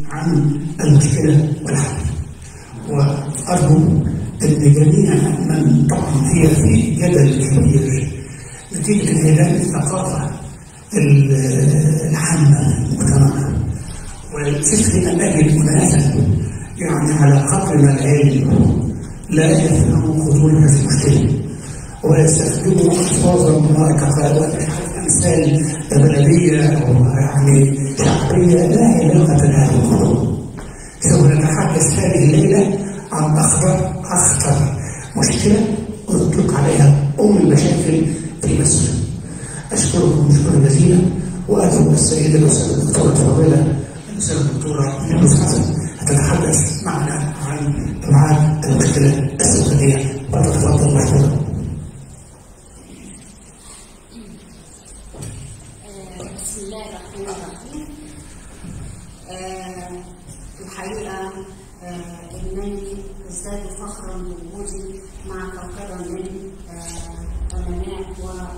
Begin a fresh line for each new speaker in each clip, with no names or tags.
عن المشكله والحل وارجو ان جميع من طعن فيها في جدل كبير نتيجه انعدام الثقافه العامه في المجتمع والفكر اجد اناسا يعني على قدر من العلم لا يفهم خطوره هذه المشكله ويستخدموا الفاظا كقائد امثال بلديه او يعني شعبيه لا علاقه لها بالموضوع سوف نتحدث هذه الليله عن اخطر اخطر مشكله اطلق عليها ام المشاكل في مصر اشكركم شكرا جزيلا وادعو السيده الاستاذه الدكتوره فاضله الاستاذه الدكتوره فردوس حسن هتتحدث معنا عن ابعاد المشكله السكانيه فتتفضل مشكورا
بسم الله الرحمن الرحيم آه، الحقيقة آه، إنني أزداد فخرا بوجودي مع كوكبة من آه، علماء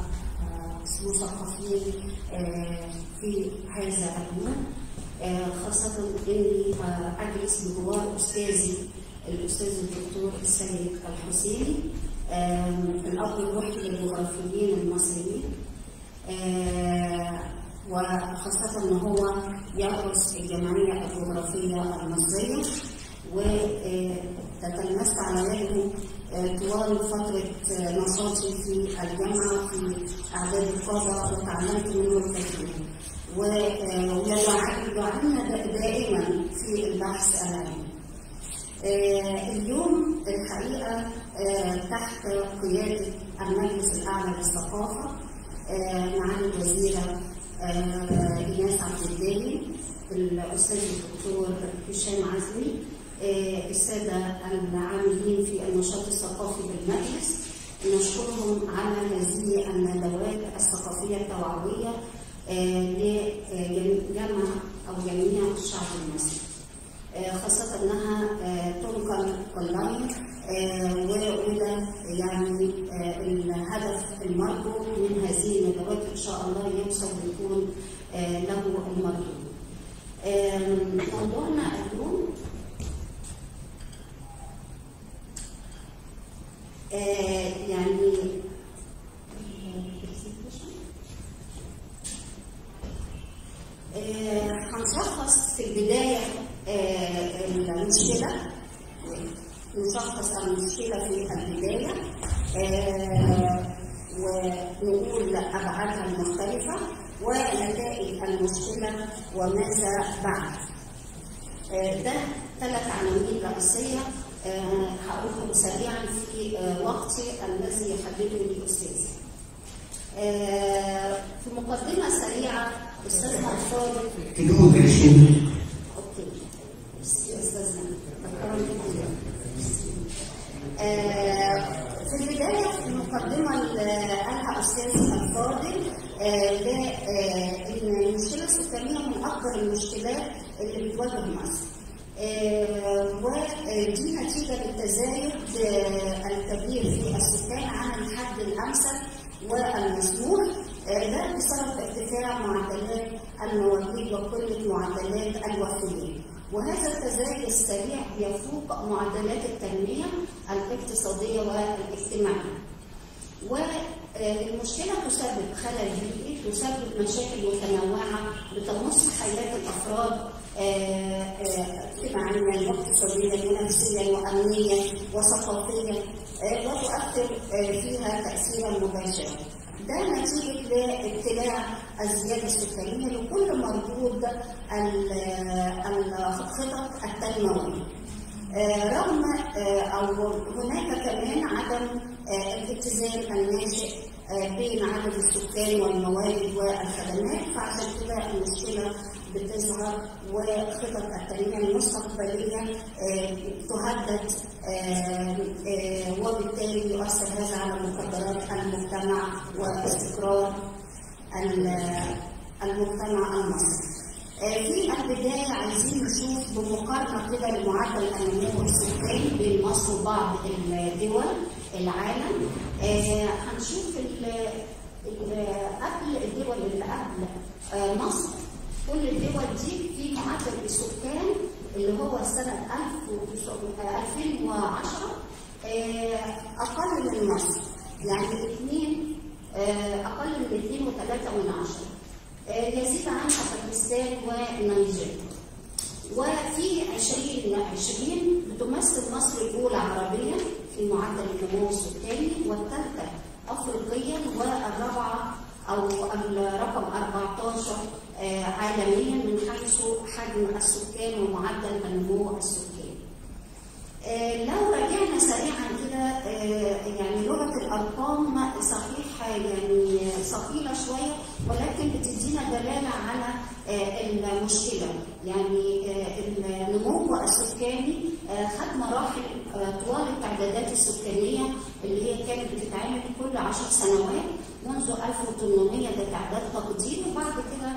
ومثقفين في هذا اليوم آه، خاصة إني آه، أجلس بجوار أستاذي الأستاذ الدكتور السيد الحسيني آه، الأب الروحي للجغرافيين المصريين آه، وخاصة إن هو يدرس الجمعية الجغرافية المصرية وتتلمست على يده آه، طوال فترة آه، نشاطي في الجامعة في أعداد القادة وتعلمت منه الكثير ويوعدنا دائما في البحث العلمي. آه، اليوم الحقيقة آه، تحت قيادة المجلس الأعلى للثقافة آه، معالي الوزيرة آه، إيناس عبد الدالي الأستاذ الدكتور هشام عزمي آه، السادة العاملين في النشاط الثقافي بالمجلس نشكرهم على هذه الندوات الثقافية التوعوية آه، لجمع أو جميع الشعب المصري. آه، خاصة إنها آه، تنقل أونلاين آه، وده يعني آه، الهدف المرجو من هذه الندوات إن شاء الله يوصل ويكون آه، له المردود. آم، موضوعنا اليوم آه، يعني آه، هنشخص في البداية آه، المشكلة نشخص المشكلة في البداية آه، ونقول أبعادها المختلفة ونتائج المشكلة وماذا بعد آه، ده ثلاث عناوين رئيسية آه، هقولهم سريعا في آه، وقتي الذي يحدده لي أستاذي. آه، في مقدمة سريعة أستاذنا الفاضل
كيلو قرشين
اوكي ميرسي يا استاذنا بكرم جدا آه، في البدايه في المقدمه اللي قالها استاذي الفاضل آه، ل- آه، ان المشكله السكانيه من اكبر المشكلات اللي بتواجه مصر. آه، ودي نتيجه للتزايد آه، الكبير في السكان عن الحد الامثل والمسموح آه، ده بسبب ارتفاع معدلات المواليد وقله معدلات الوفيات وهذا التزايد السريع يفوق معدلات التنميه الاقتصاديه والاجتماعيه والمشكلة تسبب خلل بيئي تسبب مشاكل متنوعة بتمس حياة الأفراد آه، آه، اجتماعيا واقتصاديا ونفسيا وأمنيا وثقافيا آه، وتؤثر آه، فيها تأثيرا مباشرا. ده نتيجة لابتلاع الزيادة السكانية لكل مردود ال- الخطط التنموية. آه، رغم آه، او هناك كمان عدم آه، الاتزان الناشئ آه، بين عدد السكان والموارد والخدمات فعشان كده المشكله بتظهر وخطط التنميه المستقبليه آه، تهدد آه، آه، وبالتالي يؤثر هذا على مقدرات المجتمع واستقرار ال- المجتمع المصري. آه، في البداية عايزين نشوف بمقارنة كده لمعدل النمو السكاني بين مصر وبعض الدول العالم آه، هنشوف ال- ال- قبل الدول اللي قبل آه، مصر كل الدول دي في معدل السكان اللي هو سنة 2010 أقل من مصر يعني اثنين أقل من اثنين وثلاثة من عشرة يزيد عنها باكستان ونيجيريا وفي 2020 بتمثل مصر الأولى عربيا في معدل النمو السكاني والثالثة أفريقيا والرابعة أو الرقم 14 عالميا من حيث حجم السكان ومعدل النمو السكاني. لو رجعنا سريعا كده يعني لغه الارقام صحيح يعني ثقيله شويه ولكن بتدينا دلاله على المشكله يعني النمو السكاني خد مراحل طوال التعدادات السكانيه اللي هي كانت بتتعمل كل 10 سنوات منذ 1800 ده تعداد تقديري وبعد كده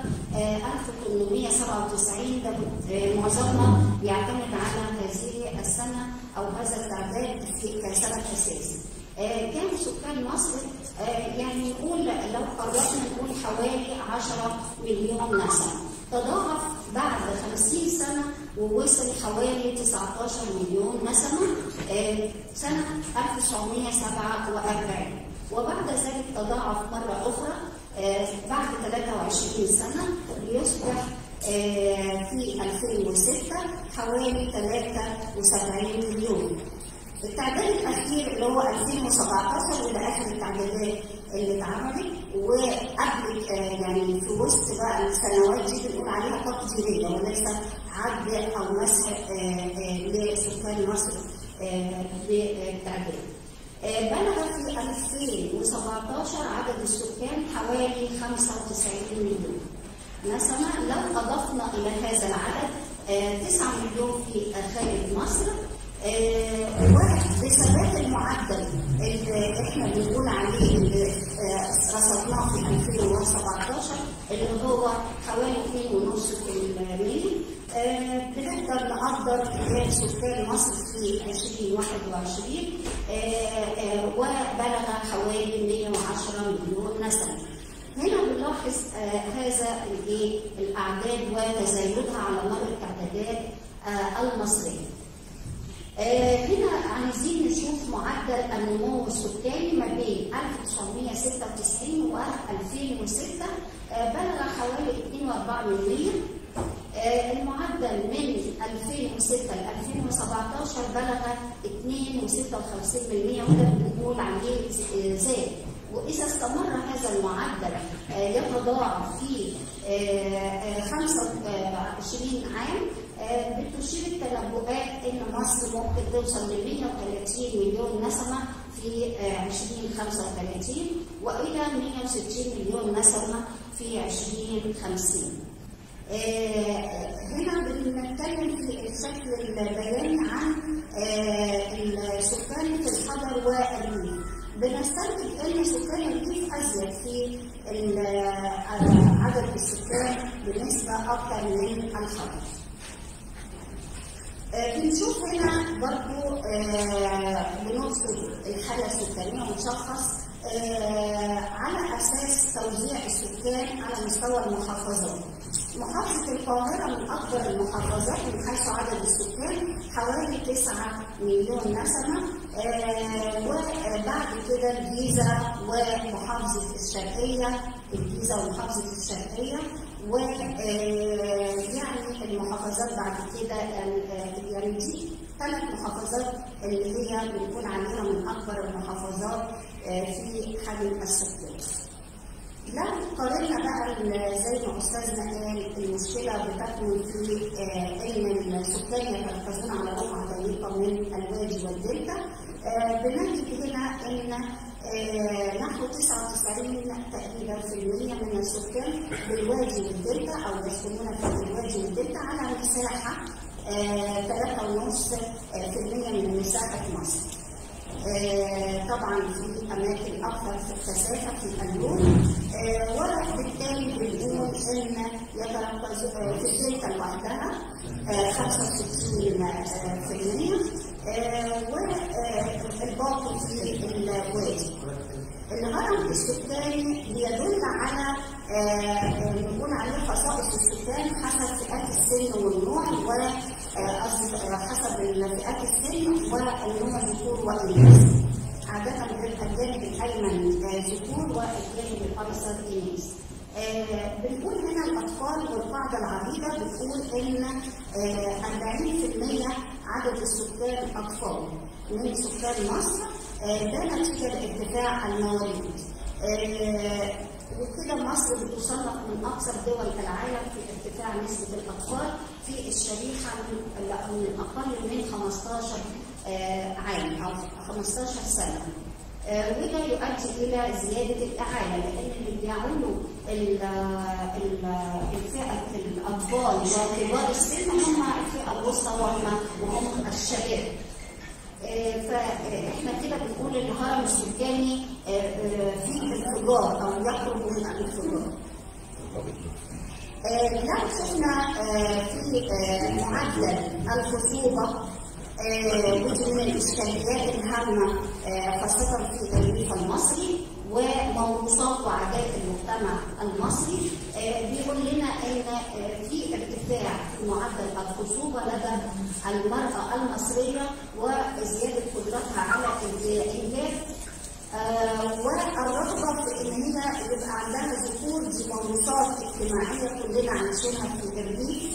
1897 ده معظمنا بيعتمد على هذه السنه او هذا التعداد كسبب اساسي. كان سكان مصر يعني نقول لو قررنا نقول حوالي 10 مليون نسمه تضاعف بعد 50 سنه ووصل حوالي 19 مليون نسمه سنه 1947 وبعد ذلك تضاعف مرة أخرى بعد 23 سنة ليصبح في 2006 حوالي 73 مليون. التعداد الأخير اللي هو 2017 وده آخر التعدادات اللي اتعملت وقبل يعني في وسط بقى السنوات دي بنقول عليها تقديرية وليس عد أو مسح لسكان مصر بالتعداد. بلغ في 2017 عدد السكان حوالي 95 مليون نسمة لو أضفنا إلى هذا العدد 9 مليون في خارج مصر وبثبات المعدل اللي احنا بنقول عليه اللي رصدناه في 2017 اللي هو حوالي 2.5% بنقدر نقدر سكان مصر في 2021 وبلغ حوالي 110 مليون نسمة. هنا بنلاحظ هذا الاعداد وتزايدها على مر التعدادات المصريه. هنا عايزين نشوف معدل النمو السكاني ما بين 1996 و 2006 بلغ حوالي 2.4 مليون المعدل من 2006 ل 2017 بلغ 2.56% وده بنقول عليه زاد واذا استمر هذا المعدل يتضاعف في 25 عام بتشير التنبؤات ان مصر ممكن توصل ل 130 مليون نسمه في 2035 والى 160 مليون نسمه في 2050 هنا بنتكلم في الشكل البياني عن السكان في الحضر والريف بنستنتج ان سكان الريف ازيد في عدد السكان بنسبه اكثر من الحضر بنشوف هنا برضو بنرصد الحاله السكانيه ونشخص على اساس توزيع السكان على مستوى المحافظات. محافظة القاهرة من أكبر المحافظات من حيث عدد السكان حوالي 9 مليون نسمة آه وبعد كده الجيزة ومحافظة الشرقية الجيزة ومحافظة الشرقية و يعني المحافظات بعد كده يعني دي ثلاث محافظات اللي هي بنقول عليها من أكبر المحافظات في حجم السكان. لو قارنا بقى زي ما استاذنا قال المشكله بتكمن في ان السكان يتركزون على رقعه ضيقه من الوادي والدلتا بنجد هنا ان نحو 99 تقريبا في المية من السكان بالوادي والدلتا او يسكنون في الوادي والدلتا على مساحه 3.5% من مساحه مصر. آه طبعا في اماكن اكثر في الكثافه في اللون آه وبالتالي بنقول ان يتركز آه في الدلتا لوحدها 65% والباقي في الوادي. الهرم السكاني بيدل على نقول عليه خصائص السكان حسب فئات السن والنوع فئات السن والنوع ذكور واناث عادة بيبقى الجانب الايمن آه، ذكور والجانب الايسر اناث آه، بنقول هنا الاطفال والقاعده العريضه بتقول ان آه، 40% عدد السكان اطفال من سكان مصر آه، ده نتيجه لارتفاع المواليد آه، وكده مصر بتصنف من اكثر دول العالم في ارتفاع نسبه الاطفال في الشريحه من لا، من اقل من 15 آه، عام او 15 سنه. آه، وده يؤدي الى زياده الاعاله لان اللي بيعولوا ال- ال- الفئه الاطفال وكبار السن هم الفئه الوسطى وهم وهم الشباب. آه، فاحنا كده بنقول ان الهرم السكاني آه، آه، في انفجار او يقرب من الانفجار. آه، لو شفنا آه، في آه، معدل الخصوبة آه، ودي من الإشكاليات الهامة آه، خاصة في الريف المصري وموروثات وعادات المجتمع المصري آه، بيقول لنا ان آه، في ارتفاع في معدل الخصوبة لدى المرأة المصرية وزيادة قدرتها على الإنجاب آه، والرغبه في ان هي يبقى عندها ذكور دي موروثات اجتماعيه كلنا عايشينها في الريف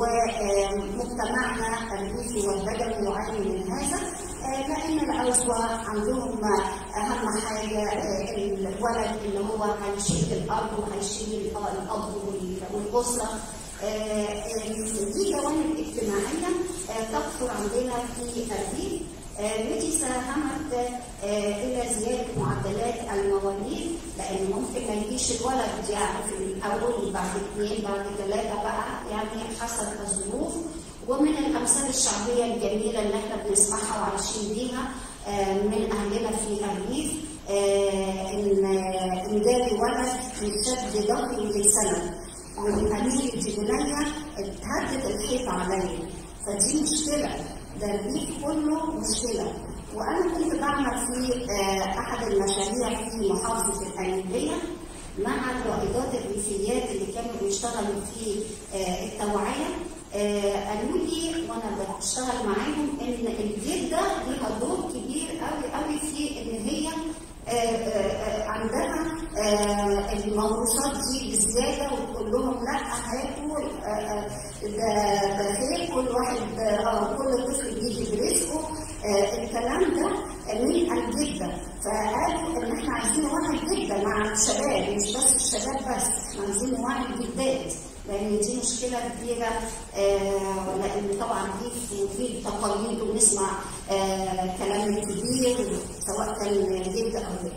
ومجتمعنا الريفي والبدوي يعاني من هذا آه، لان العزوه عندهم اهم حاجه آه، الولد اللي هو هيشيل الاب وهيشيل الاب وال- والاسره آه، آه، دي جوانب اجتماعيه آه، تكثر عندنا في الريف آه، ودي ساهمت آه، الى زياده معدلات المواليد لان ممكن ما يجيش الولد يعني في الاول بعد اثنين بعد ثلاثه بقى يعني حسب الظروف ومن الامثال الشعبيه الجميله اللي احنا بنسمعها وعايشين بيها آه، من اهلنا في الريف آه، ان ان جالي ولد يشد ظهري لسنه والامير الجبليه اتهدد الحيط عليا فدي مشكله ده الريف كله مشكله وانا كنت بعمل في آه، احد المشاريع في محافظه القليوبيه مع الرائدات الريفيات اللي كانوا بيشتغلوا في آه، التوعيه آه، قالوا لي وانا بشتغل معاهم ان الجده ليها دور كبير قوي قوي في ان هي آه، آه، آه، عندها آه، الموروثات دي بزياده وتقول لهم لا هاتوا آه، آه، ده ده خير كل واحد آه، كل طفل بيجي برزقه آه، الكلام ده من الجده فقالوا ان احنا عايزين وعي الجده مع الشباب مش بس الشباب بس احنا عايزين وعي الجدات لان دي مشكله كبيره آه، لان طبعا في في تقاليد ونسمع آه، كلام كبير سواء كان جد او بنت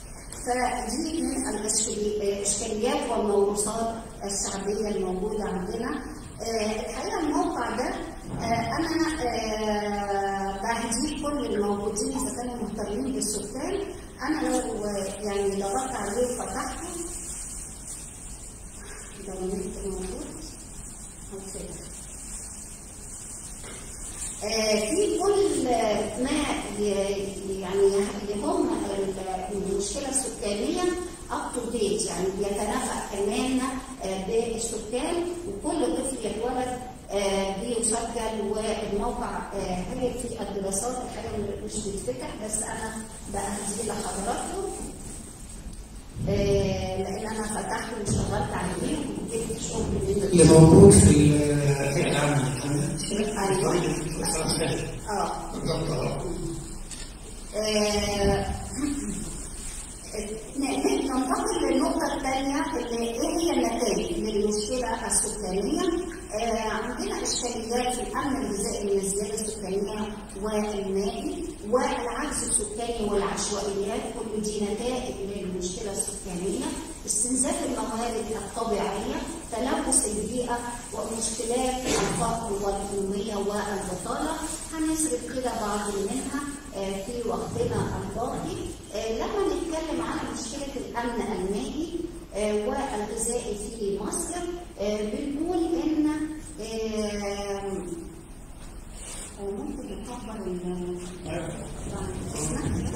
فدي من الإشكالي- الاشكاليات والموروثات الشعبيه الموجوده عندنا آه، الحقيقه الموقع ده آه، انا آه، بهديه كل الموجودين اذا كانوا مهتمين بالسكان انا لو آه، يعني دورت عليه وفتحته لو النت موجود هكتبه. آه، في كل ما ي- يعني يهم المشكله السكانيه اب تو ديت يعني بيتنافى كمان آه، بالسكان وكل طفل يتولد آه، بيسجل والموقع آه، هي في الدراسات الحقيقه مش بيتفتح بس انا بأهديه لحضراتكم آه، لان انا فتحته واشتغلت عليه وجبت شغل من
اللي موجود في الهيئه العامه
ايوه اه
بالضبط اه
آه، ن- ن- ننتقل للنقطة الثانية اللي ايه هي النتائج للمشكلة السكانية؟ آه، عندنا إشكاليات في الأمن الغذائي من الزيادة السكانية والمائي والعجز السكاني والعشوائيات كل دي نتائج للمشكلة السكانية استنزاف الموارد الطبيعية تلوث البيئة ومشكلات الفقر والأمية والبطالة هنسرد كده بعض منها آه، في وقتنا الباقي آه، لما نتكلم على مشكلة الأمن المائي آه، والغذائي في مصر آه، بنقول إن آه، هو ممكن يكبر ال بعد إذنك؟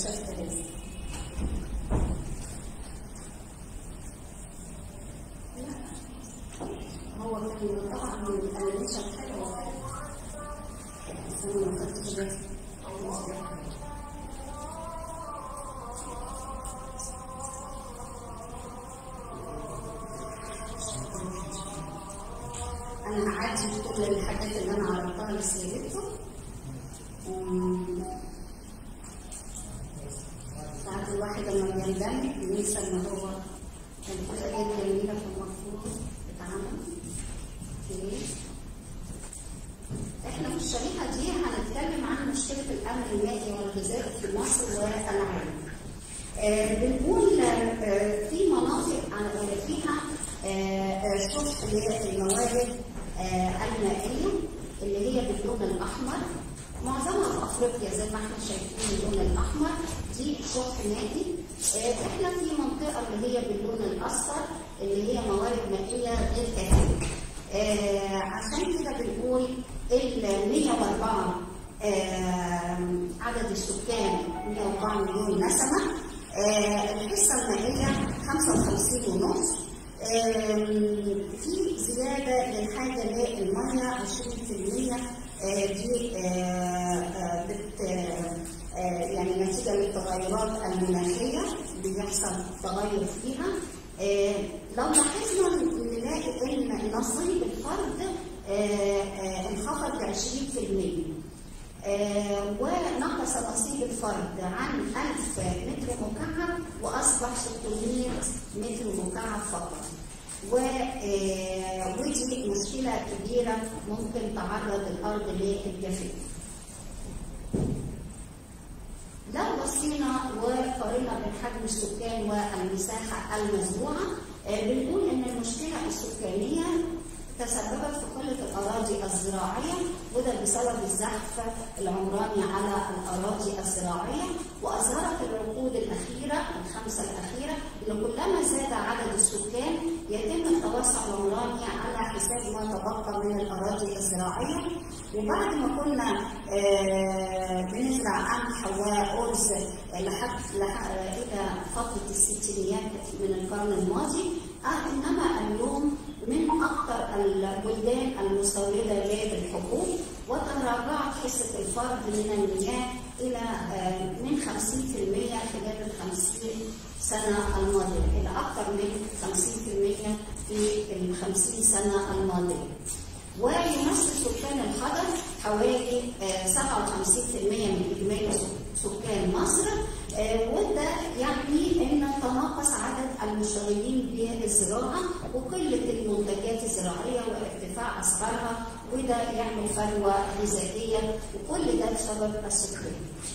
شايفه لسه لا هو كان طبعا الانيميشن حلو بس انا ما خدتش بالي انا هعدي كل الحاجات اللي انا عرضتها لسيادتكم ساعات الواحد لما بيندمج بينسى ان هو كان في حاجات جميله في المفروض تتعمل اوكي احنا في الشريحه دي هنتكلم عن مشكله الامن المائي والغذائي في مصر والعالم. آه بنقول آه في مناطق آه فيها آه شح للموارد آه المائيه اللي هي باللون الاحمر معظمها في افريقيا زي ما احنا شايفين اللون الاحمر دي شح مائي آه احنا في منطقه اللي هي باللون الاصفر اللي هي موارد مائيه غير كافيه. آه عشان كده بنقول ال 104 آه عدد السكان 104 مليون نسمة آه الحصة المائية 55 ونص في زيادة للحاجة للمية 20% دي بت يعني نتيجة للتغيرات المناخية بيحصل تغير فيها لو لاحظنا نلاقي ان نصيب الفرد انخفض ب 20% ونقص نصيب الفرد عن 1000 متر مكعب واصبح 600 متر مكعب فقط ودي مشكله كبيره ممكن تعرض الارض للجفاف لو بصينا وقارنا بين حجم السكان والمساحه المزروعه بنقول ان المشكله السكانيه تسببت في قله الاراضي الزراعيه وده بسبب الزحف العمراني على الاراضي الزراعيه واظهرت العقود الاخيره الخمسه الاخيره ان كلما زاد عدد السكان يتم التوسع العمراني على حساب ما تبقى من الاراضي الزراعيه وبعد ما كنا آه بنزرع قمح وارز لحد الى فتره الستينيات من القرن الماضي آه انما اليوم من اكثر البلدان المستورده للحبوب وتراجعت حصه الفرد من المياه الى آه من 50% خلال ال 50 سنه الماضيه الى اكثر من 50% في ال 50 سنه الماضيه. ويمثل سكان الخضر حوالي 57% من اجمالي سكان مصر وده يعني ان تناقص عدد المشتغلين بالزراعه وقله المنتجات الزراعيه وارتفاع اسعارها وده يعمل فجوه غذائيه وكل ده بسبب السكان.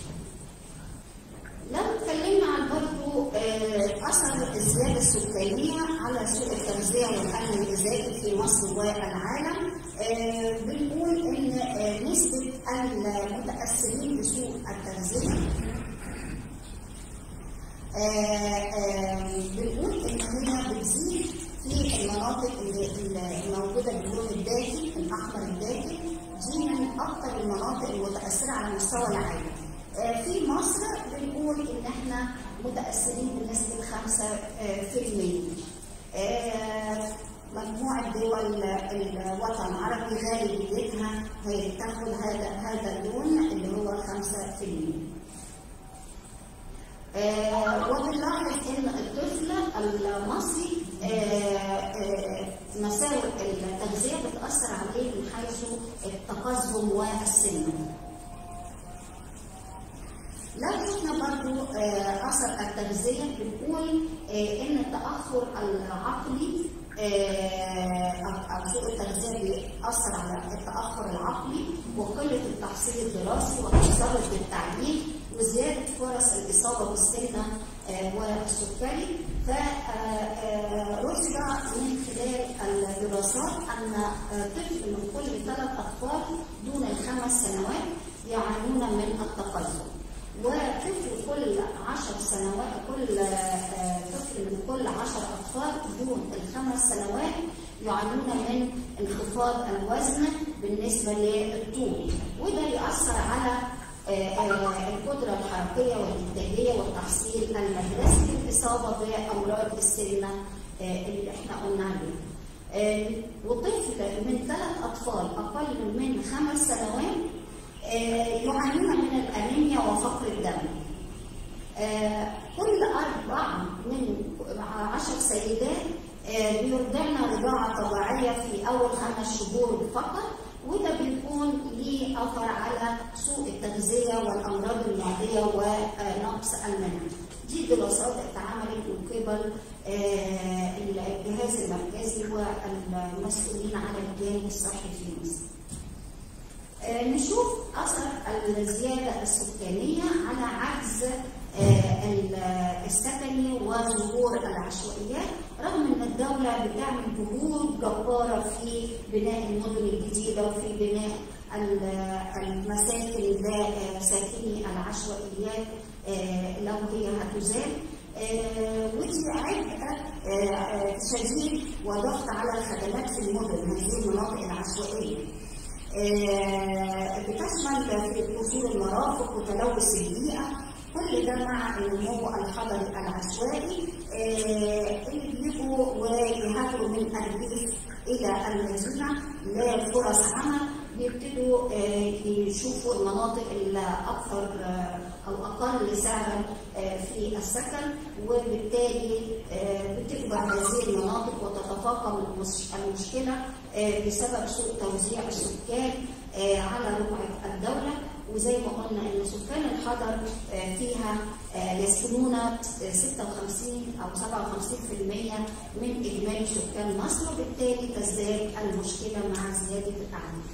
لو اتكلمنا عن برضه اثر الزياده السكانيه على سوق التغذيه والامن الغذائي في مصر والعالم بنقول ان نسبه المتاثرين بسوق التغذيه بنقول ان هي بتزيد في المناطق اللي موجوده باللون الداكن الاحمر الداكن دي من اكثر المناطق المتاثره على مستوى العالم. في مصر بنقول ان احنا متاثرين بنسبه 5% مجموعة دول الوطن العربي غالبيتها هي بتاخد هذا هذا اللون اللي هو 5%. آه وبنلاحظ ان الطفل المصري مساوئ التغذيه بتاثر عليه من حيث التقزم والسن. لو شفنا برضو آه اثر التغذيه بنقول آه ان التاخر العقلي او سوء التغذيه بيأثر على التاخر العقلي وقله التحصيل الدراسي وخساره التعليم وزياده فرص الاصابه بالسمنه والسكري فرصد من خلال الدراسات ان طفل من كل ثلاث اطفال دون الخمس سنوات يعانون من التقزم وطفل كل عشر سنوات كل طفل من كل عشر أطفال دون الخمس سنوات يعانون من انخفاض الوزن بالنسبة للطول وده يؤثر على القدرة الحركية والإنتاجية والتحصيل المدرسي للإصابة بأمراض السمنة اللي احنا قلنا عليها. وطفل من ثلاث أطفال أقل من خمس سنوات يعانون من الأنيميا وفقر الدم. كل أربعة من عشر سيدات بيرضعن رضاعة طبيعية في أول خمس شهور فقط وده بيكون ليه أثر على سوء التغذية والأمراض المعدية ونقص المناعة. دي دراسات اتعملت من قبل الجهاز المركزي والمسؤولين على الجانب الصحي في مصر. نشوف أثر الزيادة السكانية على عجز السكني وظهور العشوائيات رغم ان الدوله بتعمل جهود جباره في بناء المدن الجديده وفي بناء المساكن لساكني العشوائيات لو هي هتزال ودي عبء شديد وضغط على الخدمات في المدن هذه المناطق العشوائيه بتشمل في قصور المرافق وتلوث البيئه كل ده مع النمو الحضري العشوائي اللي بيجوا ويهاجروا من الريف الى المدينه لفرص عمل بيبتدوا يشوفوا المناطق الاكثر او اقل سعرا في السكن وبالتالي بتكبر هذه المناطق وتتفاقم المشكله بسبب سوء توزيع السكان على رقعه الدوله وزي ما قلنا ان سكان الحضر فيها يسكنون 56 او 57% من اجمالي سكان مصر وبالتالي تزداد المشكله مع زياده الاعداد.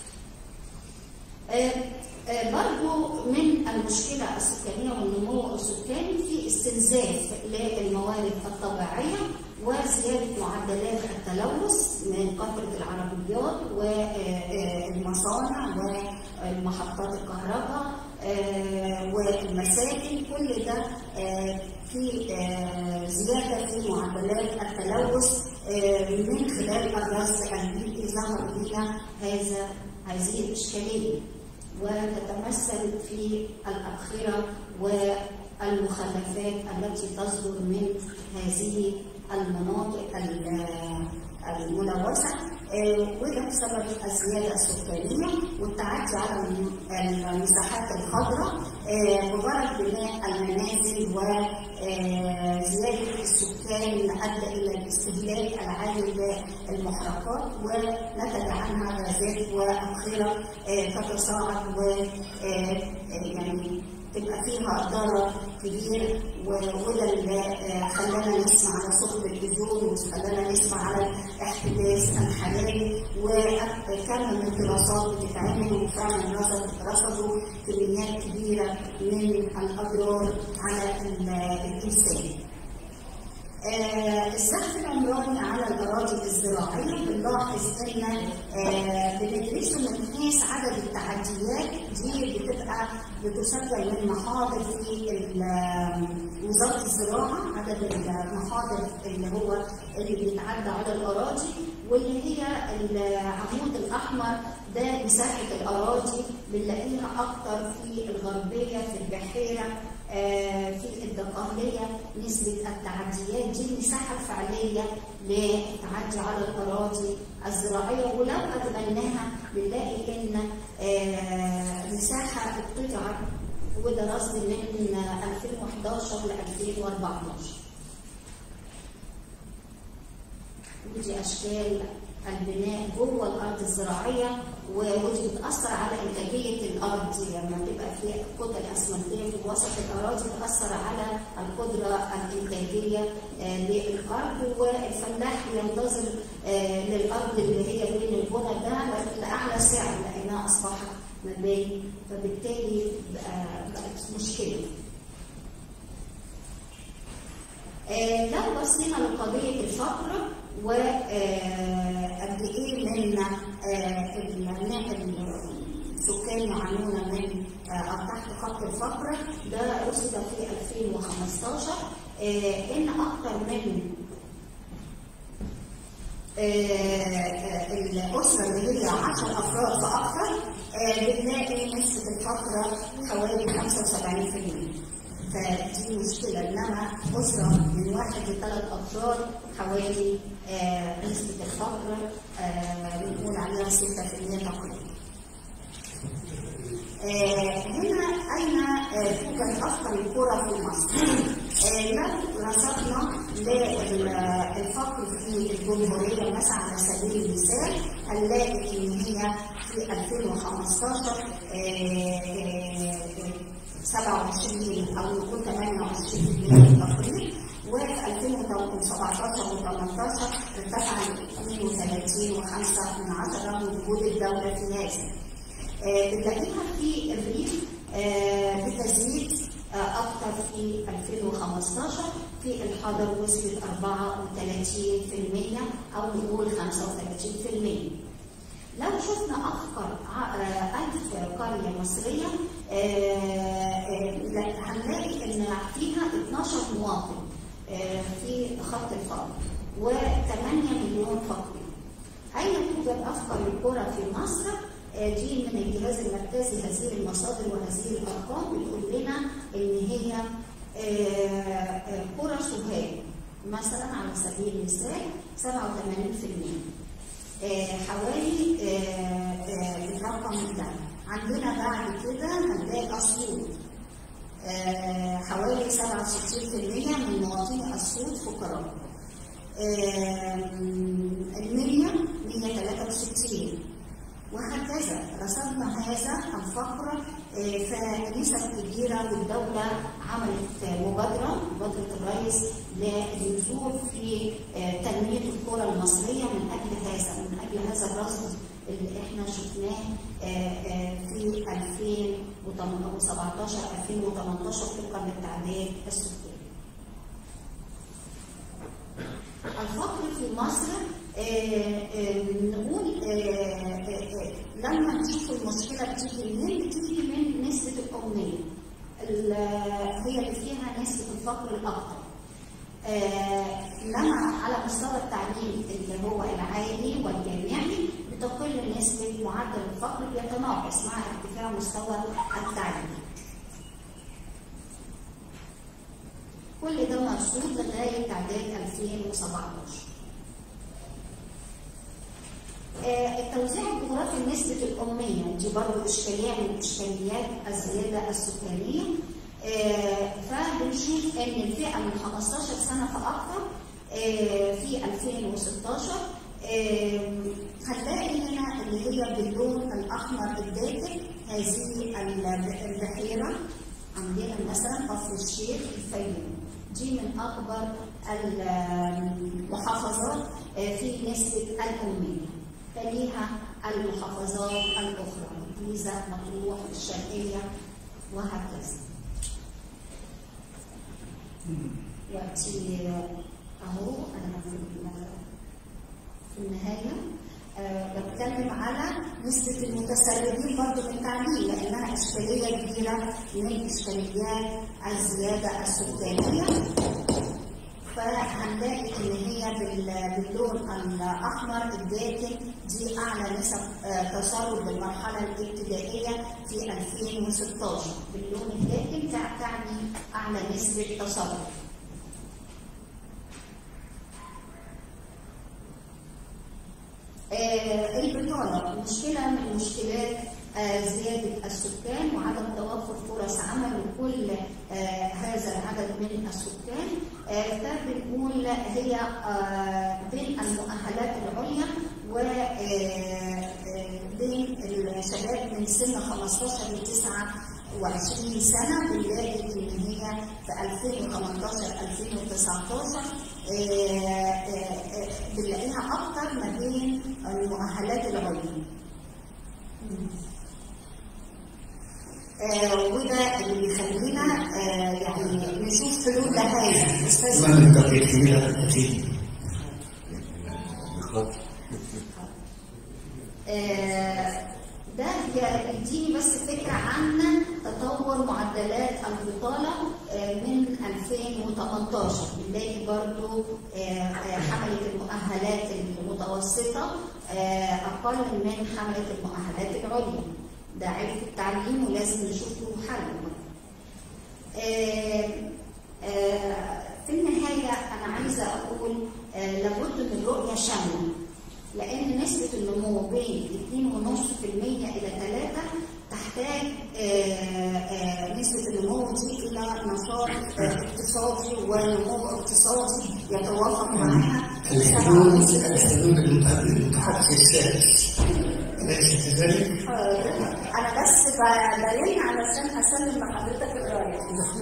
برضو من المشكلة السكانية والنمو السكاني في استنزاف للموارد الطبيعية وزيادة معدلات التلوث من كثرة العربيات والمصانع ومحطات الكهرباء والمساكن كل ده في زيادة في معدلات التلوث من خلال الرصد البيئي ظهر لنا هذا هذه الإشكالية وتتمثل في الأبخرة والمخلفات التي تصدر من هذه المناطق الملوثة وده بسبب الزيادة السكانية والتعدي على المساحات الخضراء بغرض بناء المنازل وزيادة السكان أدى إلى الاستهلاك العالي للمحرقات ونتج عنها غازات وأبخرة تتصاعد و يعني تبقى فيها ضرر كبير وده اللي خلانا نسمع على صوت التلفزيون وخلانا نسمع على احتباس الحراري وكم من الدراسات بتتعمل وفعلا رصدوا كميات كبيره من الاضرار على الانسان. آه الزحف العمراني على الاراضي الزراعيه بنلاحظ ان آه بندرسه من حيث عدد التعديات دي بتبقى بتسجل من محاضر في وزاره الزراعه عدد المحاضر اللي هو اللي بيتعدى على الاراضي واللي هي العمود الاحمر ده مساحه الاراضي بنلاقيها اكتر في الغربيه في البحيره في الدقهلية نسبة التعديات دي المساحة الفعلية للتعدي على الأراضي الزراعية ولو أجملناها بنلاقي إن مساحة اتقطعت وده رصد من 2011 ل 2014 ودي أشكال البناء جوه الارض الزراعيه ودي بتاثر على انتاجيه الارض لما يعني تبقى في كتل اسمنتيه في وسط الاراضي بتاثر على القدره الانتاجيه للارض والفلاح ينتظر للارض اللي هي بين البنى ده لاعلى سعر لانها اصبحت مباني فبالتالي بقت مشكله. لو بصينا لقضيه الفقر وقد ايه من السكان يعانون من او تحت خط الفقر ده رصد في 2015 ان اكثر من آه، الأسرة اللي هي 10 أفراد فأكثر آه، بنلاقي نسبة الفقر حوالي 75% فدي مشكلة إنما أسرة من واحد لثلاث أفراد حوالي آه، نسبة الفقر آه، بنقول عليها 6% تقريبا. آه، هنا أين آه، توجد أفضل القرى في مصر؟ آه، لو رصدنا للفقر في الجمهورية مثلا على سبيل المثال هنلاقي إن هي في 2015 آه، آه، 27 أو نقول 28 تقريبا وفي 2017 و18 ارتفع ل 32 و5 من عشرة من وجود الدولة في هذا. آه، بنلاقيها في الريف آه، بتزيد آه، أكثر في 2015 في الحضر وصلت 34% أو نقول 35%. لو شفنا أكثر ع- آه، ألف قرية مصرية آه، آه، لا- هنلاقي إن فيها 12 مواطن آه، في خط الفقر و8 مليون فقير. أين توجد أفقر القرى في مصر؟ آه، دي من الجهاز المركزي هذه المصادر وهذه الأرقام بتقول لنا إن هي آه، آه، قرى سوهاج مثلا على سبيل المثال 87% آه، حوالي آه، آه، الرقم ده عندنا بعد كده هنلاقي أسيوط آه، حوالي 67% من مواطني أسيوط فقراء آم، المنيا 163 وهكذا رصدنا هذا الفقر آه، فنسب كبيرة والدولة عملت مبادرة مبادرة الرئيس للنزول في آه، تنمية القرى المصرية من أجل هذا من أجل هذا الرصد اللي احنا شفناه آه، آه، في 2017 2018 طبقا للتعداد السكاني. الفقر في مصر آه، آه، نقول آه، آه، آه، لما نشوف المشكله بتيجي منين بتيجي من نسبه الاميه ال- هي اللي فيها نسبه الفقر الاكثر آه، لما على مستوى التعليم اللي هو العالي والجامعي بتقل نسبه معدل الفقر بيتناقص مع ارتفاع مستوى التعليم كل ده مرصود لغايه تعداد 2017 آه، التوزيع الجغرافي لنسبة الأمية دي برضه إشكالية من إشكاليات الزيادة السكانية آه، فبنشوف إن الفئة من 15 سنة فأكثر آه، في 2016 آه، هنلاقي هنا اللي هي باللون الأحمر الداخل هذه ال- البحيرة عندنا مثلا كفر الشيخ الفيوم دي من أكبر المحافظات آه، في نسبة الأمية تليها المحافظات الأخرى الجيزة مطروح الشرقية وهكذا وقتي أهو أنا في في النهاية آه، بتكلم على نسبة المتسربين برضه من التعليم لأنها إشكالية كبيرة من إشكاليات الزيادة السكانية فهنلاقي ان هي بال- باللون الاحمر الداكن دي اعلى نسب آه، تسرب بالمرحله الابتدائيه في 2016 باللون الداكن تع- تعني اعلى نسبه تسرب آه، البطالة مشكلة من مشكلات آه، زيادة السكان وعدم توفر فرص عمل لكل آه، هذا العدد من السكان آه، فبنقول هي آه، بين المؤهلات العليا وبين الشباب من سن 15 ل 29 سنة بنلاقي إن هي في 2018 2019 آه، آه، آه، بنلاقيها أكتر ما بين المؤهلات العليا. آه، وده اللي بيخلينا آه، يعني نشوف حلول لهذا استاذ
من التقييد كبيرة أكيد
آه، ده يديني بس فكرة عن تطور معدلات البطالة آه، من 2018 بنلاقي برضو آه، آه، حملة المؤهلات المتوسطة آه، أقل من حملة المؤهلات العليا ده عيب في التعليم ولازم نشوف له حل آه، آه، في النهاية أنا عايزة أقول آه، لابد من رؤية شاملة لأن نسبة النمو بين 2.5% إلى 3 تحتاج آه، آه، نسبة النمو دي إلى نشاط آه، اقتصادي ونمو اقتصادي يتوافق معها
الحلول الحلول المتحدث السادس أليس كذلك؟
انا بس ب- برن علشان اسلم لحضرتك الرايه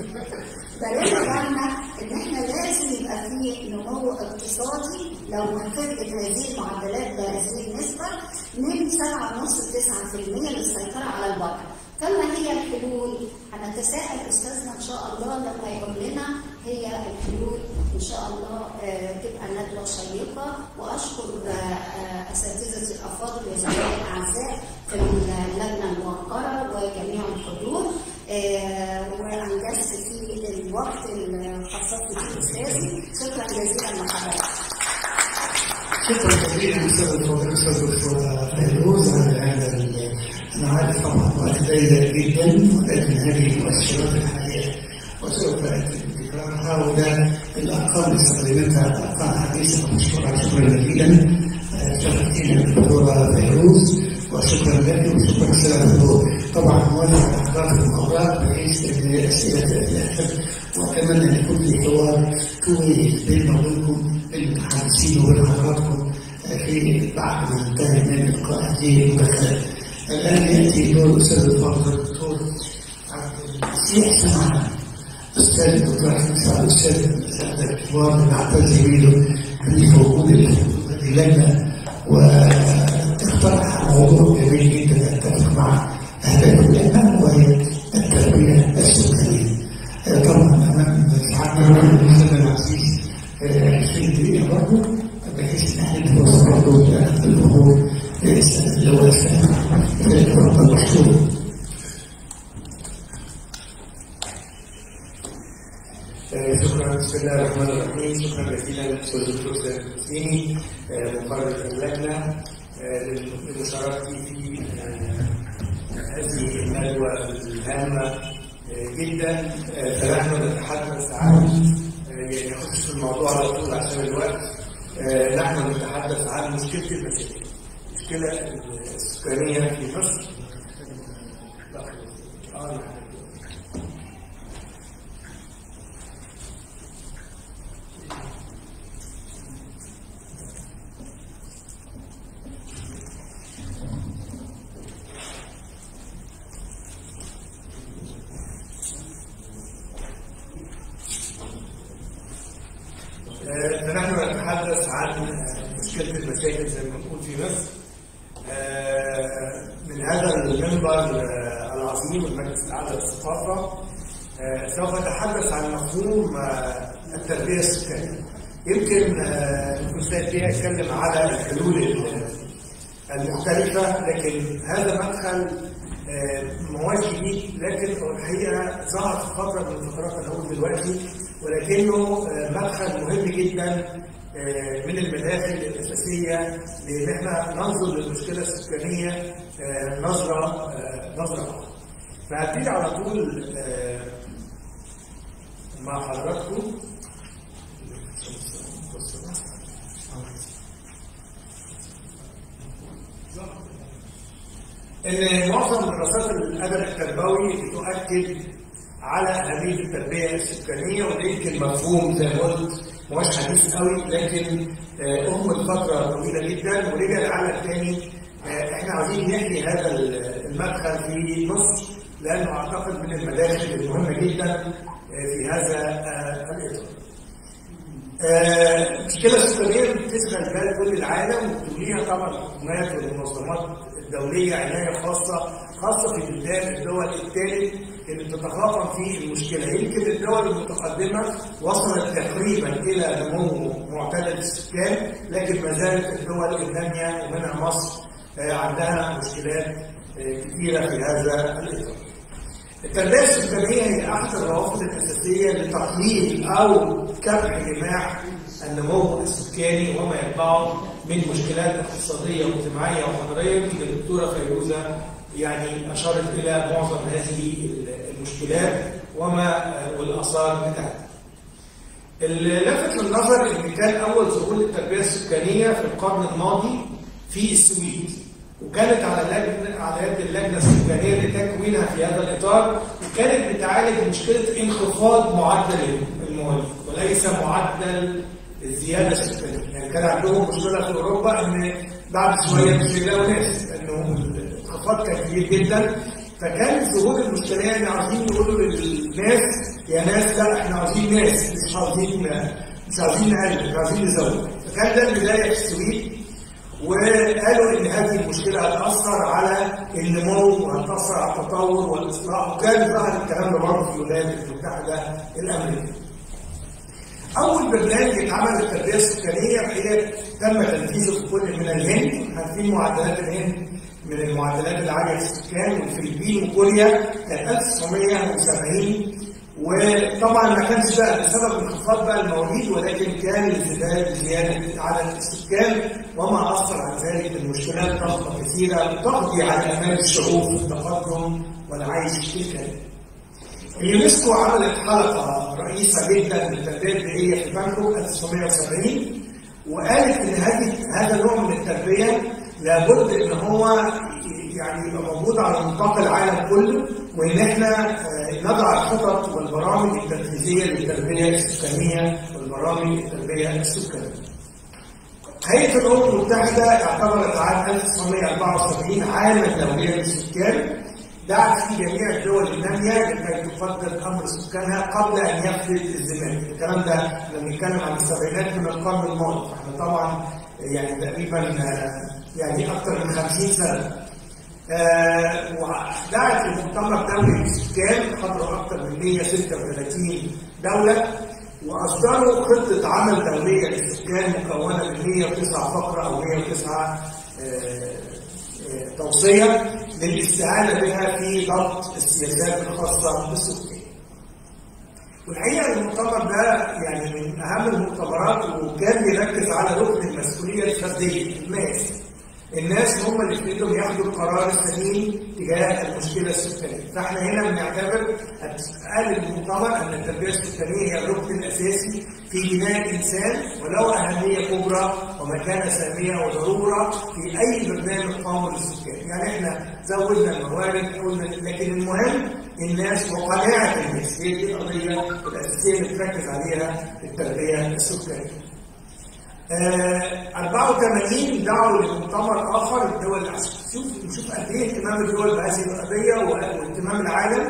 برن بالنا ان احنا لازم يبقى في نمو اقتصادي لو نفذت هذه المعدلات بهذه النسبه من 7.5 ل 9% للسيطره على الوضع فما هي الحلول؟ هنتساءل استاذنا ان شاء الله لما يقول لنا هي الحلول ان شاء الله آه، تبقى ندوه شيقه واشكر آه، آه، اساتذتي الافاضل وزملائي الاعزاء في اللجنه الموقره وجميع الحضور آه، وانجزت في الوقت اللي خصصت فيه استاذي شكرا جزيلا لحضرتك
شكرا جزيلا استاذ الفاضل استاذ الدكتور فيروز على هذا ال- انا عارف طبعا وقت ضيق جدا ولكن هذه المؤشرات الحاليه وسوف اتم تكرارها وده الارقام اللي استخدمتها ارقام حديثه مشكوره شكرا جزيلا آه، شرفتينا الدكتوره فيروز وشكرا لك وشكرا لسيادة الحضور طبعا موافق على حضرتك الموضوع بحيث ان اسئله تتاخر واتمنى ان يكون في حوار كويس بيننا وبينكم المتحدثين وبين حضراتكم في بعد ما ننتهي من لقاء هذه المداخلات. الان ياتي دور الاستاذ الفاضل الدكتور عبد المسيح سمعان استاذ الدكتور احمد سعد استاذ الاستاذ الكبار اللي نعتز بيه في وجود اللجنه واقترح موضوع جميل جدا اتفق مع اهداف اللجنه وهي التربيه السكانيه. آه، طبعا امام سعادنا الاستاذ العزيز آه، 20 دقيقه برضه بحيث ان احنا نتواصل برضه لاخذ الامور اللي هو الفرق المشهور.
شكرا بسم الله الرحمن الرحيم شكرا جزيلا للاستاذ الدكتور سيد الحسيني مقرر اللجنه آه، لمشاركتي في آه، هذه الندوه الهامه آه، جدا آه، فنحن نتحدث عن آه، يعني نخش في الموضوع على طول عشان الوقت آه، نحن نتحدث عن مشكله المساكن المشكله السكانيه في مصر لا. آه، نعم. آه، فنحن نتحدث عن آه، مشكلة المساجد زي ما بنقول في مصر آه، من هذا المنبر آه، العظيم المجلس الأعلى للثقافة آه، سوف أتحدث عن مفهوم آه، التربية السكانية يمكن آه، الأستاذ بيه يتكلم على الحلول ال- المختلفة لكن هذا مدخل آه، مواد جديد لكن هو الحقيقة ظهر في فترة من الفترات أنا أقول دلوقتي ولكنه آه، مدخل مهم جدا آه، من المداخل الأساسية لأن احنا ننظر للمشكلة السكانية آه، نظرة آه، نظرة أخرى. فهبتدي على طول آه، مع حضراتكم ان معظم دراسات الادب التربوي بتؤكد على اهميه التربيه السكانيه وده يمكن مفهوم زي ما قلت مش حديث قوي لكن آه، أهمل فتره طويله جدا ورجع العالم تاني آه، احنا عايزين نحيي هذا المدخل في مصر لانه اعتقد من المداخل المهمه جدا آه، في هذا آه، الاطار. آه، المشكله السكانيه بتشغل بال كل العالم وليها طبعا الحكومات والمنظمات الدوليه عنايه خاصه خاصه في بلدان الدول الثالث اللي بتتفاقم في المشكله يمكن الدول المتقدمه وصلت تقريبا الى نمو معتدل السكان لكن ما زالت الدول الناميه ومنها مصر آه، عندها مشكلات آه، كثيره في هذا الاطار. التربية السكانية هي أحد الروافد الأساسية لتقليل أو كبح جماح النمو السكاني وما يتبعه من مشكلات اقتصادية واجتماعية وحضارية يمكن الدكتورة فيروزة يعني أشارت إلى معظم هذه المشكلات وما والآثار بتاعتها. اللي لفت للنظر ان كان اول ظهور للتربيه السكانيه في القرن الماضي في السويد وكانت على لجنه على يد اللجنه السكانيه لتكوينها في هذا الاطار وكانت بتعالج مشكله انخفاض معدل المواليد وليس معدل الزياده السكانيه يعني كان عندهم مشكله في اوروبا ان بعد شويه مش هيلاقوا ناس لانه الانخفاض كان كبير جدا فكان ظهور المشكله يعني عايزين يقولوا للناس يا ناس لا احنا عاوزين ناس مش عاوزين مش عاوزين نقلل مش عاوزين نزود فكان ده البدايه في السويد وقالوا ان هذه المشكله هتاثر على النمو وهتاثر على التطور والاصلاح وكان ظهر الكلام ده برضه في الولايات المتحده الامريكيه. اول برنامج اتعمل للتربيه السكانيه هي تم تنفيذه في كل من الهند عارفين معدلات الهند من المعدلات العاليه في السكان والفلبين وكوريا كانت 1970 وطبعا ما كانش بقى بسبب انخفاض بقى المواليد ولكن كان لزيادة زيادة عدد السكان وما أثر عن ذلك المشكلات ضخمة كثيرة تقضي على أمال الشعوب في التقدم والعيش الكريم. اليونسكو عملت حلقة رئيسة جدا للتربية البيئية في بانكوك 1970 وقالت إن هذه هذا النوع من التربية لابد إن هو يعني يبقى موجود على نطاق العالم كله وان احنا نضع الخطط والبرامج التنفيذيه للتربيه السكانيه والبرامج التربيه السكانيه. هيئه الامم المتحده اعتبرت عام 1974 عاما دوليا للسكان دعت في جميع الدول الناميه لكي تفضل امر سكانها قبل ان يفقد الزمان، الكلام ده لما نتكلم عن السبعينات من القرن الماضي، فاحنا طبعا يعني تقريبا يعني اكثر من 50 سنه. آه ودعت المؤتمر الدولي للسكان حضروا اكثر من 136 دوله واصدروا خطه عمل دوليه للسكان مكونه من 109 فقره او 109 آه آه توصيه للاستعانه بها في ضبط السياسات الخاصه بالسكان. والحقيقه المؤتمر ده يعني من اهم المؤتمرات وكان بيركز على ركن المسؤوليه الفرديه الناس الناس هم اللي في ايدهم ياخدوا القرار السليم تجاه المشكله السكانيه، فاحنا هنا بنعتبر قال المؤتمر ان التربيه السكانيه هي الركن الاساسي في بناء الانسان وله اهميه كبرى ومكانه ساميه وضروره في اي برنامج قومي للسكان، يعني احنا زودنا الموارد قلنا لكن المهم الناس وقناعه الناس هي دي القضيه الاساسيه اللي بتركز عليها التربيه السكانيه. آه 84 دعوا لمؤتمر اخر الدول شوف نشوف قد ايه اهتمام الدول بهذه القضيه واهتمام العالم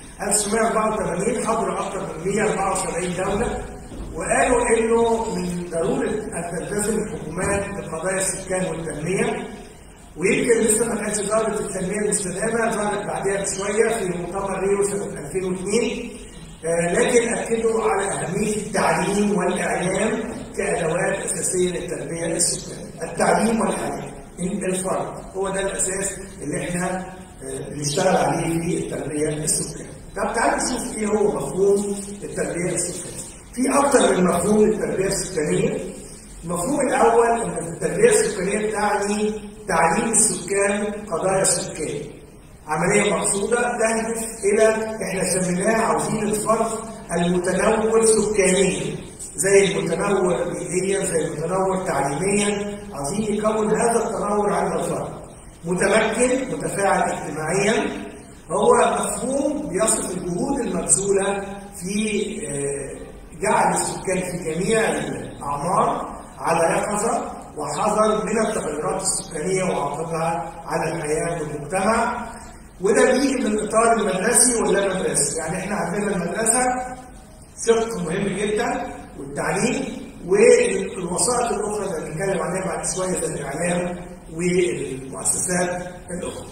1984 حضروا اكثر من 174 دوله وقالوا انه من ضروره ان تلتزم الحكومات بقضايا السكان والتنميه ويمكن لسه ما كانتش ظهرت التنميه المستدامه ظهرت بعدها بشويه في مؤتمر ريو سنه 2002 آه لكن اكدوا على اهميه التعليم والاعلام كادوات اساسيه للتربيه السكانيه. التعليم والاعلام الفرد هو ده الاساس اللي احنا بنشتغل عليه في التربيه السكانيه. طب تعالوا نشوف ايه هو مفهوم التربيه السكانيه. في اكثر من مفهوم للتربيه السكانيه. المفهوم الاول ان التربيه السكانيه تعني تعليم السكان قضايا السكان. عمليه مقصوده تهدف الى احنا سميناها عاوزين الفرد المتنور سكانيا زي المتنور بيئيا زي المتنور تعليميا عايزين يكون هذا التنور عند الفرد متمكن متفاعل اجتماعيا هو مفهوم بيصف الجهود المبذوله في جعل السكان في جميع الاعمار على يقظه وحذر من التغيرات السكانيه وعواقبها على الحياه والمجتمع وده بيجي من الاطار المدرسي ولا مدرسي يعني احنا عندنا المدرسه شق مهم جدا والتعليم والوسائط الاخرى اللي هنتكلم عليها بعد شويه زي الاعلام والمؤسسات الاخرى.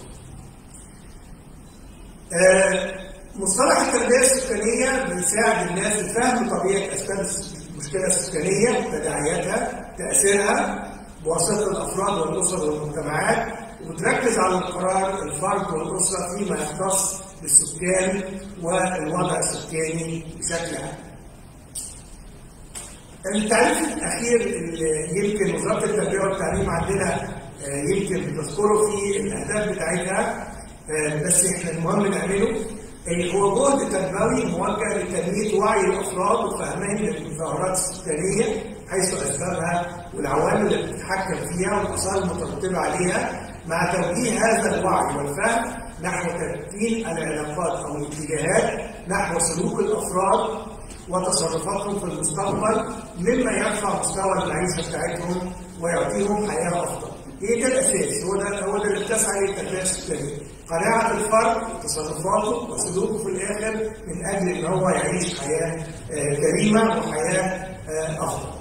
آه مصطلح التربيه السكانيه بيساعد الناس في فهم طبيعه اسباب المشكله السكانيه تداعياتها تاثيرها بواسطه الافراد والاسر والمجتمعات وبتركز على القرار الفرد والاسره فيما يختص للسكان والوضع السكاني بشكل عام. التعريف الاخير اللي يمكن وزاره التربيه والتعليم عندنا يمكن تذكره في الاهداف بتاعتها بس احنا المهم نعمله هو جهد تربوي موجه لتنميه وعي الافراد وفهمهم للتظاهرات السكانيه حيث اسبابها والعوامل اللي بتتحكم فيها والاثار المترتبه عليها مع توجيه هذا الوعي والفهم نحو ترتيب العلاقات او الاتجاهات نحو سلوك الافراد وتصرفاتهم في المستقبل مما يرفع مستوى المعيشه بتاعتهم ويعطيهم حياه افضل. هي ده الاساس هو ده هو ده اللي بتسعى اليه التربيه السكانيه. قناعه الفرد تصرفاته وسلوكه في الاخر من اجل ان هو يعيش حياه كريمه وحياه افضل.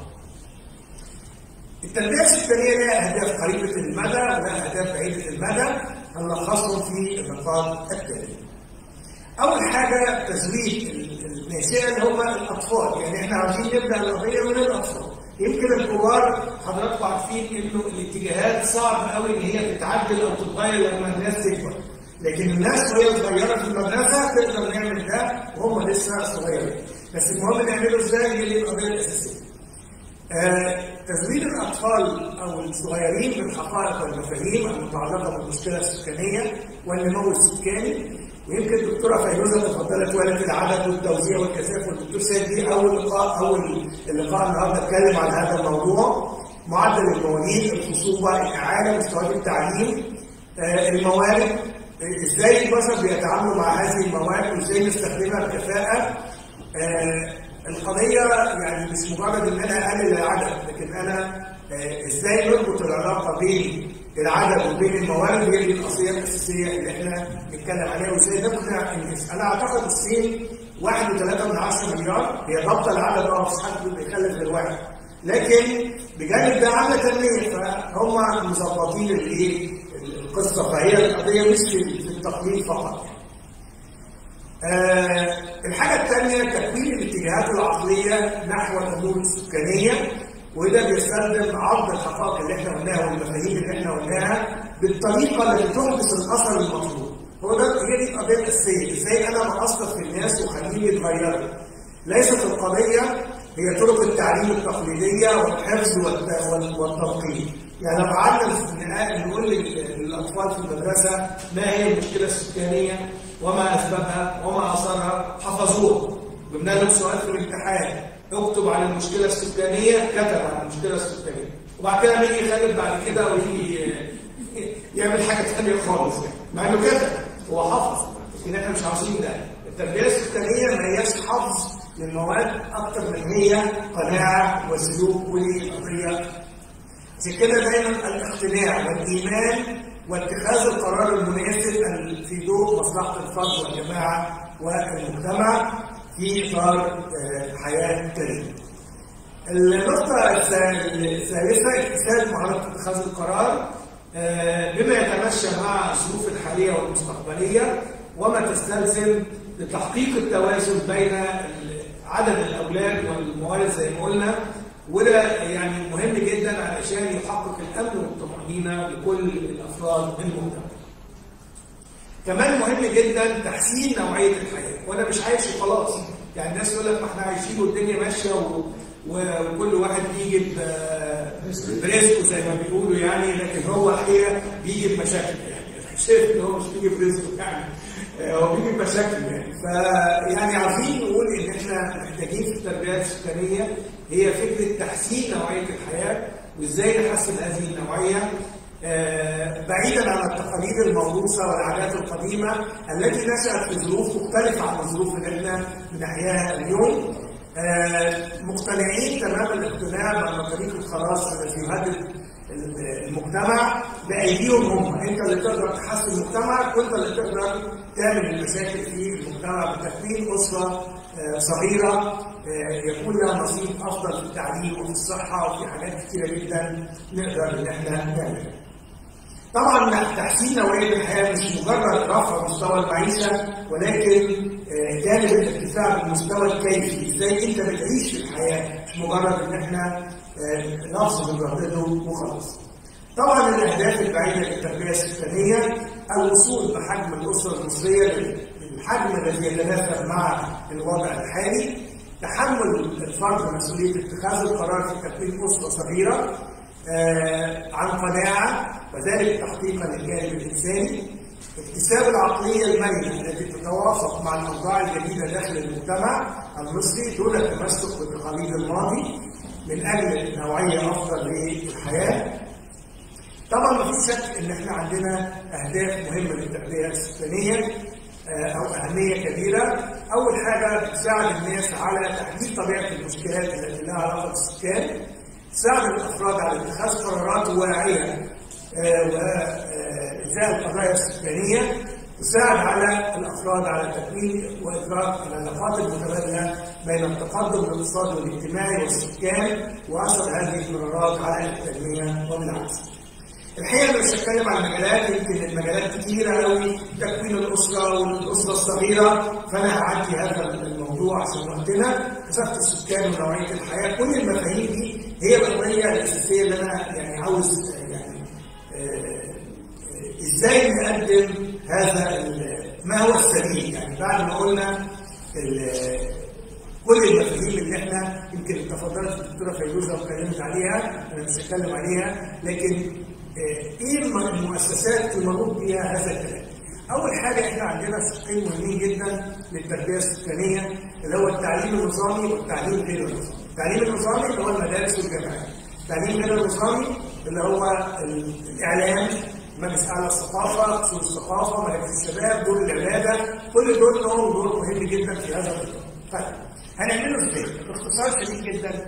التربيه السكانيه لها اهداف قريبه المدى ولها اهداف بعيده المدى هنلخصهم في النقاط التاليه. اول حاجه تزويد الناشئه اللي هم الاطفال يعني احنا عاوزين نبدا القضيه من الاطفال يمكن الكبار حضراتكم عارفين انه الاتجاهات صعب قوي ان هي تتعدل او تتغير لما الناس تكبر لكن الناس وهي صغيره في المدرسه تقدر نعمل ده وهم لسه صغيرين بس المهم نعمله ازاي هي دي القضيه الاساسيه آه تزويد الاطفال او الصغيرين بالحقائق والمفاهيم المتعلقه بالمشكله السكانيه والنمو السكاني ويمكن الدكتوره فيروزه تفضلت وقالت العدد والتوزيع والكثافه والدكتور سيد دي اول لقاء اول اللقاء النهارده اتكلم عن هذا الموضوع معدل المواليد الخصوبه الاعاله مستويات التعليم آه الموارد آه ازاي البشر بيتعاملوا مع هذه الموارد وازاي نستخدمها بكفاءه آه القضيه يعني مش مجرد ان انا اقلل العدد لكن انا ازاي نربط العلاقه بين العدد وبين الموارد هي دي القضيه الاساسيه اللي احنا بنتكلم عليها وازاي نقنع الناس انا اعتقد الصين 1.3 مليار هي ضابطه العدد اه مش حد بيخلف غير واحد لكن بجانب ده عامله تنميه فهم مظبطين الايه القصه فهي القضيه مش في التقليد فقط آه الحاجه الثانيه تكوين الاتجاهات العقليه نحو الامور السكانيه وده بيستخدم عرض الحقائق اللي احنا قلناها والمفاهيم اللي احنا قلناها بالطريقه اللي تحدث الاثر المطلوب. هو ده هي دي القضيه الاساسيه، ازاي انا بأثر في الناس واخليهم يتغيروا. ليست القضيه هي طرق التعليم التقليديه والحفظ والتلقين. يعني لو قعدنا نقول للاطفال في المدرسه ما هي المشكله السكانيه وما اسبابها وما اثرها حفظوها. جبنا لهم سؤال في الامتحان اكتب عن المشكله السكانيه كتب عن المشكله السكانيه وبعد كده بيجي يخلف بعد كده ويجي يعمل حاجه ثانيه خالص يعني مع انه كتب هو حفظ لكن احنا مش عاوزين ده التربيه السكانيه ما هياش حفظ للمواد اكتر من هي قناعه وسلوك ودي قضيه عشان كده دايما الاقتناع والايمان واتخاذ القرار المناسب في ضوء مصلحه الفرد والجماعه والمجتمع في اطار حياه كريمه. النقطة الثالثة اكتساب مهارة اتخاذ القرار بما يتمشى مع الظروف الحالية والمستقبلية وما تستلزم لتحقيق التوازن بين عدد الأولاد والموارد زي ما قلنا وده يعني مهم جدا علشان يحقق الأمن والطمأنينة لكل الأفراد المجتمع. كمان مهم جدا تحسين نوعيه الحياه وانا مش عايش وخلاص يعني الناس يقول لك ما احنا عايشين والدنيا ماشيه و... وكل واحد بيجي برزقه زي ما بيقولوا يعني لكن هو الحقيقه بيجي بمشاكل يعني شايف ان هو مش بيجي برزقه يعني هو بيجي بمشاكل يعني فيعني عارفين نقول ان احنا محتاجين في التربيه السكانيه هي فكره تحسين نوعيه الحياه وازاي نحسن هذه النوعيه آه بعيدا عن التقاليد الموروثه والعادات القديمه التي نشات في ظروف مختلفه عن الظروف اللي احنا بنحياها اليوم آه مقتنعين تمام الاقتناع بان طريق الخلاص الذي يهدد المجتمع بايديهم هم انت اللي تقدر تحسن مجتمعك وانت اللي تقدر تعمل المشاكل في المجتمع بتكوين اسره آه صغيره يكون لها نصيب افضل في التعليم وفي الصحه وفي حاجات كثيره جدا نقدر ان احنا نعملها. طبعا تحسين نوعيه الحياه مش مجرد رفع مستوى المعيشه ولكن جانب الارتفاع بالمستوى الكيفي ازاي انت بتعيش في الحياه مش مجرد ان احنا لفظ بنردده وخلاص. طبعا الاهداف البعيده للتربيه السكانيه الوصول بحجم الاسره المصريه الحجم الذي يتناسب مع الوضع الحالي تحمل الفرد مسؤوليه اتخاذ القرار في تكوين اسره صغيره آه، عن قناعه وذلك تحقيقا للجانب الانساني اكتساب العقليه المرنه التي تتوافق مع الاوضاع الجديده داخل المجتمع المصري دون التمسك بتقاليد الماضي من اجل نوعيه افضل للحياه طبعا ما فيش شك ان احنا عندنا اهداف مهمه للتربيه السكانيه آه، او اهميه كبيره اول حاجه تساعد الناس على تحديد طبيعه المشكلات التي لها علاقه بالسكان تساعد الافراد على اتخاذ قرارات واعيه وإزاء القضايا السكانية تساعد على الأفراد على تكوين وإدراك العلاقات المتبادلة بين التقدم الاقتصادي والاجتماعي والسكان وأثر هذه القرارات على التنمية وبالعكس. الحقيقة أنا مش هتكلم عن المجالات يمكن المجالات كتيرة قوي تكوين الأسرة والأسرة الصغيرة فأنا هعدي هذا الموضوع عشان وقتنا كثافة السكان ونوعية الحياة كل المفاهيم دي هي القضية الأساسية اللي أنا يعني عاوز يعني ازاي نقدم هذا ما هو السبيل يعني بعد ما قلنا كل المفاهيم اللي احنا يمكن تفضلت الدكتوره فيروزه واتكلمت عليها انا مش هتكلم عليها لكن ايه المؤسسات المنوط بها هذا الكلام؟ اول حاجه احنا عندنا شقين مهمين جدا للتربيه السكانيه اللي هو التعليم النظامي والتعليم غير النظامي. التعليم النظامي اللي هو المدارس والجامعات. التعليم غير النظامي اللي هو الاعلام مجلس اعلى الثقافه، قصور الثقافه، مراكز الشباب، دور العباده، كل دول لهم دور مهم جدا في هذا النظام. طيب هنعمله ازاي؟ باختصار شديد جدا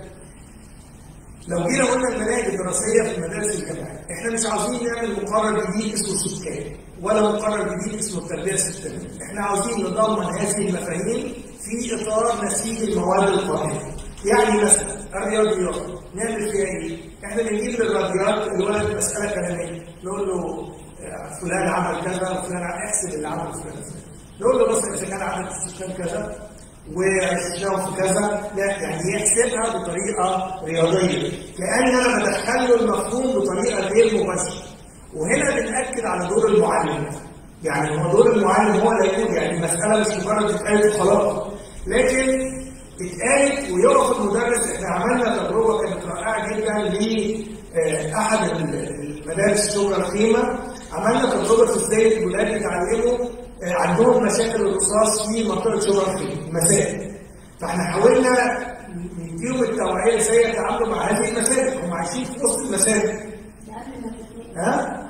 لو جينا قلنا المناهج الدراسيه في المدارس الجامعات، احنا مش عاوزين نعمل مقرر جديد اسمه سكان، ولا مقرر جديد اسمه التربيه السكانيه، احنا عاوزين نضمن هذه المفاهيم في اطار نسيج المواد القائمه. يعني مثلا الرياضيات نعمل فيها ايه؟ احنا بنجيب للرياضيات الولد مساله كلاميه نقول له فلان عمل كذا وفلان احسب اللي عمل فلان نقول له مثلا اذا كان عدد السكان كذا وعشناهم في كذا لا يعني يحسبها بطريقه رياضيه كان انا بدخل له المفهوم بطريقه غير مباشره وهنا بنأكد على دور المعلم يعني هو دور المعلم هو اللي يقول يعني المساله مش مجرد اتقالت خلاص لكن اتقالت ويقف المدرس احنا عملنا تجربه كانت رائعه جدا لاحد المدارس الشغل القيمه عملنا تجربه ازاي الولاد يتعلموا عندهم مشاكل الرصاص في منطقه شغل القيمه مساجد فاحنا حاولنا نديهم التوعيه ازاي يتعاملوا مع هذه المساجد هم عايشين في وسط المساجد ها؟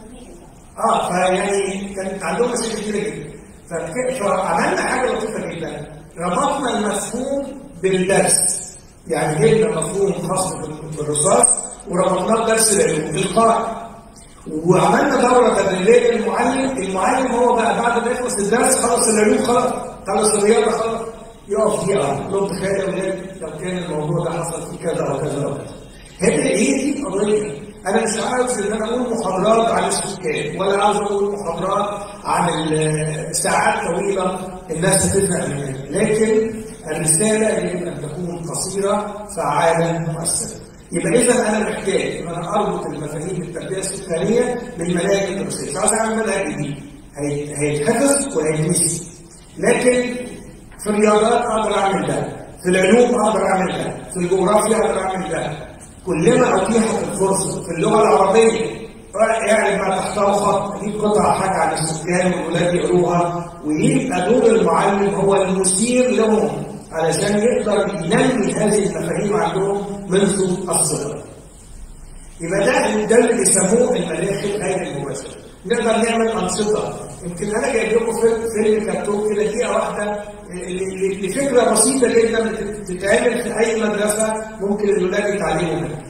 اه فيعني كانت عندهم مشاكل كتيره جدا فعملنا حاجه لطيفه جدا ربطنا المفهوم بالدرس يعني جبنا مفهوم خاص بالرصاص وربطناه بدرس العلوم بالقاعده وعملنا دوره تدريبيه للمعلم المعلم هو بقى بعد ما يخلص الدرس خلص العلوم خلاص خلص الرياضه خلاص يقف دقيقه لو تخيل يا اولاد لو كان الموضوع ده حصل في كذا وكذا وكذا هي هي دي القضيه انا مش عاوز ان انا اقول محاضرات عن السكان ولا عاوز اقول محاضرات عن ساعات طويله الناس هتزهق منها لكن الرساله يجب ان تكون قصيره فعاله مؤثره يبقى اذا انا محتاج ان انا اربط المفاهيم التربيه السكانيه بالمناهج الدراسيه مش عاوز اعمل منهج جديد هيتحفظ وهيتنسي لكن في الرياضات اقدر اعمل ده في العلوم اقدر اعمل ده في الجغرافيا اقدر اعمل ده كلما اتيحت الفرصه في اللغه العربيه اعرف ما تحتها خط دي قطعه حاجه عن السكان والولاد يقروها ويبقى دور المعلم هو المثير لهم علشان يقدر ينمي هذه المفاهيم عندهم منذ الصغر. يبقى ده ده اللي بيسموه المناخ غير المباشر. نقدر نعمل انشطه يمكن انا جايب لكم فيلم كرتون كده دقيقه واحده لفكره بسيطه جدا بتتعمل في اي مدرسه ممكن الولاد يتعلموا منها.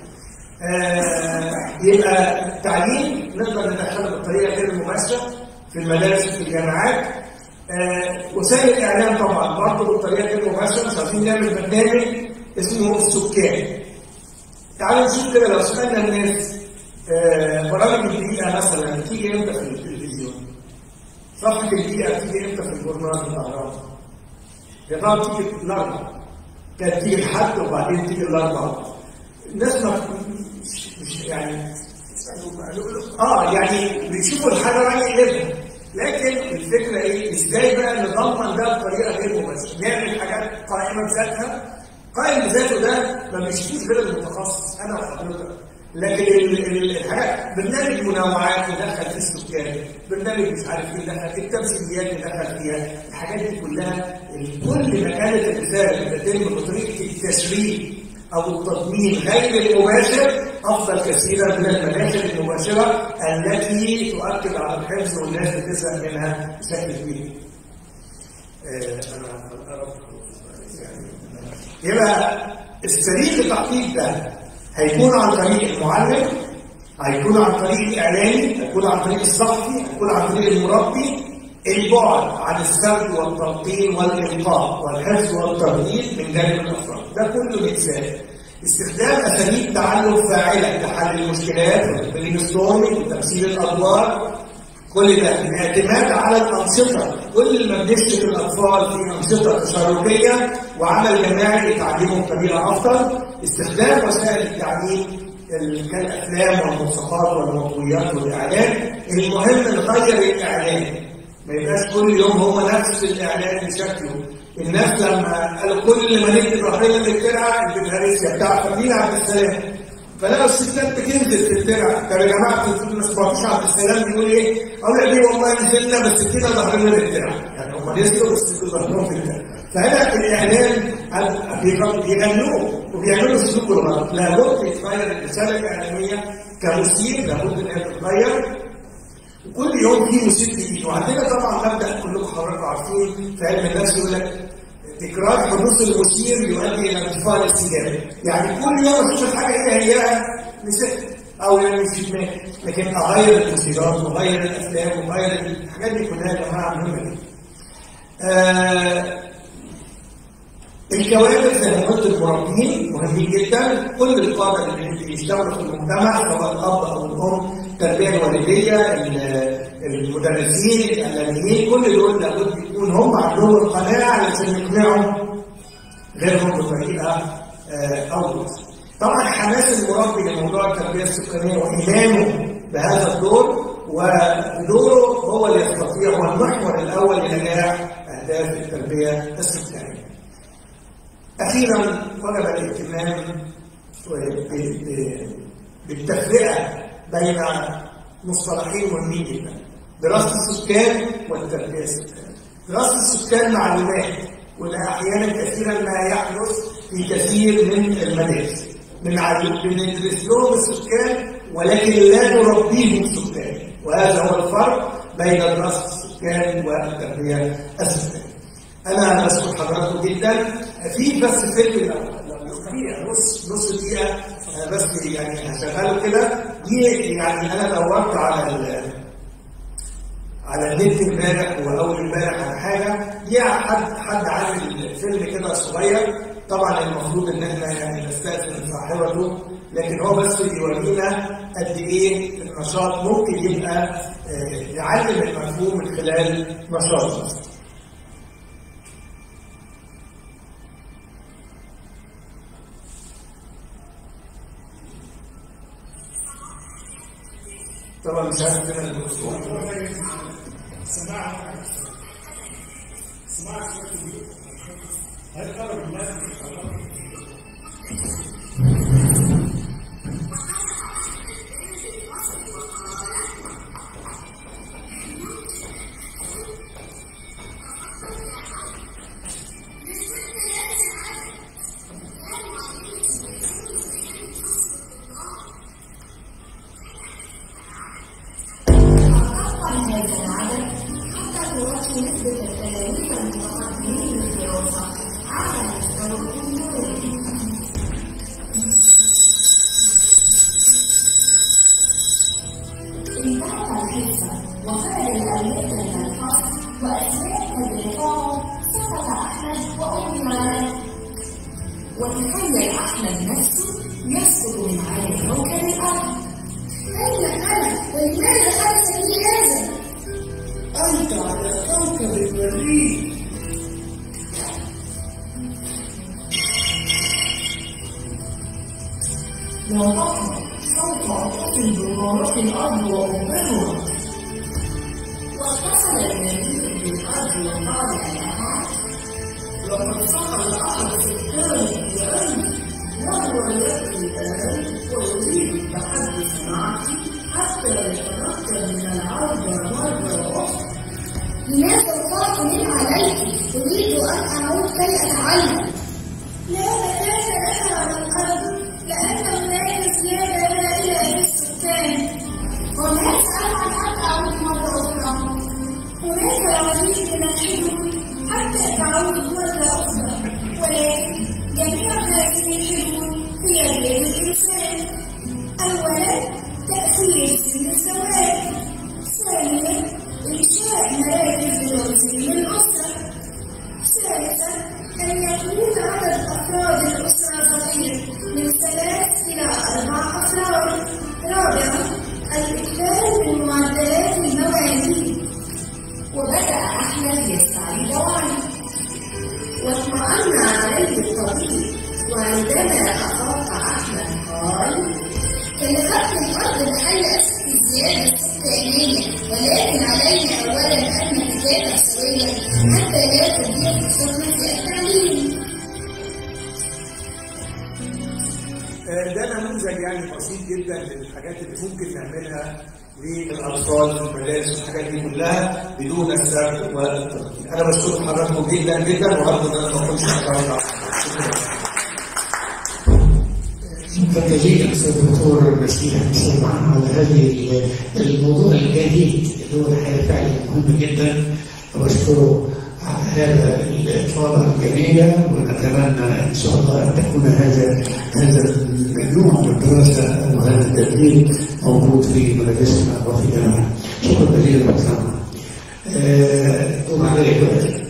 آه يبقى التعليم نقدر ندخله بالطريقه غير المباشره في المدارس وفي الجامعات آه وسائل الاعلام طبعا برضه بالطريقه غير المباشره مش عايزين نعمل برنامج اسمه السكان. تعالوا نشوف كده لو سالنا الناس آه برامج الدقيقه مثلا بتيجي امتى في التلفزيون؟ صفحه الدقيقه بتيجي امتى في الجورنال الاهرام؟ يا ترى بتيجي الاربع كانت تيجي الحد وبعدين تيجي الاربع الناس ما مش, مش يعني اه يعني بيشوفوا الحاجه يعني يقلبها لكن الفكره ايه؟ ازاي بقى نضمن ده بطريقه غير مباشره؟ نعمل حاجات قائمه بذاتها قائم بذاته ده ما بيشوفوش غير المتخصص انا وحضرتك لكن ال- ال- الحاجات برنامج منوعات ندخل فيه السكان برنامج مش عارف ايه ندخل التمثيليات ندخل فيها الحاجات دي كلها ال- كل ما كانت الرساله بتتم بطريقه التشريع او التضمين غير المباشر افضل كثيرا من المناخر المباشره التي تؤكد على الحفظ والناس بتزهق منها بشكل كبير. آه، انا قربت خلاص. يعني يبقى السبيل لتحقيق ده هيكون عن طريق المعلم هيكون عن طريق الاعلامي هيكون عن طريق الصحفي هيكون عن طريق المربي البعد عن السرد والتلقين والإلقاء والحفظ والترديد من جانب الأفراد ده كله بيتساعد استخدام أساليب تعلم فاعلة لحل المشكلات والبرين ستورمينج وتمثيل الأدوار كل ده الاعتماد على الأنشطة كل ما بنشرك الأطفال في أنشطة تشاركية وعمل جماعي لتعليمهم بطريقة أفضل استخدام وسائل التعليم ال- كالأفلام والموسيقات والمطويات والإعلان المهم نغير الإعلان ما يبقاش كل يوم هو نفس الإعلان بشكله الناس لما قالوا كل ما نيجي ظهرنا للترعة البلهارسيا بتاع فمين عبد السلام فلقوا الستات بتنزل في الترعة طب يا جماعة انتوا ما سمعتوش عبد السلام بيقول ايه؟ أقول لك ايه والله نزلنا بس كده ظهرنا للترعة يعني هم نزلوا بس كده ظهرهم في الترعة فهنا الإعلان بيغ- بيغنوه وبيعملوا سلوك الغلط لابد يتغير الرسالة الإعلامية كمثير لابد إنها تتغير وكل يوم في مثير جديد وعندنا طبعا مبدا كلكم حضراتكم عارفين في علم النفس يقول لك تكرار حدوث المثير يؤدي الى ارتفاع الاستجابه يعني كل يوم اشوف الحاجه هي هي نسيت او يعني مش في دماغي لكن اغير المثيرات واغير الافلام واغير الحاجات دي كلها يا جماعه مهمه جدا. آه الكوادر زي ما قلت المربين مهمين جدا كل القاده اللي بيشتغلوا في المجتمع سواء الاب او الام التربيه الوالديه ال- المدرسين الاعلاميين كل دول لابد يكون هم عندهم القناعه علشان يقنعوا غيرهم بطريقه آه، افضل. طبعا حماس المربي لموضوع التربيه السكانيه وايمانه بهذا الدور ودوره هو اللي يستطيع هو المحور الاول لنجاح اهداف التربيه السكانيه. أخيرا وجب الاهتمام ب- ب- بالتفرقة بين مصطلحين مهمين جدا دراسة السكان والتربية السكانية دراسة السكان معلومات وده أحيانا كثيرا ما يحدث في كثير من المدارس بنعلم- بندرس لهم السكان ولكن لا نربيهم سكان وهذا هو الفرق بين دراسة السكان والتربية السكانية انا بشكر حضراتكم جدا في بس فيلم لو لو دقيقه نص نص دقيقه أنا بس يعني هشغله كده دي يعني انا دورت على ال على النت امبارح واول امبارح على حاجه دي حد حد عامل فيلم كده صغير طبعا المفروض ان احنا يعني نستاذن صاحبته لكن هو بس بيورينا قد ايه النشاط ممكن يبقى آه، يعلم المفهوم من خلال نشاط طبعا مش عارف كده الموضوع
من هذا العدد حتى تغطي نسبة التلاميذ المتقدمين للدراسة على مستوى الجمهورية. انتهت الحصة وخرج الأولاد من الفصل وأثناء تدريسهم سقط أحمد وأمي وتخيل أحمد نفسه يسقط من على كوكب الأرض
أين أنا؟ ولماذا حدث لي هذا؟
انت على كوكب المريخ
وأحمد سوف أتصل بوزارة الأرض وأخبرها واتصل النبي بالأرض وقال لها وقد سقى الأرض في الكون بعلم وهو يأتي الآن ويريد التحدث معك حتى يتمكن من العودة مرة أخرى
لماذا الضغط من عليك؟ أريد أن أعود كي أتعلم. لا مكان لها على الأرض لأن هناك زيادة هائلة في السكان. وماذا أفعل حتى أعود مرة أخرى؟ هناك العديد من الحلول حتى تعود مرة أخرى ولكن جميع هذه الحلول هي بيد الإنسان. أولا تأثير سن الزواج. ثانيا إنشاء مراكز لتنظيم الأسرة. ثالثا أن يكون عدد أفراد الأسرة ضئيل من ثلاث إلى أربع أفراد. رابعا الإكثار من معدلات المواليد.
وبدأ أحمد يستعيد وعيه واطمأن عليه الطبيب وعندما أفاق أحمد قال
تلقت الأرض محل أسد الزيادة السكانية ولكن علينا أولا أن نتكافئ سويا حتى لا تضيع فرصة التعليم.
آه، ده نموذج يعني بسيط جدا للحاجات اللي ممكن نعملها للاطفال في المدارس والحاجات دي كلها بدون السرد والترتيب. انا بشكر حضراتكم جدا جدا وارجو ان انا ما اكونش اخطات
شكرا جزيلا استاذ الدكتور مسيح حسين على هذه الموضوع الجديد اللي هو الحقيقه فعلا مهم جدا واشكره على هذا الاطلاله الجميله ونتمنى ان شاء الله ان تكون هذا هذا النوع من الدراسه او هذا التدريب موجود في مدارسنا وفي جامعنا شكرا جزيلا دكتور آه، دكتور علي دلوقتي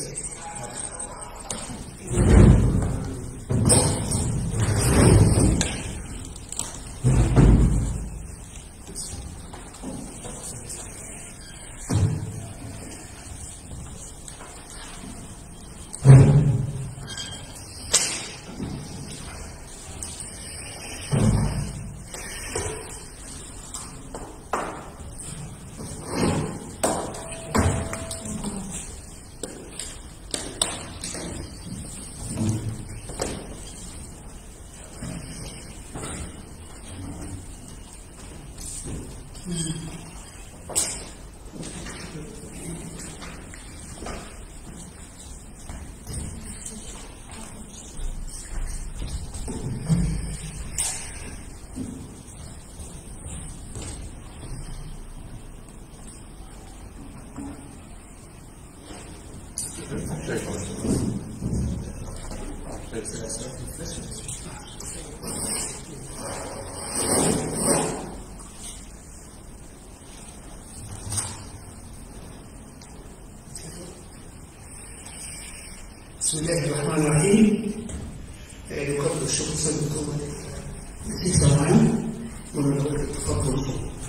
بسم الله الرحمن الرحيم آه، نقدم الشكر سيدكم نتيجة معنا ونقول التفضل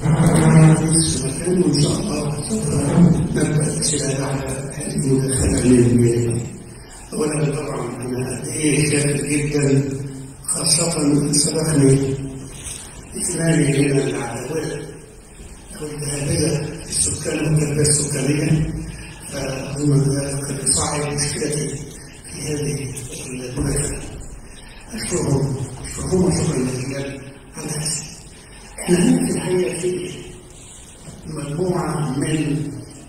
في المكان وإن شاء الله سوف نبدأ الاستدلال على هذه المداخلة العلمية أولا طبعا أنا قد إيه شاكر جدا خاصة سبقني إثنان من العدوات أو الذهابلة السكان والتربية السكانية فهم قد يصعب مشكلتي في هذه المداخلة أشكرهم أشكرهم شكرا للرجال على هذا احنا هنا في الحقيقة في مجموعة من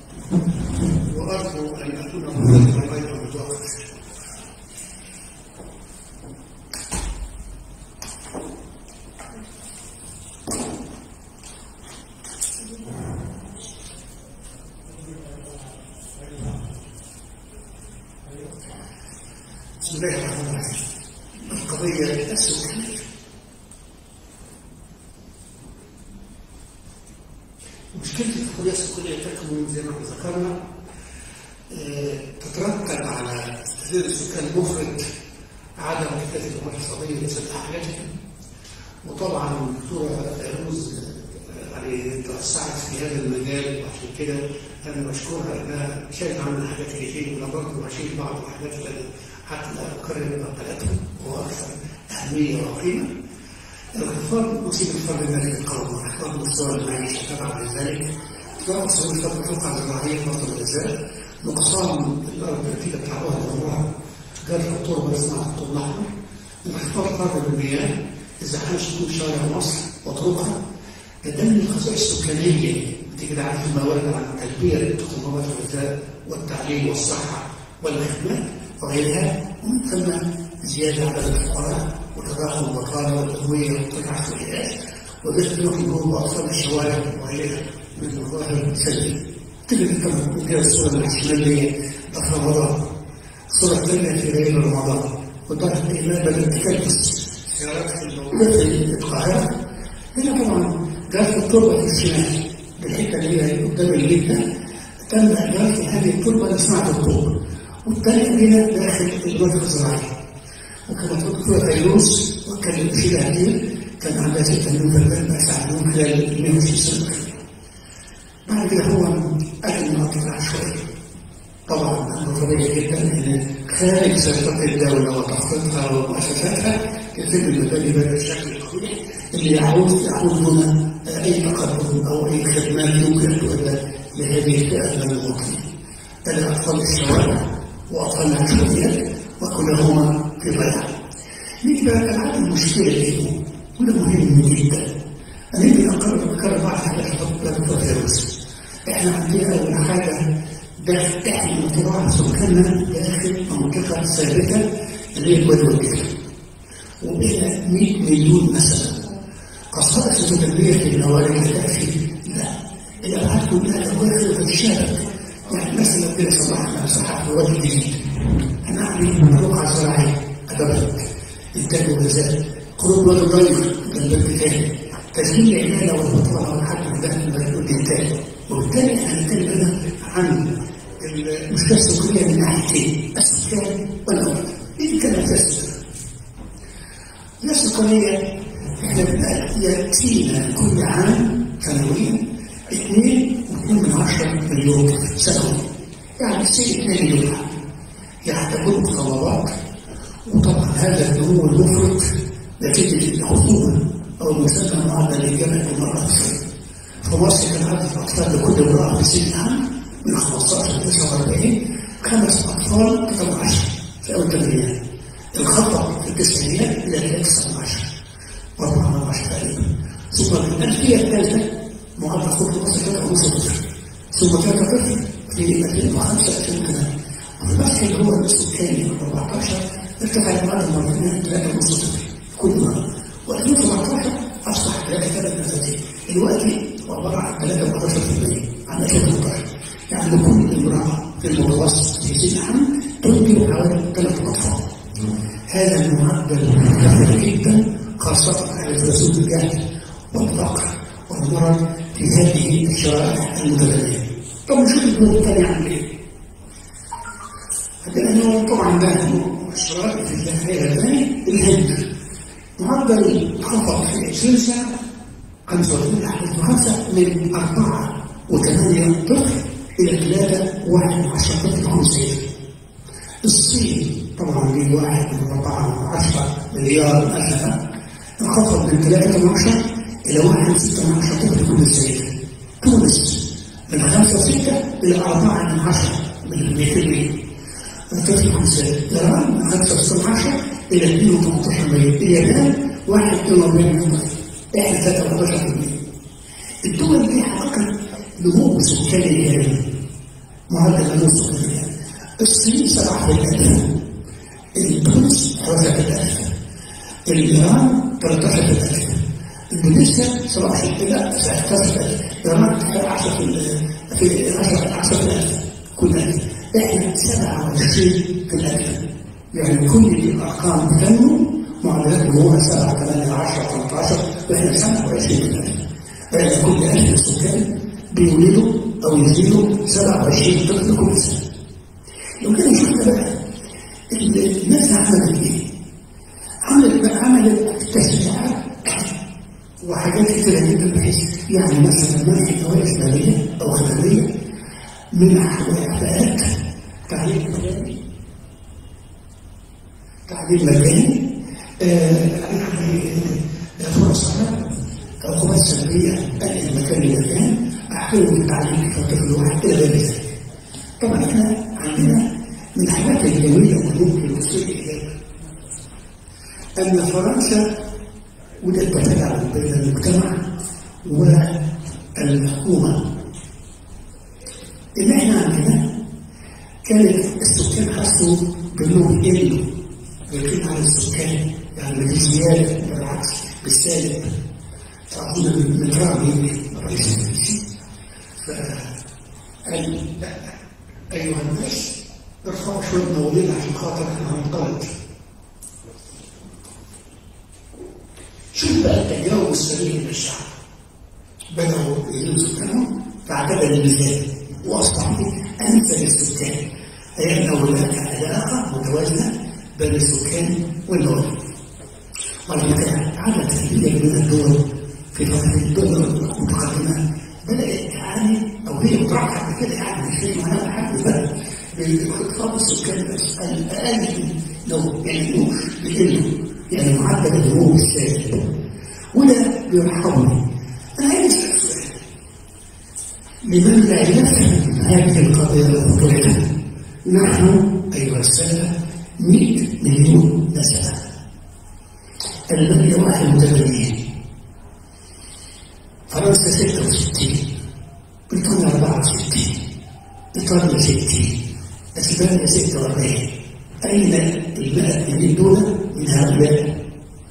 وأرجو أن أكون مبادرة غير متوقف بسم الله الرحمن الرحيم القضية السكانية مشكلة القضية السكانية تكمن زي ما احنا ذكرنا آه، تترتب على تزويد السكان المفرط عدم كفاية الأمور الاقتصادية لسد حاجاتهم وطبعا الدكتورة فيروز آه، يعني توسعت في هذا المجال وعشان كده أنا بشكرها إنها شالت عنا حاجات كتير وأنا برضه بشيل بعض الحاجات اللي حتى لا أكرر نقلتهم وهو أكثر أهمية وقيمة الانخفاض نصيب الفرد ذلك القوم وانخفاض مستوى المعيشة تبعا لذلك نقص الفقه الزراعية برضه الغذاء نقصان الأرض النتيجة بتاع أهل الأمراض جرح التربة صناعة الطوب الأحمر انخفاض قدر المياه ازدحام سكون شوارع مصر وطرقها تدني الخسائر السكانية انت كده عارف الموارد عن تلبية للتطلبات الغذاء والتعليم والصحة والخدمات وغيرها ومن ثم زيادة عدد الفقراء وتضخم البطالة والأدوية والعشوائيات وذكر الجنوب وأطفال الشوارع وغيرها من المظاهر السلبية تجد كما كده الصورة الشمالية ضفر رمضان الصورة الثانية في ليل رمضان وضعت الإمام بدأت تكلبس سيارات في الموجودة في القاهرة هنا طبعا جرف التربة في الشمال بالحتة اللي هي قدام البيت ده تم جرف هذه التربة اللي اسمها الطوب والثانية هنا داخل المنطقة الزراعية وكما تقول فيها فيروز وكان بشيل عليه كان عندها ستة مليون فردان بقى ساعدوهم خلال 120 سنة بعد كده هو أجل المناطق العشوائية طبعا أمر طبيعي جدا ان خارج سيطره الدوله وتخطيطها ومؤسساتها يتم المباني بهذا الشكل القوي اللي يعود يعود دون اي تقدم او اي خدمات يمكن ان تؤدى لهذه الفئه من المواطنين. الاطفال الشوارع واطفال العشوائيات وكلهما في ضياع. نيجي بقى العاب المشكله دي وده مهم جدا. انا يمكن اقرر اكرر بعض الحاجات اللي في الفيروس. احنا عندنا اول حاجه داخل احنا انطباع سكاننا داخل منطقة ثابتة اللي هي الواد والدفن وبها 100 مليون مثلا خصائص تدبير الموارد لا تأتي لا الأبعاد كلها دواخل تتشابك يعني مثلا كده صباحنا صحة الواد الجديد هنعمل رقعة زراعية أدبت إنتاج وغذاء قرب واد ضيف جنب تاني تسجيل العمالة والبطالة والحد من ده الإنتاج وبالتالي هنتكلم هنا عن المشكله السكريه من ناحيتين السكان والأولاد دي كان اساس السكريه احنا ياتينا كل عام سنويا 2.2 من 10 مليون طفل سنويا يعني سي 2 مليون يحتاجون متطلبات وطبعا هذا النمو المفرط نتيجه الخصومه او المسمى معدل الجمع للمراه الصغيره في مصر كان عدد الاطفال لكل امراه بسن عام من 15 ل 49 خمس اطفال كتب 10 في اول الثمانينات الخطا في التسعينات الى 19 واربعة من 10 تقريبا ثم في الالفيه الثالثه معدل خطوه مصر كان ونص طفل ثم ثلاثه طفل في 2005 2008 وفي البحث اللي هو النصف الثاني من 14 ارتفع المعدل مرتين ثلاثه ونص طفل كل مره و2017 اصبح ثلاثه ثلاث نتائج دلوقتي عباره عن 13% عن 2018 يعني كل امرأة في المتوسط في سن حمل تنجب حوالي ثلاث أطفال. هذا المعدل مرتفع جدا خاصة على الرسول الجهل والفقر والمرض في هذه الشرائح المتدنية. طب نشوف الدول الثانية عن ايه؟ لأنه طبعا ده الشرائح في الداخلية الثانية الهند. معدل انخفض في 20 سنة 25 لحد 5 من 4 و8 طفل إلى ثلاثة واحد من عشرة طفل كل سنة. الصين طبعا دي واحد من أربعة من عشرة مليار نسمة انخفض من ثلاثة من عشرة إلى واحد من ستة من عشرة طفل كل سنة. تونس من خمسة ستة إلى أربعة من عشرة من 200 طفل كل سنة. إيران من خمسة ستة من عشرة إلى 2 18 مليون. اليابان واحد من 40 طفل. إحنا 13% الدول دي حققت نمو سكاني هائل معدل نمو سكاني الصين سبعة بالألف تونس 11000 الإيران 13000 اندونيسيا 17 لا 19000 إيران 10 في 10 10000 كل ألف إحنا 27 في الألف يعني كل الأرقام تنمو معدلات نموها 7 8 10 13 وإحنا 27 في الألف يعني كل ألف سكان بيولدوا او يزيدوا 27 طفل كل سنه. لو كده شفنا بقى الناس عملت ايه؟ عملت بقى عملت تشجيعات وحاجات كتيره جدا بحيث يعني مثلا منح جوائز ماليه او خدميه منح واعفاءات تعليم مجاني تعليم مجاني يعني فرص عمل عقوبات سلبيه المكان المكان احكام التعليم في طفل واحد الى غير ذلك. طبعا احنا عندنا من الحاجات الجميله اللي ممكن تصير اليها ان فرنسا وده التفاعل بين المجتمع والحكومه ان احنا عندنا كانت السكان حسوا بانهم يقلوا يقل على السكان يعني مفيش زياده بالعكس بالسالب تعطونا من رامي رئيس الرئيسي فقال لا ايها الناس ارفعوا شويه مواليد عشان خاطر احنا هنطلق شوف بقى التجاوب السريع للشعب بدأوا يزيدوا سكانهم فاعتبر المثال واصبحوا انسب السكان اي ان هناك علاقه متوازنه بين السكان والمواليد ولكن عدد كبير من الدول في فتره الدول المتقدمه بدات تعاني او هي متعرفه قبل كده يعني مش شيء معناه حد بقى بانخفاض السكان الاقل لو يعني بيقلوا يعني معدل النمو السالب وده بيرحمني انا عايز اسال سؤال لمن لا يفهم هذه القضيه وخطورتها نحن ايها الساده 100 مليون نسمه المانيا 81 فرنسا 66 بريطانيا 64 ايطاليا 60 اسبانيا 46 اين المئة مليون دولار من هؤلاء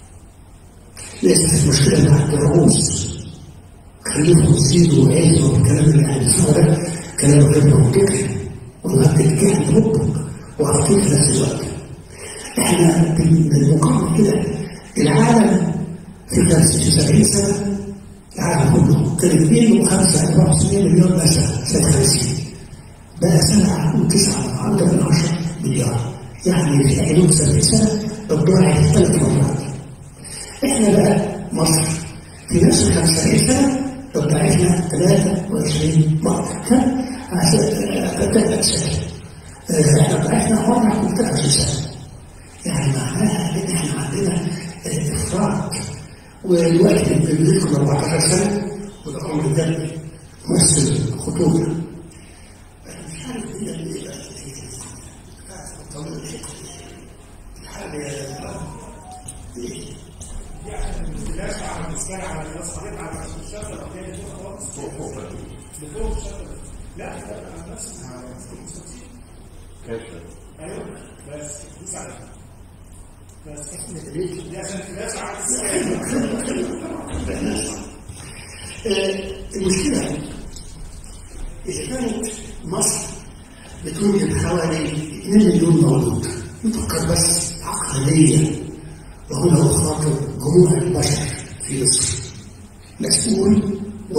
ليست المشكله مع الرؤوس خليهم يزيدوا ويعيشوا والكلام اللي هنسمعه ده كلام غير منطقي ومهدد جهل ربك وخطير في نفس الوقت احنا بالمقارنه كده العالم في 75 سنه العالم كله كان 2 و5 64 مليون نسمه سنه 50 بقى 7 و9 10 من 10 مليار يعني في حدود 70 سنه الضعف ثلاث مرات احنا بقى مصر في نفس ال 75 سنه ضعفنا 23 مره كم؟ ثلاث اجساد احنا ضعفنا مره في 23 سنه يعني معناها ان احنا عندنا افراط ودلوقتي بنذكر 14 سنه والامر ده ممثل خطوره مش عارف ايه المشكلة إذا كانت مصر بتوجد حوالي 2 مليون مولود نفكر بس عقلانيا وهنا أخاطب جموع البشر في مصر مسؤول و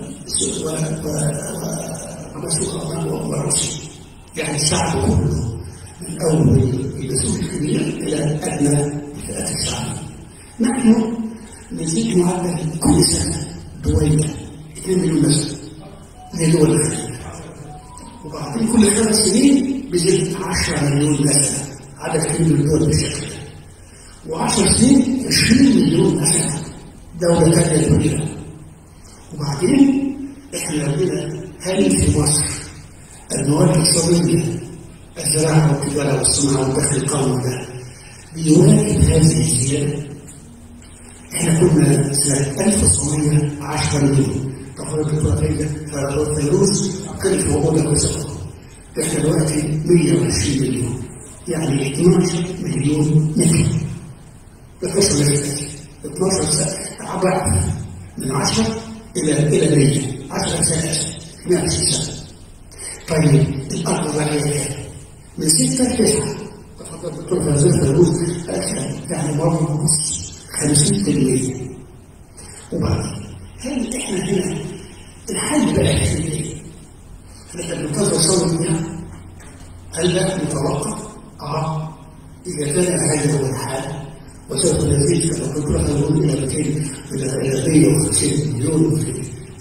ومسؤول ورسول يعني الشعب كله من أول المسؤول الكبير إلى أدنى فئات الشعب نحن نزيد معدل كل سنة دويلة 2 مليون نسمة زي دول الخليج وبعدين كل خمس سنين بيزيد 10 مليون نسمة عدد كبير من الدول بالشكل ده و10 سنين 20 مليون نسمة دولة ثانية كبيرة وبعدين احنا عندنا هل في مصر المواد الاقتصادية الزراعة والتجارة والصناعة والدخل القومي ده بيواكب هذه الزيادة احنا كنا سنة 1910 مليون تقريبا الدكتورة فيروز فيروز كانت موجودة بس احنا دلوقتي 120 مليون يعني 12 مليون متر 12 مليون 12 سنة ضعف من 10 إلى إلى 100 10 سنة 120 سنة طيب الأرض الزراعية كام؟ من 6 ل 9 تفضل الدكتور فيروز فيروز يعني برضه نص 50% وبعدين هل احنا هنا الحل بقى في ايه؟ احنا بننتظر صوت المياه هل ده متوقع؟ اه اذا كان هذا هو الحال وسوف نزيد كما كنت نقول الى 200 الى 150 مليون في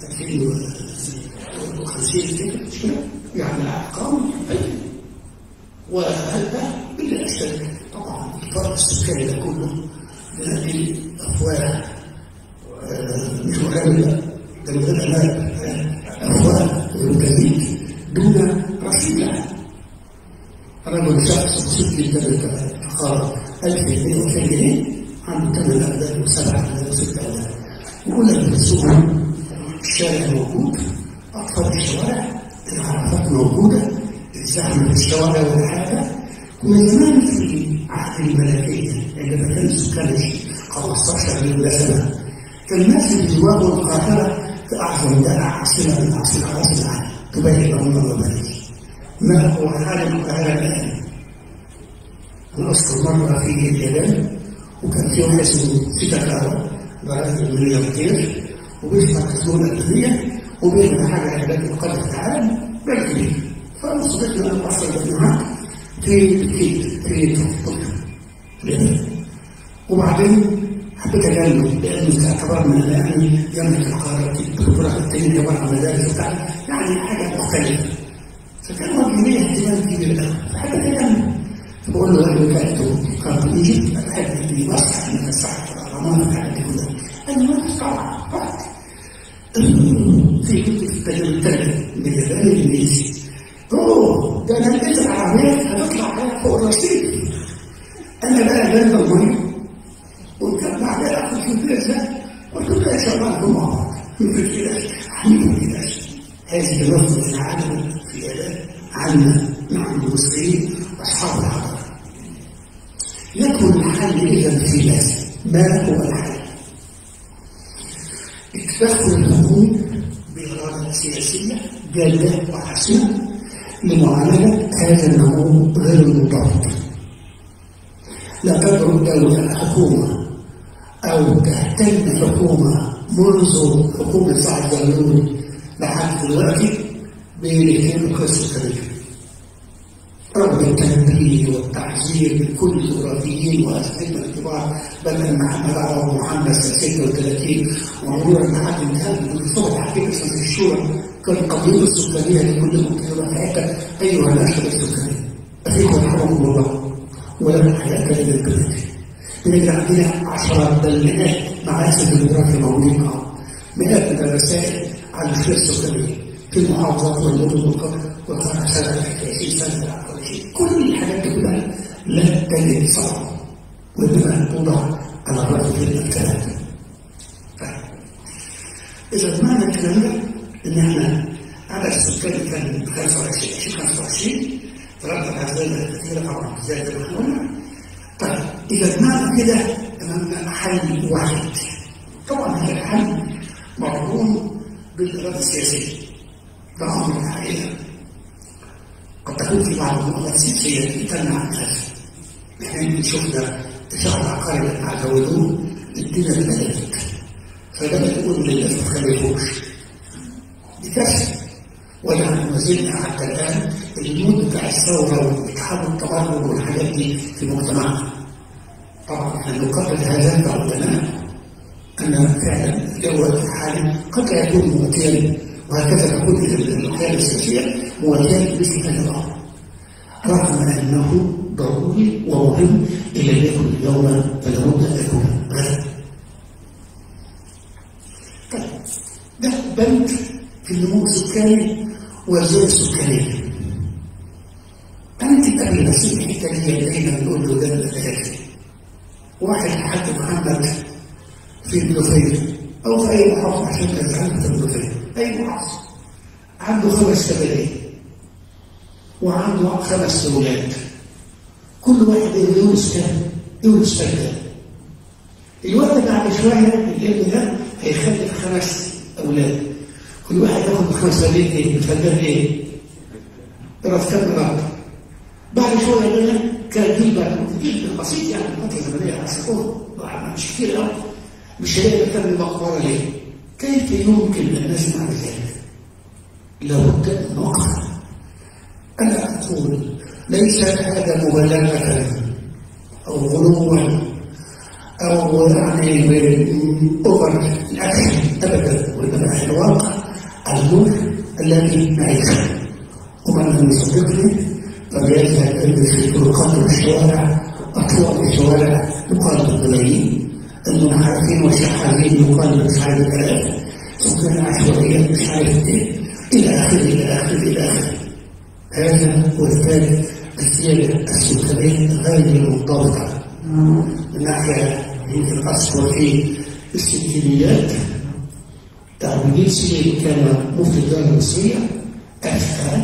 2050 يعني ارقام وهذا بلا شك طبعا الفرق السكاني ده كله لكن أفواه مش مكملة ده من غير أمان التمليك دون رصيد لها رجل شخص بسيط جدا بالفقارة 1000 جنيه و 2000 جنيه عنده ثمان أولاد وسبع أولاد وست أولاد وكل اللي في السوق الشارع موجود أطفال الشوارع العربات موجودة الزحمة في الشوارع ولا حاجة ومن زمان في عهد الملكية اللي ما كان سكانش 15 مليون سنة كان الناس اللي بيواجهوا القاهرة كأعظم دلع عاصمة من عاصمة عواصم العالم دبي اللهم وبارك ما هو حال القاهرة الآن أنا أذكر مرة في اليابان وكان في واحد اسمه سيتا كارا برائد الملياردير وبيسمع تسلول الأدوية وبيعمل حاجة عبادة القدر تعالى بالكبير فأنا صديقنا أنا أصل معاه في في في طوكيو اليابان وبعدين حبيت اجنب لانه اعتبرنا يعني جامعه القاهره الدكتوراه التانية جامعه المدارس بتاع يعني حاجه مختلفه فكان وجه ليه اهتمام كبير قوي فحبيت اجنب بقول له انا كنت كان ايجي احب اني بصحى من الصحه الاهرامات بتاعتي كلها قال لي ما طبعا رحت في كنت في التجربه الثانيه من اليابان الانجليزي اوه ده انا لقيت العربيات هتطلع عليها فوق الرصيف انا بقى جنب الميه وكان بعدها اخذ في البيت قلت له يا شباب مع بعض ما كده ما كده هذه الرفض العالم في الاداء عنا نحن المسلمين واصحاب الحضاره يكون الحل اذا في لازم ما هو الحل؟ التدخل الحكومي باراده سياسيه جاده وحاسمه لمعالجه هذا النمو غير المنضبط لا تدعو الدولة الحكومة أو تهتم الحكومة منذ حكومة سعد زغلول لحد دلوقتي بالاثنين القصة التاريخ رغم التنبيه والتحذير من كل الجغرافيين وأسئلة الكبار بدل محمد عوض ومحمد 36 وموضوع المحل انتهى بالصوت حقيقة في الشورى كان القضية السكانية لكل منطقة في حتة أيها الأشهر السكانية أفيكم رحمكم الله ولا حياة للبلاد بنجد عندنا عشرات بل مئات معاسف الجغرافيا موجودين معهم مئات من الرسائل عن المشكلة السكانية في المحافظات والمدن والقرى والقرى سنة 30 سنة كل شيء كل الحاجات دي كلها لا تجد صعبة وإنما توضع على الرأي في الأفكار إذا معنى الكلام ده إن إحنا عدد السكان كان 25 25 ترتب على ذلك كثيرة طبعا زي ما احنا قلنا طيب إذا معنى كده أمامنا حل واحد طبعا هذا الحل مرهون بالإرادة السياسية ده أمر الحقيقة قد تكون في بعض النقط السياسية تمنع عن هذا احنا يمكن شفنا الشعب العقاري اللي عزودوه الدنيا اتبدلت فبدأ يقول للناس ما تخليهوش بكسر ونحن ما زلنا حتى الآن المود بتاع الثورة والاتحاد والتبرج والحاجات دي في مجتمعنا. طبعا احنا نقدر هذا بعلماء أن فعلا الجو الحالي قد لا يكون مواتيا وهكذا تكون القيادة السياسية مواتيا مثل هذا الأمر. رغم أنه ضروري ومهم إن لم يكن اليوم فلا بد أن يكون غدا. طيب ده بند في النمو السكاني والزيادة السكانية. أنت قبل المسيح الحتة دايما نقول له ده الأكل. واحد حد محمد في المنوفية أو في أي محافظة عشان تزعل في المنوفية أي محافظة عنده خمس تبعين وعنده خمس أولاد كل واحد يورث كام؟ يورث فجأة الولد بعد شوية الابن ده هيخلف خمس أولاد كل واحد ياخد بخمس أولاد إيه؟ بفجأة إيه؟ راس كام الأرض بعد شوية منها كان دي بقى جيل بسيط يعني فترة زمنية عسكرة مش كتير قوي مش هلاقي مكان المقبرة ليه؟ كيف يمكن أن نسمع بذلك؟ لابد أن نقف أنا أقول ليس هذا مبالغة أو غلوا أو يعني أوفر الأكل أبدا وإنما في الواقع الملك الذي نعيشه ومن لم يصدقني فليذهب الى طرقات الشوارع اطوال الشوارع يقال بالملايين المنحرفين والشحاذين يقال مش عارف كلام سكان عشوائيات مش عارف ايه إلى آخره إلى آخره إلى آخره هذا هو الثالث السيادة السلطانية غير المنضبطة من ناحية يمكن الأصل في الستينيات تعبدين سيدي كان مفتي الدولة المصرية أفتى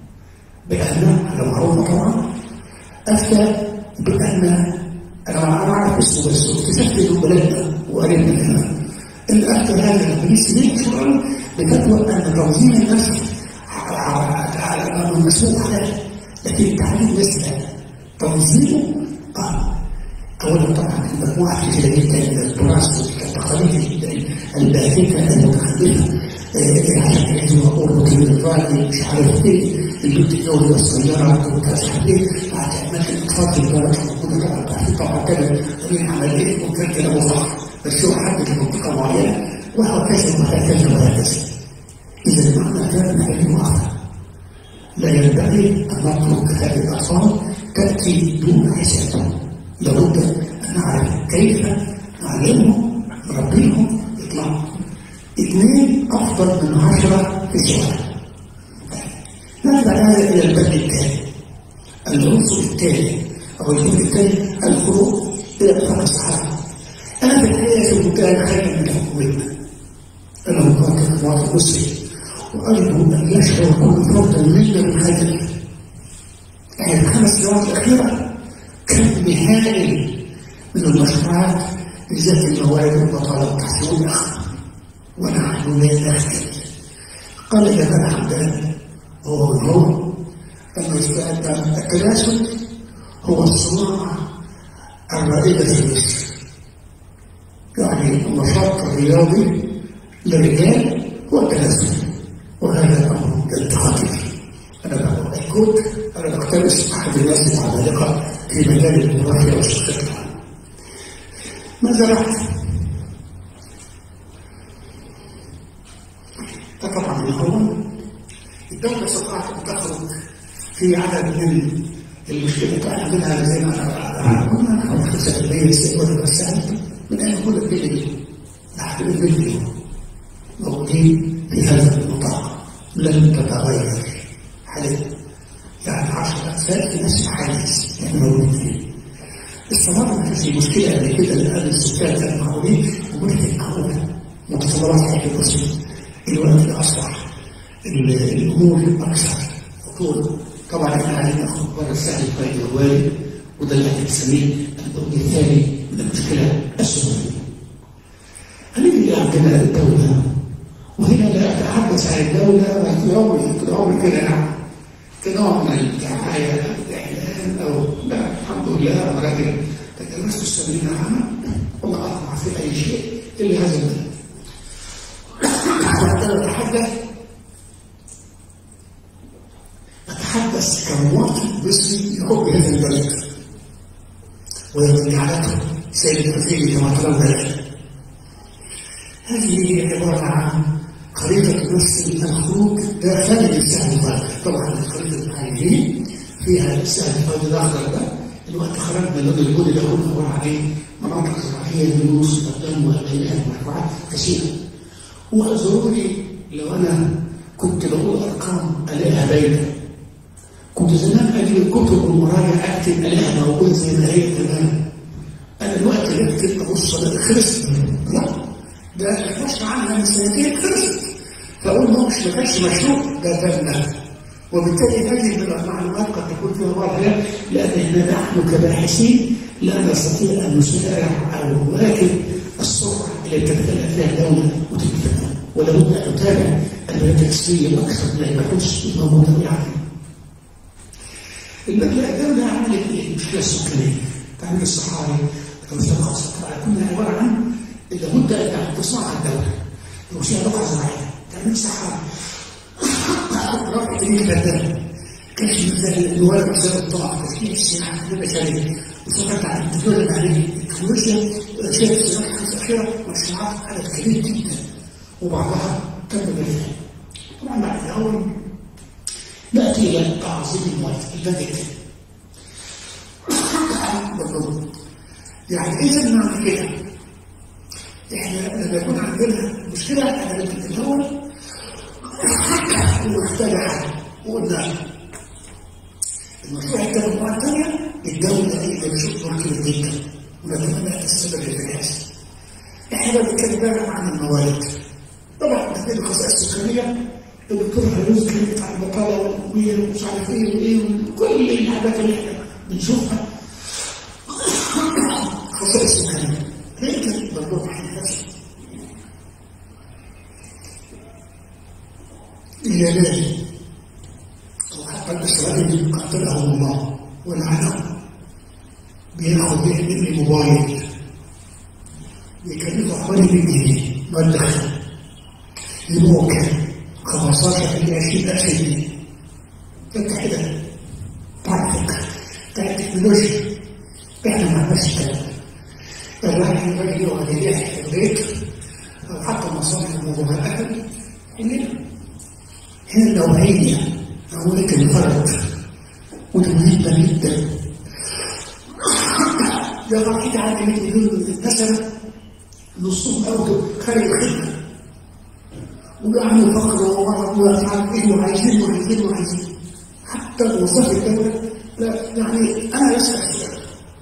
بأن على معروفة طبعا أفتى بأن أنا ما أعرف اسمه بس اكتشفت إنه بلدنا وقريب مننا الأفتى هذا البوليس ليه شرعا بفتوى أن تنظيم الناس على المسؤول عليه لكن التعليم ليس تنظيمه آه أولا طبعا المجموعة كثيرة جدا من الدراسة والتقاليد الباهتة المتخلفة العالم الذي وقوة النظام مش عارف ايه البنت الجوي والسيارة وكذا حبيب بعد أماكن الأطفال في الدرجة موجودة طبعا في طبعا كده غير عملية وكان كلامه صح بس هو حدد منطقة معينة وهكذا وهكذا وهكذا إذا المعنى هذا محل مؤخر لا ينبغي أن نترك هذه الأطفال تأتي دون حساب لابد أن نعرف كيف نعلمهم نربيهم يطلعوا اثنين أفضل من عشرة في الشهر نرجع هذا إلى البند الثاني العنصر الثاني أو البند الثاني الخروج إلى الطرق الصحابة أنا في الحقيقة في المكان خير من حكومتنا أنا مقاتل مواطن مسلم وأرجو أن يشعر كل فرد منا من هذا يعني الخمس سنوات الأخيرة كم نهائي من المشروعات بذات الموارد والبطالة والتحصيل الأخر ونحن لا نخجل قال جمال حمدان وهو هو أن التناسل هو الصناعة الرائدة في مصر يعني النشاط الرياضي للرجال هو التناسل وهذا أمر جد خطير أنا بقول أنا بقتبس أحد الناس المعلقة في مجال الجغرافيا والشخصية ماذا رحت؟ ده طبعا الأول الدولة استطاعت أن تخرج في عدد من المشكلات عندنا زي ما قلنا 5% استقبال الرسائل من أن يكون الفيديو نحن الفيديو موجودين في هذا النطاق لن تتغير حاليا يعني 10 أجزاء في نفس الحديث يعني موجودين استمر في مشكلة قبل كده لأن الستات المعروفين وملك قوة متصورات حياة المسلم الوقت أصبح الأمور أكثر خطورة طبعا احنا علينا أخبار السهل الفايد الوالد وده اللي احنا بنسميه الدور الثاني من المشكلة السورية. هنيجي عندنا الدولة وهنا لا أتحدث عن الدولة في عمري طول عمري كده يعني كنوع من الدعاية أو الإعلان أو لا الحمد لله أنا راجل تجاوزت السبعين عاما وما أطمع في أي شيء إلا هذا البلد. وعندما أتحدث أتحدث كمواطن مصري يحب هذا البلد وجعلته سيد الوزير كما طلبنا هذه هي عبارة عن خريطة مصر الخروج داخل السهم الفاضل طبعا الخريطة الحالية فيها السهم الفاضل الأخضر ده الوقت خرجنا لون الجول ده كله عبارة عن ايه؟ مناطق زراعية دروس قدام وغيرها مشروعات كثيرة واعذروني لو أنا كنت بقول أرقام ألاقيها باينة كنت زمان أجيب الكتب والمراجع أكتب ألاقيها موجودة زي ما هي تمام أنا الوقت اللي أكتب أبص ألاقي خلصت لا ده النشر عنها من سنتين خلصت فأقول ما مش ما كانش مشروع ده تم وبالتالي هذه من المعلومات قد تكون فيها واضحة لأننا نحن كباحثين لا نستطيع أن نسارع أو نواكب السرعة التي تتكلم فيها الدولة وتتكلم ولابد أن نتابع البلاد الأساسية أكثر من البحوث الموجودة يعني المبدأ الدولة عملت إيه؟ المشكلة السكانية تعمير الصحاري التوسيع الخاصة طبعا كلها عبارة عن لابد أن تصنع الدولة توسيع بقعة زراعية تعمير صحاري رفع تنين البلدان كشف الوالد بسبب الطاعة تسكين السياحة المشاريع وسمعت عن التجارة العالمية التكنولوجيا شايف السنوات الأخيرة مشروعات عدد كبير جدا وبعضها تم بنائها طبعا بعد الأول نأتي إلى تعظيم المواد البدء بالضبط يعني إذا معنى كده إحنا لما يكون عندنا مشكلة أنا الأول محتاجة حل وقلنا المشروع التجمع الثانية الدولة هي اللي بتشوف دور كبير جدا ونتمنى أن تستمر في هذا. احنا بقى بنتكلم بقى عن الموارد. طبعا بالنسبة للخصائص السكانية الدكتور هيروز كلمت عن البطالة والأمية ومش عارف إيه وإيه وكل الحاجات اللي احنا بنشوفها خصائص سكانية. لكن برضه احنا نفسه اليابان وحتى الإسرائيلي قتلهم الله ولعنهم بياخد مني موبايل بيكلفه حوالي 100 جنيه ما دخل يبقوا كام؟ 15 في 20000 جنيه انت كده تعرفك بتاع التكنولوجيا احنا ما عندناش الكلام ده الواحد يبقى يقعد يبيع في البيت او حتى مصانع الموبايلات هنا هنا النوعية نوعية الفرد ودي مهمة جدا يا واحد عندي مليون مثلا نصهم أو خارج الخدمة وبيعملوا فقر ومرض ومش عارف ايه وعايزين وعايزين وعايزين حتى وظائف الدولة لا يعني أنا أسأل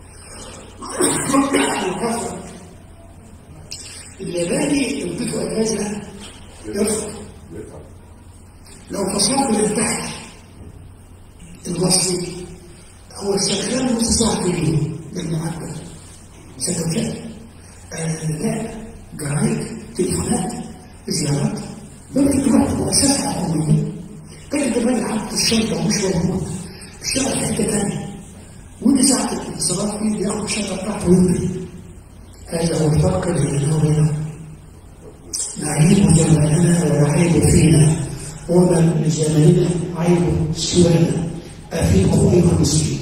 الياباني يملكوا أجهزة يرفض لو فصلت من تحت المصري هو شغال نص ساعة في اليوم بالمعدل سندوتشات آه لا جرايد تليفونات زيارات ممكن تروح مؤسسة حكومية كان كمان حط الشنطة ومش موجود الشنطة في حتة تانية ودي ساعة الاتصالات فيه بياخد الشنطة بتاعته ويمضي هذا هو الفرق الذي بيننا نعيب زماننا ونعيب فينا وما لزماننا عيب سوانا أفيقوا أيها المسلمين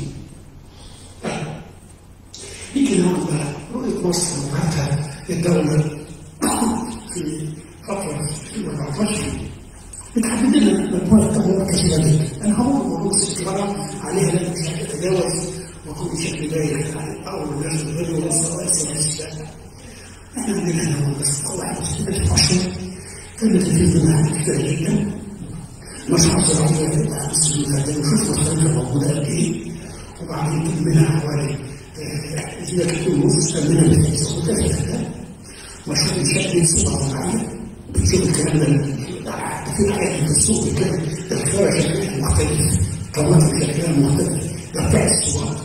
يمكن نعرف رؤية مصر وقعتها الدولة في فترة 2014 بتحدد لنا مجموعة تجارب كثيرة جدا أنا هقول موضوع التجارة عليها لا مش هتتجاوز وكل شكل داير يعني أول الناس الغير وصل وأسر احنا عندنا هنا بس طلع في عشر كانت الفيديو معنا كثيرة جدا مشروع زراعية بتاع السنين اللي وشفنا الخريطة موجودة قد إيه وبعدين كملنا حوالي زي كتير نص سنة بتحس وكذا مشروع شكل صورة معايا بتشوف الكلام ده في حاجات في السوق كده الخيار شكلها مختلف طماطم شكلها مختلف ده بتاع الصور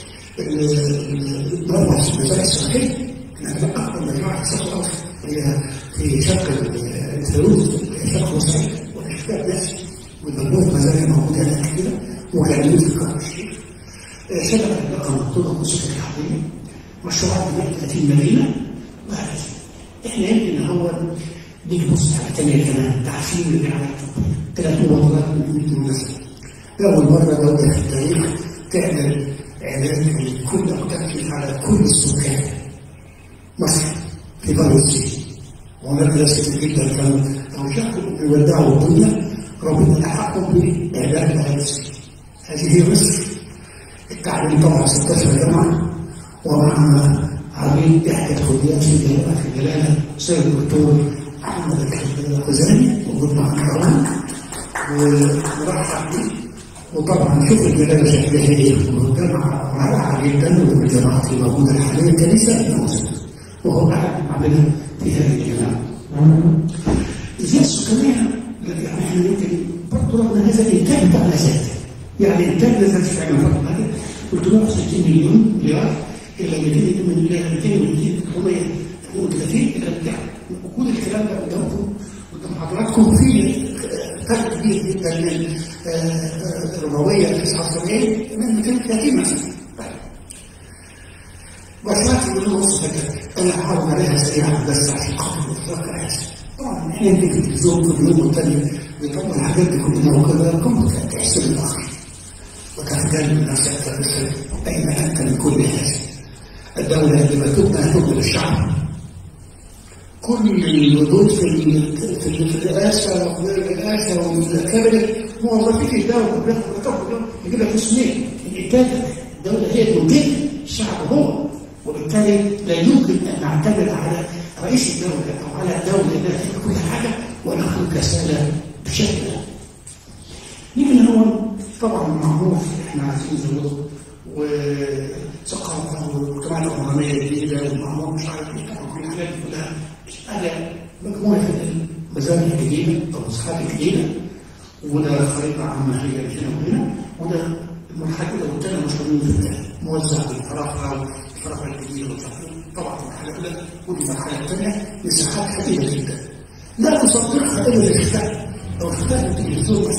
المرمى بتاع الصحيح احنا اكبر مجموعه في الشرق الاوسط هي في شرق الفيروز شرق مصر والاشكال نفسه والمجموعه مزارع موجوده هناك كده وكان في القرن الشريف شبكه البقره مقطوعه وسكه الحربيه مشروعات بناء 30 مدينه وهكذا احنا يمكن هو نيجي نبص على تانية كمان تعفير الرعاية ثلاث مبادرات من المناسبة أول مرة دولة في التاريخ تعمل إعلان لكل تكليف على كل السكان مصر في باريس وهناك ناس كتير جدا كانوا لو شافوا بيودعوا الدنيا ربنا لحقهم بإعلان باريس هذه هي مصر التعليم طبعا 16 جامعة ومع عميد إحدى الكليات في جامعة في جلالة سيد الدكتور أحمد الخزاني موجود مع كروان ونرحب بيه وطبعا شوف الجلالة شكلها ايه والجامعة رائعة جدا والجامعات اللي موجودة حاليا كنيسة موجودة وهو قاعد معنا في هذه الجامعة. الزيادة السكانية يعني احنا يمكن برضه رغم هذا الانتاج بتاعنا زاد يعني انتاج نزل في عام الفترة هذه 360 مليون مليار الى 200 من 200 330 الى بتاع وكل الكلام ده قدامكم قدام حضراتكم في فرق كبير جدا من الربويه 79 من 230 مثلا وشوية يقولوا نص فكرة أنا هحاول عليها سريعا بس عشان خاطر الإطلاق آسف طبعا احنا في التلفزيون في اليوم والتاني بيطلع الحاجات دي كلها وكذا كنت تحسب الآخر وتتجنب نفسك تبصر أين أنت من كل هذا الدولة عندما تبنى تبنى للشعب كل الوجود في في الرئاسة وغير الرئاسة والكابينت موظفين الدولة بياخدوا يجيب لك اسمين الإنتاج الدولة هي تنتج الشعب هو وبالتالي لا يمكن أن نعتمد على رئيس الدولة أو على الدولة أنها تعمل كل حاجة ونحن كسالى بشكل هو طبعا معروف احنا عايزين ظروف وثقافه والمجتمعات العمرانيه الجديده والمعمار مش عارف ايه طبعا كل الحاجات دي كلها حاجه مجموعه المزايا الجديده او النسخات الجديده وده خريطه عامه هي هنا وهنا وده المرحله الاولى والثانيه مشهورين في البدايه موزع بالفراغ الفراغ الجديده والفراغ طبعا المرحله الاولى ودي المرحله الثانيه مساحات حديده جدا لا تصدقها الا الاشتاء او اختار التلفزيون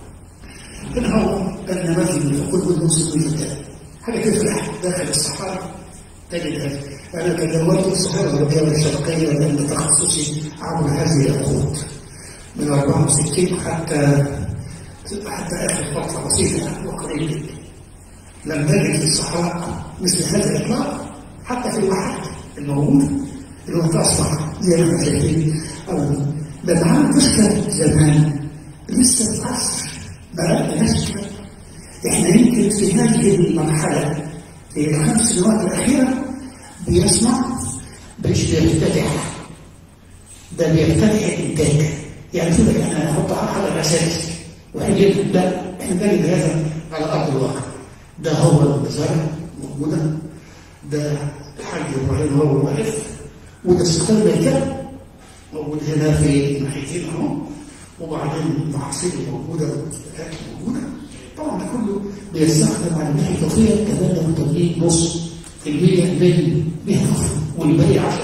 هنا هو النماذج اللي تقول بالنص من الفتاة حاجة تفرح داخل الصحراء تجد هذا أنا تداولت الصحراء الغربية والشرقية لأن تخصصي عبر هذه العقود من 64 حتى حتى آخر فترة بسيطة وقريب جدا لم نجد في الصحراء مثل هذا الإطلاق حتى في الواحد الموجود اللي هو تصبح زي ما احنا شايفين أو ده معاه مشكلة زمان لسه في عصر بقى نفس احنا يمكن في هذه المرحلة في الخمس سنوات الأخيرة بيصنع مش بيفتتح ده بيفتتح الإنتاج يعني شوف احنا نحط على الأساس وحاجة لا احنا نجد هذا على أرض الواقع ده هو الزرع موجودة ده الحاج إبراهيم هو واقف وده استقبل كده موجود هنا في الناحيتين اهو وبعدين المحاصيل موجوده والاكل موجوده طبعا ده كله بيستخدم على الناحيه التوفيق كمان لو تمليك نص في المية من بها والباقي 10% 11%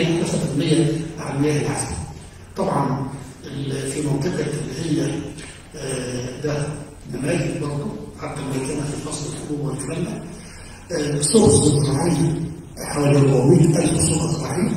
على المياه العذبه طبعا في منطقه اللي هي ده نماذج برضه حتى لو كان في فصل الحبوب والكلام ده الصوص الزراعيه حوالي 400000 صوره زراعيه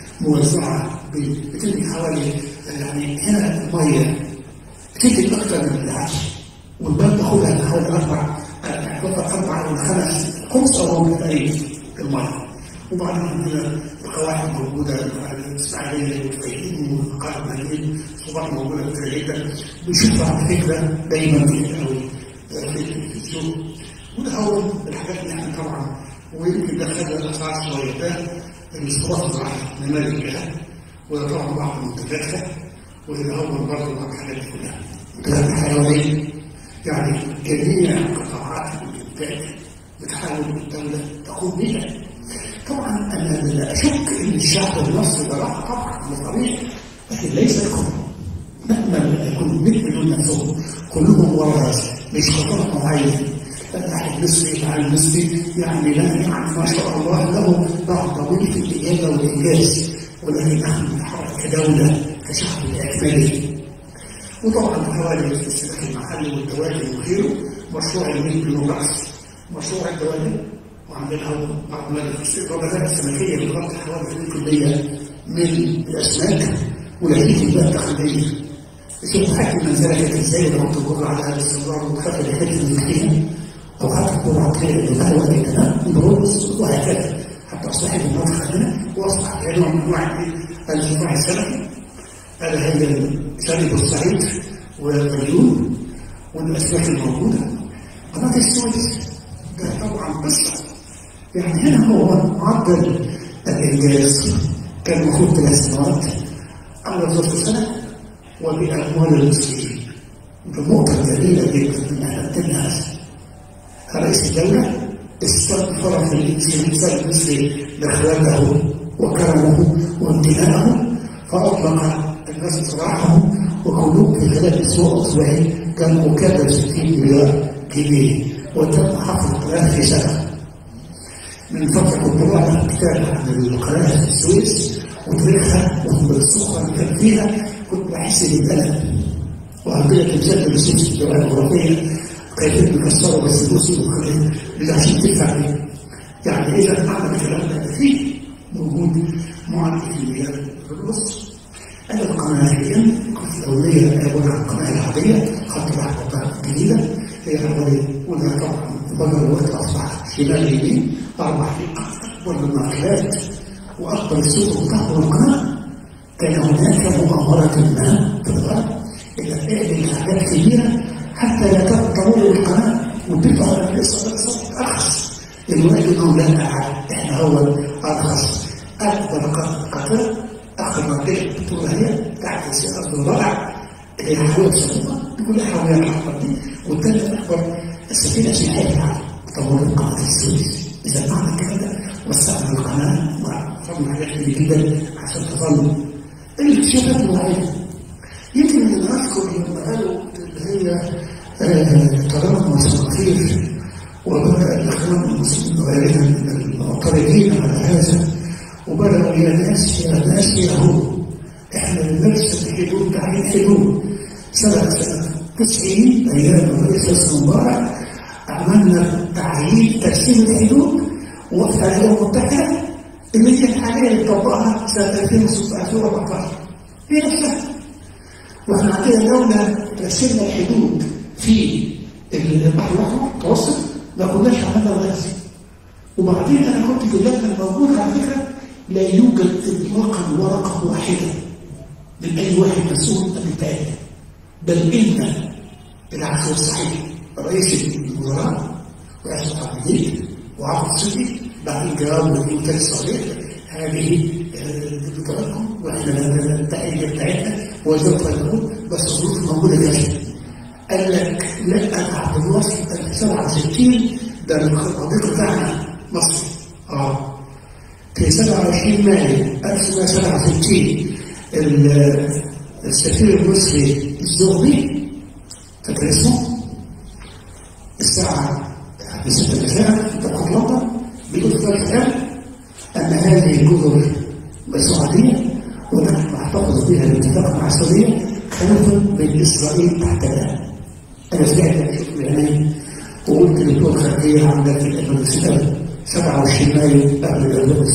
موزعه بتدي حوالي يعني هنا الميه بتدي اكثر من العشر والبلد تاخدها حوالي اربع اربع او خمس خمس او ربع تقريبا الميه وبعدين عندنا القواعد موجوده الاسماعيليه والفيوم والقاهره المدينه صباح موجوده كتير جدا بنشوف على فكره دايما كتير قوي في التلفزيون وده هو الحاجات اللي احنا طبعا ويمكن ده خد الاسعار شويه ده الاستضافه الزراعيه نماذج لها وده طبعا بعض منتجاتها وده هو برضه بعض الحاجات دي كلها منتجات الحيوانيه يعني جميع قطاعات الانتاج بتحاول الدوله تقوم بها طبعا انا لا اشك ان الشعب المصري ده راح طبعا بطبيعي لكن ليس الكل مهما يكون 100 مليون نفسهم كلهم ورث مش قطاع معين فتح المصري مع المصري يعني لا يعني ما شاء الله له بعض طويل في الاجابه والانجاز ولكن نحن نتحرك كدوله كشعب الاكملي وطبعا حوالي السلاح المحلي والدواجن وغيره مشروع ال 100 مليون راس مشروع الدواجن وعندنا بعض الرمضات السمكيه بتغطي حوالي 2% من الاسماك ولكن بقى التقليديه شوف حتى المنزله كانت ازاي لو تمر على الاستمرار وتخفي الحته الملكيه او حتى القرعتين اللي بقى وقت كمان برز وهكذا حتى صاحب المنطقه هنا واصبح نوع من انواع الجماع السمكي هذا هي شارب الصعيد والمليون والاسماك الموجوده قناه السويس ده طبعا قصه يعني هنا هو معدل الانجاز كان المفروض ثلاث سنوات اول ظرف سنه وباموال المسلمين بنقطه جميله جدا من اهميتها رئيس الدوله استغفر في الانسان المصري لاخلاقه وكرمه وامتنانه فاطلق الناس سراحهم وكلهم في خلال اسبوع او اسبوعين كانوا مكافاه 60 مليار جنيه وتم حفر القناه في سنه من فتره كنت بقرا كتاب عن القناه في السويس وتاريخها والسخره اللي كان فيها كنت بحس بالالم وعندنا تمثال الرسوم في الجوانب الجغرافيه كيف بيكسروا بس يبصوا اللي عشان تدفع بيه يعني اذا معنى الكلام ده فيه موجود معدل المليار بالنص أنا القناة هي الدولية عبارة عن القناة العادية خط الأحمر الجديدة هي حوالي وده طبعا بدل الوقت أصبح شمال يمين أربع في أكبر الماركات وأكبر السوق بتاعه القناة كان هناك مؤامرة ما في الغرب إلى إعلان حاجات كبيرة حتى لا تطول القناة وتدفع الإصابات أرخص الوقت إنه لا أحد إحنا هو أرخص أكبر قطر آخر منطقة بتقول هي تحت سعر الضلع اللي هي حوالي سنة بكل الحاويات الأكبر دي والثالث الأكبر السفينة سياحية العالم طورت قناة السويس إذا معنى الكلام ده وسعنا القناة وعرفنا حاجات كتير جدا عشان تظل الاكتشافات الوعية يمكن ان اذكر لما قالوا اللي هي آه، تضامن الصنافير وبدا الاخوان المسلمين وغيرها من المعترضين على هذا وبداوا يا ناس يا ناس يا هو احنا بنرسم حدود تعيين حدود سنه سنه 90 ايام الرئيس حسني مبارك عملنا تعيين ترسيم الحدود وقت على الامم المتحده اللي هي الحاليه اللي طبقها سنه 2014 هي نفسها واحنا عندنا دولة رسمنا الحدود في البحر الأحمر المتوسط ما كناش عملنا غاز وبعدين أنا كنت في اللجنة الموجودة على فكرة لا يوجد إطلاقا ورقة واحدة من أي واحد مسؤول من التاني بل إن العفو الصحيح رئيس الوزراء ورئيس الحكومة وعفو الصحي بعد الجواب من وكالة الصحيح هذه بطريقكم واحنا التأييد بتاعتنا وزاره الحقوق بس الظروف موجوده جاهزه. قال لك لا انا عبد الناصر 67 ده الصديق بتاعنا مصر اه في 27 مايو 1967 ال- السفير المصري الزغبي فاكر اسمه؟ الساعة بستة مساء في طبقة لندن بيقول في الكتاب أن هذه الجزر سعودية ونحن نحتفظ بها الاتفاق مع السعودية خوفا من إسرائيل تحتها. أنا سمعت شفت الإعلان وقلت للدول الخارجية عندك في الأمريكا 27 مايو قبل الأيام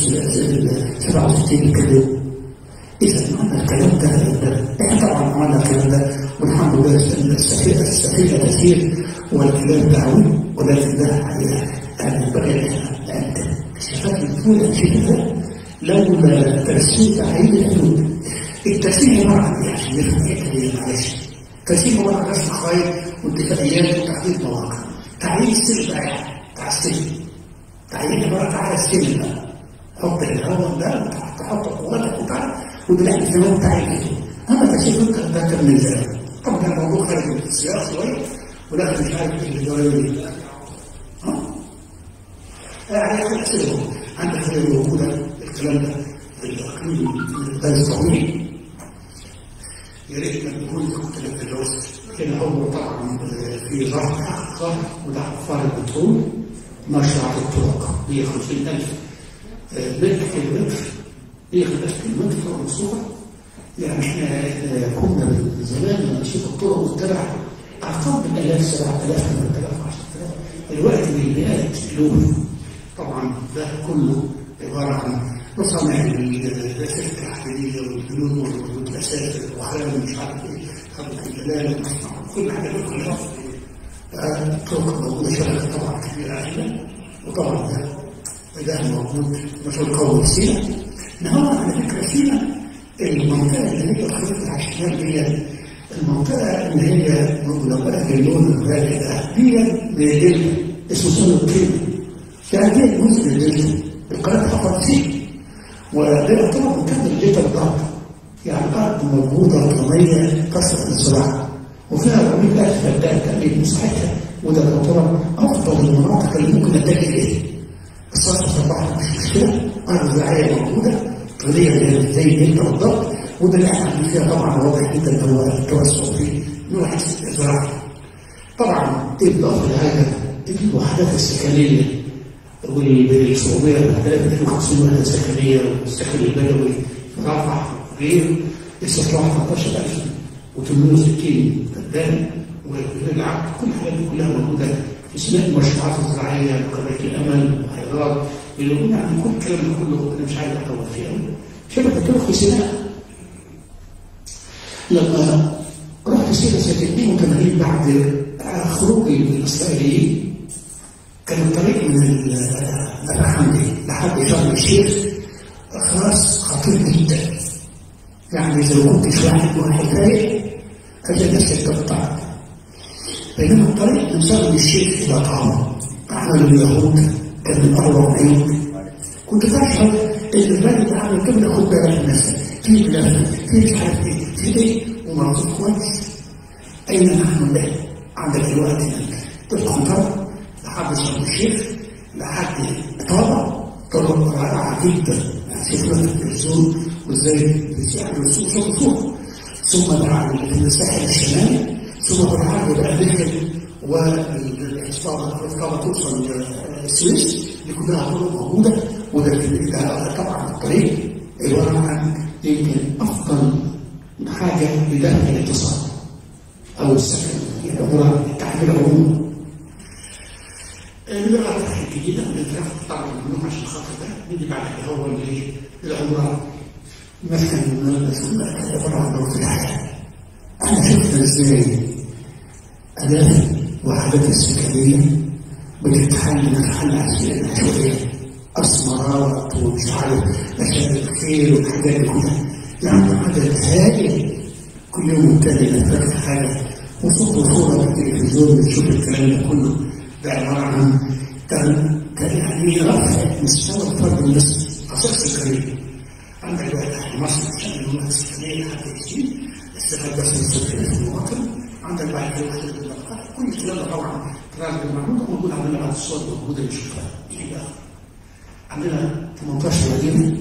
67 كده إذا معنى الكلام ده إحنا طبعا عملنا الكلام ده والحمد لله السفينة السفينة تسير والكلام دعوي ولكن ده يعني بقى أنت اكتشافات الطفولة شيء ده لولا ترسيم تعيين الحدود الترسيم عبارة عن ايه عشان نفهم ايه معلش الترسيم عبارة عن رسم خرائط واتفاقيات وتحديد مواقع تعيين السن بقى بتاع السن تعيين عبارة عن السن بقى حط الهواء ده تحط قوتك وتعالى وده احنا زي ما انت عايز اما ترسيم انت ده كان من زمان طبعا ده موضوع خارج من السياق شويه ولكن مش عارف ايه اللي جاي ها يعني أحسنهم عندك هي موجودة الكلام ده في الأقليم الغاز الطويل يا ريت ما نكون كنت لك الوسط كان هو طبعا في ظرف ظرف وده فارغ البترول مشروع الطرق 150000 متر كيلومتر 150 كيلومتر فوق الصورة يعني احنا كنا زمان لما نشوف الطرق والتبع أرقام بالآلاف 7000 8000 10000 الوقت بالمئات مليون طبعا ده كله عبارة عن مصانع الأساس التحليلية والبنود والأساس وخام مش عارف إيه خلق الجلال المصنع كل حاجة دي كلها طرق موجودة شبكة طبعا كبيرة عندنا وطبعا ده ده موجود مشروع قوي سينا نهار على فكرة سينا المنطقة اللي هي الخريطة على الشمال هي المنطقة اللي هي لو بقى باللون الغالي ده هي من الدلتا اسمه سنة الكيمياء يعني دي جزء من الدلتا القناة فقط فيه وده يعتبر مكان الدلتا الأرض يعني الأرض موجودة رقمية تصل الزراعة وفيها رميل ألف فدان تقريبا مساحتها وده يعتبر أفضل المناطق اللي ممكن أتجه إليها الصرف البحر مش مشكلة أرض زراعية موجودة طريقة زي الدلتا بالضبط وده اللي احنا عاملين فيها طبعا واضح جدا اللي هو التوسع في نوع الزراعة طبعا إضافة لهذا الوحدات السكنية والصعوبية الوحدات 250 وحدة سكنية والسكن البدوي رفع غير استصلاح 13860 فدان والعقد كل الحاجات دي كلها موجودة في سنة المشروعات الزراعية قرية الأمل وحيرات اللي قلنا عن كل الكلام ده كله أنا مش عارف أطول فيه قوي شبكة طرق في سيناء لما رحت سينا سنة 82 بعد خروج الإسرائيليين كان الطريق من نفع حمدي لحد شرم الشيخ خلاص خطير جدا يعني إذا ما كنتش واحد واحد رايق هتلاقي نفسك تقطع بينما الطريق من شرم الشيخ إلى طعام عمل اليهود كان من أروع عيون كنت تشعر إن الراجل ده عامل كده خد بالك من نفسك في بلاد في مش عارف إيه في إيه ومرضوك كويس أين نحن الآن؟ عندك دلوقتي القنطرة لحد شرم الشيخ لحد طابة طرق رائعة جدا شفنا في التلفزيون وازاي بيساعدوا السوق شغل فوق ثم بعد الساحل الشمالي ثم بالعرض الأمريكي والإصابة توصل للسويس دي كلها طرق موجودة وده ده طبعا الطريق عبارة عن يمكن أفضل حاجة لدفع الاتصال أو السكن يعني عبارة التعبير العمومي اللغة الجديدة اللي اترفض طبعا منهم عشان خاطر ده نيجي بعد كده هو اللي العمران مثلا عبارة عن ضغط الحياة أنا شفت إزاي آلاف وحدات السكنية بتتحل من الحل عشان شوية أسمرات ومش عارف أشياء الخير والحاجات دي كلها يعني عدد هائل كل يوم تاني نتفرج حاجة وصوت وصورة في التلفزيون بتشوف الكلام ده كله ده عبارة عن كان كان يعني رفع مستوى الفرد المصري أساس الكريم عندك واحد في مصر عشان المنطقة السكنية حتى يجي استفاد بس السكنية في المواطن عندك بعد كده وحدة النقاط كل الكلام ده طبعا كلام المعلومات موجود عندنا بعد الصور موجودة نشوفها يبقى عندنا 18 مدينة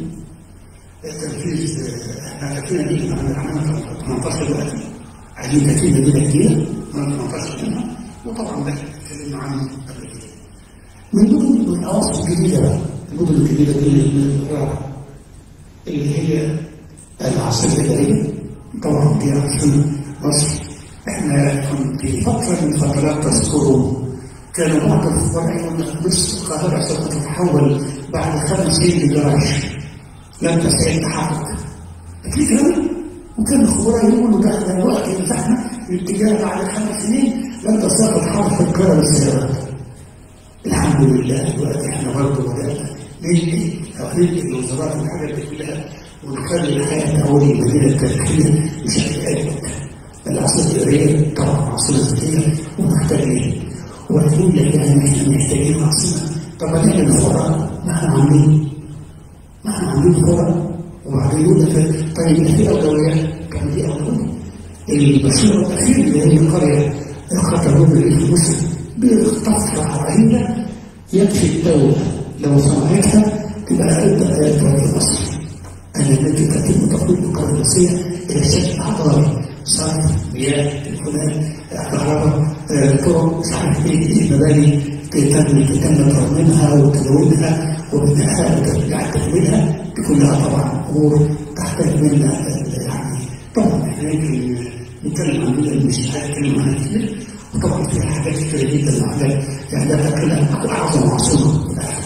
تنفيذ احنا كاتبين دي عندنا 18 دلوقتي عايزين كاتبين مدينة جديدة من 18 منها وطبعا ده اتكلمنا عنه قبل كده من ضمن الأواصر الجديدة بقى المدن الجديدة دي الرابعة اللي هي العاصمة الإدارية طبعا دي عاصمة مصر احنا في فترة من فترات تذكروا كانوا بعض الخبراء يقولون مصر القاهرة سوف تتحول بعد خمس سنين لجراج لن تستطيع التحرك في كلام وكان الخبراء يقولوا ده احنا الوقت اللي فاحنا الاتجاه بعد خمس سنين لن تستطيع التحرك القاهرة بالسيارات الحمد لله دلوقتي احنا برضه بدأنا ننقل او ننقل الوزارات والحاجات دي كلها ونخلي الحياه تحول المدينه التاريخيه بشكل اجمل. العاصمه الاداريه طبعا عاصمه ذكيه ومحتاجين وهتقول لك يعني احنا محتاجين عاصمه طب نعمل الفقراء ما احنا عاملين ما احنا عاملين فقراء وبعدين يقول لك طيب في اولويات كان دي اولويه المشروع الاخير اللي هي القريه الخطر اللي في مصر بطفره رهيبه يكفي الدوله لو صنعتها تبقى أبدأ آيات مصر أن التي تتم تطوير القرى الرئيسية إلى شكل حضاري صرف مياه تليفونات كهرباء طرق مش عارف ايه المباني تتم تتم ترميمها وتدوينها وبنائها وترجع تدوينها دي كلها طبعا امور تحتاج منا يعني طبعا احنا يمكن نتكلم عن مدن مش هنتكلم عنها كتير وطبعا فيها حاجات كتير جدا وحاجات يعني ده كلها اعظم عاصمه في الاخر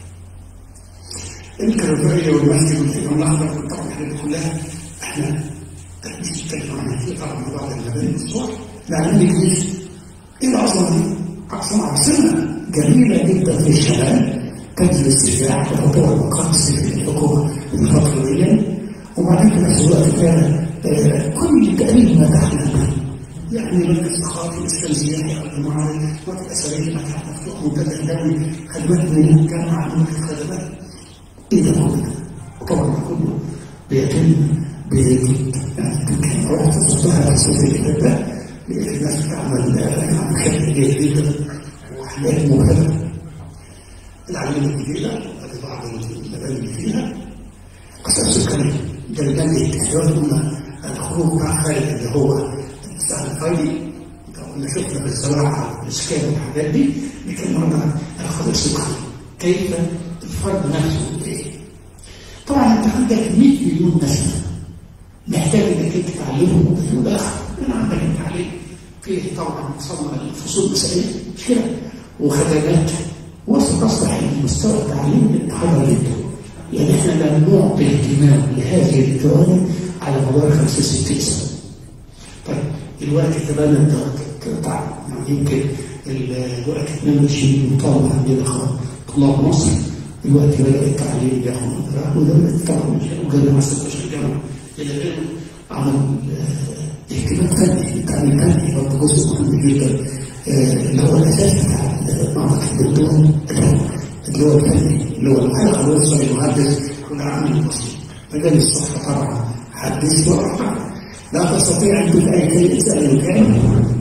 الكرفائية والمسجد والإمام الأخضر طبعا الحاجات دي كلها احنا مش بنتكلم عنها كتير طبعا بعض المباني والصور لكن الجيش ايه العظمة دي؟ عاصمة عاصمة جميلة جدا في الشمال تجري السياح وتطور مقاصد الحكومة في الفترة دي وبعدين في نفس الوقت كان كل تقريبا ما تحت يعني مركز ثقافي اسكندريه او المعارض مركز اثريه متحف مفتوح منتدى دولي خدمات من جامعه من الخدمات ايه ده كله وطبعا كله بيتم بجد يعني يمكن رحت صرتها في الصيف اللي فات ده لقيت الناس بتعمل يعني بشكل جيد جدا وحاجات مختلفه العمليه الجديده ادي بعض المباني اللي فيها قصر سكري ده المبني احتياط قلنا الخروج مع خالد اللي هو السهل الخيري كنا شفنا في الزراعه والاسكان والحاجات دي بيتكلموا عن الخضر السكري كيف الفرد نفسه ايه طبعا انت عندك 100 مليون نسمه محتاج انك انت تعلمهم في الاخر من عندك التعليم فيه طبعا مصنع الفصول المسائيه مش كده وخدمات وستصلح المستوى التعليمي للحضاره جدا يعني احنا لم نعطي اهتمام لهذه الجوانب على مدار 65 سنه طيب الوقت كمان انت طبعا يعني يمكن الوقت 22 طالب عندنا طلاب مصر الوقت بدأ التعليم ياخد مدرسة وده طبعا وجامعة 16 جامعة إلى العلم عمل اهتمام فني التعليم الفني برضه جزء مهم جدا اللي هو الأساس بتاع معرض الدكتور اللي هو الفني اللي هو الحلقة الوسطى المهندس كنا عامل المصري مجال الصحة طبعا حدث وأرقام لا تستطيع أن تفعل كي تسأل الكلام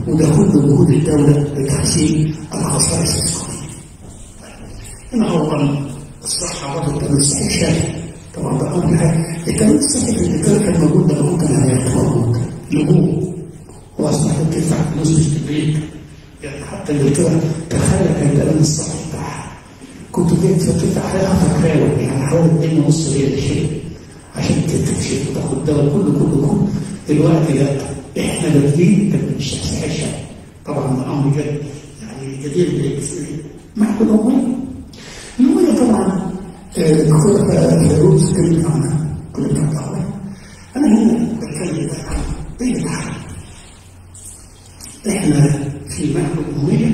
وده كله جهود الدولة لتحسين الخصائص الثقافية. هنا هو الصحة برضه التأمين الصحي شامل طبعا ده أول حاجة التأمين الصحي في إنجلترا كان موجود ده ممكن هيبقى موجود لجوه هو أصبح تدفع فلوس مش كبير يعني حتى إنجلترا تخيل كان التأمين الصحي بتاعها كنت بتدفع عليها فكراوي يعني حوالي 2 ونص ريال شيء عشان تكشف وتاخد دواء كله كله كله دلوقتي لا احنا بادئين مش صحيح طبعا ده امر جد يعني جدير محكو الامويه الميه طبعا الدكتور فيروز اتكلم عنها كل بتاعت انا هنا بتكلم عن ايه الحل احنا في محكو الامويه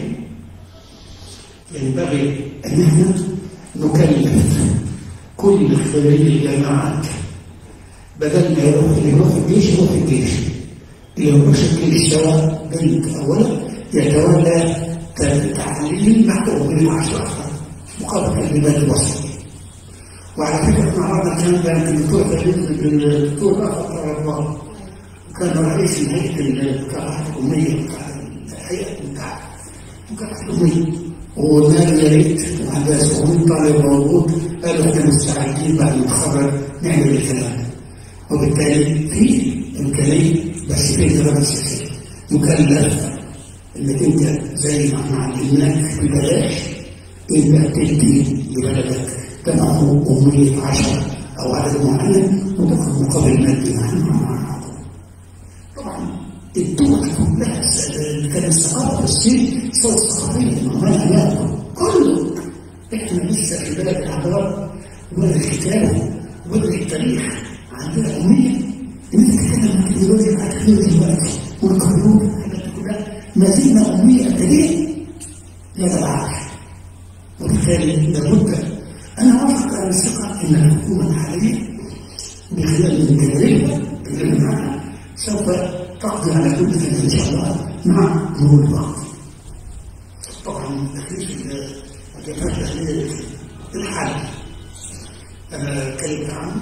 ينبغي ان احنا نكلف كل خريج الجامعات بدل ما يروح اللي يروح الجيش يروح الجيش اللي يروح الجيش سواء بنت او ولد يتولى تعليم بعد أمور عشرة مقابل الكلمات الوصفية وعلى فكرة احنا عرضنا الكلام ده يمكن الدكتور تلميذ الدكتور رافع الله وكان رئيس هيئة المكافحة الأمية هيئة المكافحة الأمية وقلنا له يا ريت وعندها 700 طالب موجود قالوا احنا مستعدين بعد ما نتخرج نعمل الكلام ده وبالتالي في امكانيه بس في درجه سياسيه مكلف انك انت زي ما احنا علمناك ببلاش انت تدي لبلدك تنعه أمية عشرة أو عدد معين وتاخد مقابل مادي معين طبعا الدول كلها كان الثقافة في الصين صوت ثقافية معناها كله احنا لسه في بلد الحضارة وبلد الكتابة وبلد التاريخ عندنا أمية انت تتكلم عن التكنولوجيا مع التكنولوجيا دلوقتي والكمبيوتر الحاجات دي كلها ما زلنا أمية قليل لا تبعش وبالتالي لابد أنا أوافق على الثقة أن الحكومة الحالية من خلال الجمهورية اللي معنا سوف تقضي على كل ذلك إن شاء الله مع مرور الوقت. طبعا تكليف الوجبات الأهلية الحل أنا اتكلمت عنه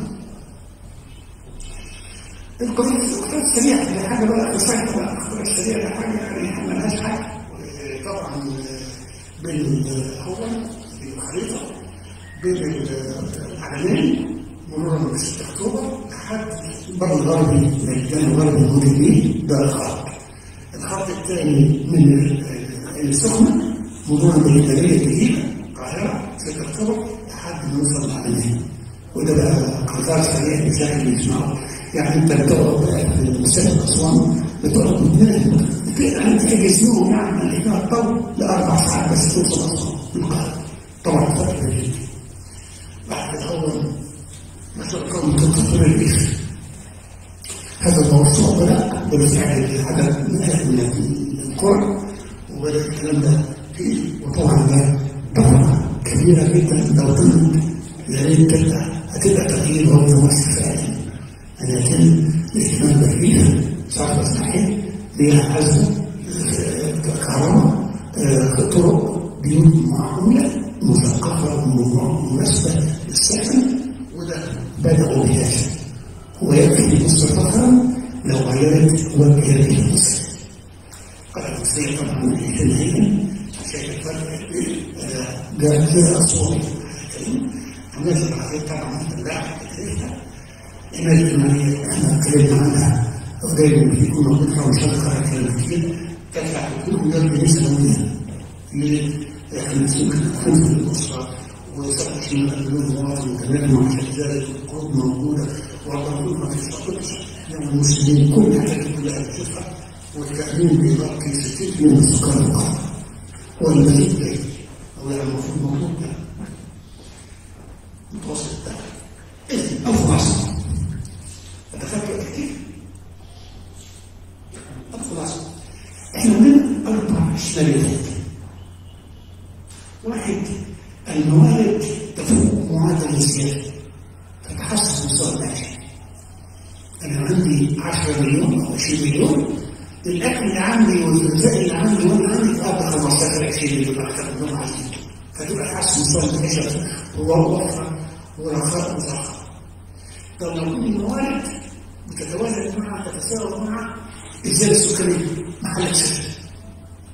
القضية الأخطاء السريعة دي حاجة بقى تصحيح بقى الأخطاء السريعة دي حاجة يعني ملهاش حاجة طبعا بين هو بالخريطة بين العالمين مرورا ب 6 اكتوبر لحد البر الغربي الجانب الغربي المدني ده الخط الخط الثاني من السخنة مرورا بالإدارية الجديدة القاهرة 6 اكتوبر لحد ما نوصل للعالمين وده بقى قطار سريع بشكل يسمعه يعني انت بتقعد في مسافه اسوان بتقعد من انت تجسمهم يعني اللي فيها الطول لاربع ساعات بس توصل اسوان من القاهره طبعا فتره جديده بعد الاول مثلا كون تطور الريف هذا الموضوع بدا بالفعل عدد من القرى وبدا الكلام ده فيه وطبعا ده طبعا كبيره جدا لو كنت يا ريت تبدا هتبقى تغيير برضه مصر فعلا لكن الاهتمام بالريف صار صحيح ليها عزم كهرباء طرق بيوت معقولة مثقفة مناسبة للسكن وده بدأوا بهذا ويكفي مصر فقرا لو غيرت وجه هذه المصر قال المصرية طبعا هنا شايف الفرق ده غير أصوات الناس العربية طبعا اللاعب هنا الإيمانية احنا اتكلمنا عنها ودايما بيكون موجود في مشاركة كلام كتير تدفع كل مجال بنسبة سنوية ليه؟ احنا ممكن نكون في الأسرة وسبب في مقدمين مواطن وكمان مع ذلك القرب موجودة والله ما فيش قدس يعني المسلمين كل الحاجات دي كلها بتشوفها والتأمين بيغطي 60% من سكان القارة والمزيد ده هو المفروض موجود ده متوسط ده إذن أو عصر أتفكر كتير الخلاصة احنا عندنا أربع اشتريات واحد الموارد تفوق معدل الزيادة تتحسن مستوى الأكل أنا عندي 10 مليون أو 20 مليون الأكل اللي عندي والغذاء اللي عندي وأنا عندي في أرض 15 20 مليون أكثر من ما عايزين فتبقى تحسن مستوى المعيشة ووفرة ورخاء وفخر طب لو كل الموارد بتتوازن مع تتساوى مع الزيادة السكرية محل السكر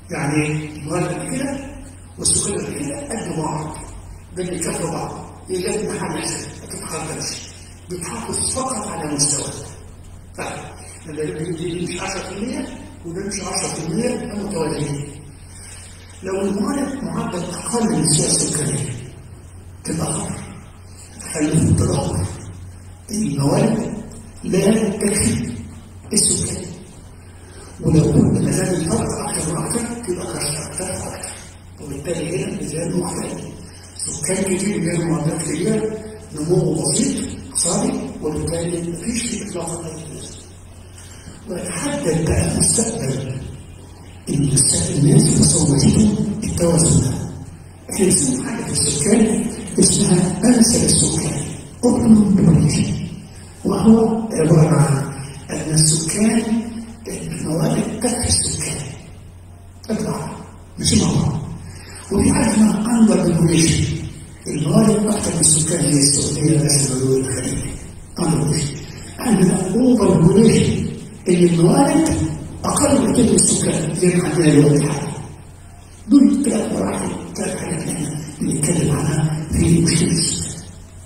يعني الموارد قد كده والسكان قد كده قد بعض ده بيكفوا بعض يجب ما حد يحسب ما تتخطرش بتحافظ فقط على مستوى طيب اللي دي مش 10% وده مش 10% ده متوازيين لو الموارد معدل اقل من السياسه السكانيه تتاخر تخلف التدهور الموارد لا تكفي السكان ولو كنت مازال الفرق اكثر واكثر تبقى كشف اكثر واكثر وبالتالي هنا ميزان مختلف سكان كتير غير معدل كبير نمو بسيط اقتصادي وبالتالي مفيش في اطلاق اي ويتحدد بقى مستقبل الناس مصوتين التوازن ده احنا بنسمي حاجه في السكان اسمها انسب السكان اوبن بوبوليشن وهو عباره عن ان السكان الموارد تكفي السكان تطلع مش مع بعض وفي حاجه اسمها اندر بوبوليشن الموارد اكثر من السكان هي السعوديه بس الدول الخليج اندر بوبوليشن عندنا اوفر بوبوليشن اللي الموارد اقل من كده السكان زي ما عندنا الوقت الحالي دول ثلاث مراحل ثلاث حاجات احنا بنتكلم عنها في مشكله السكان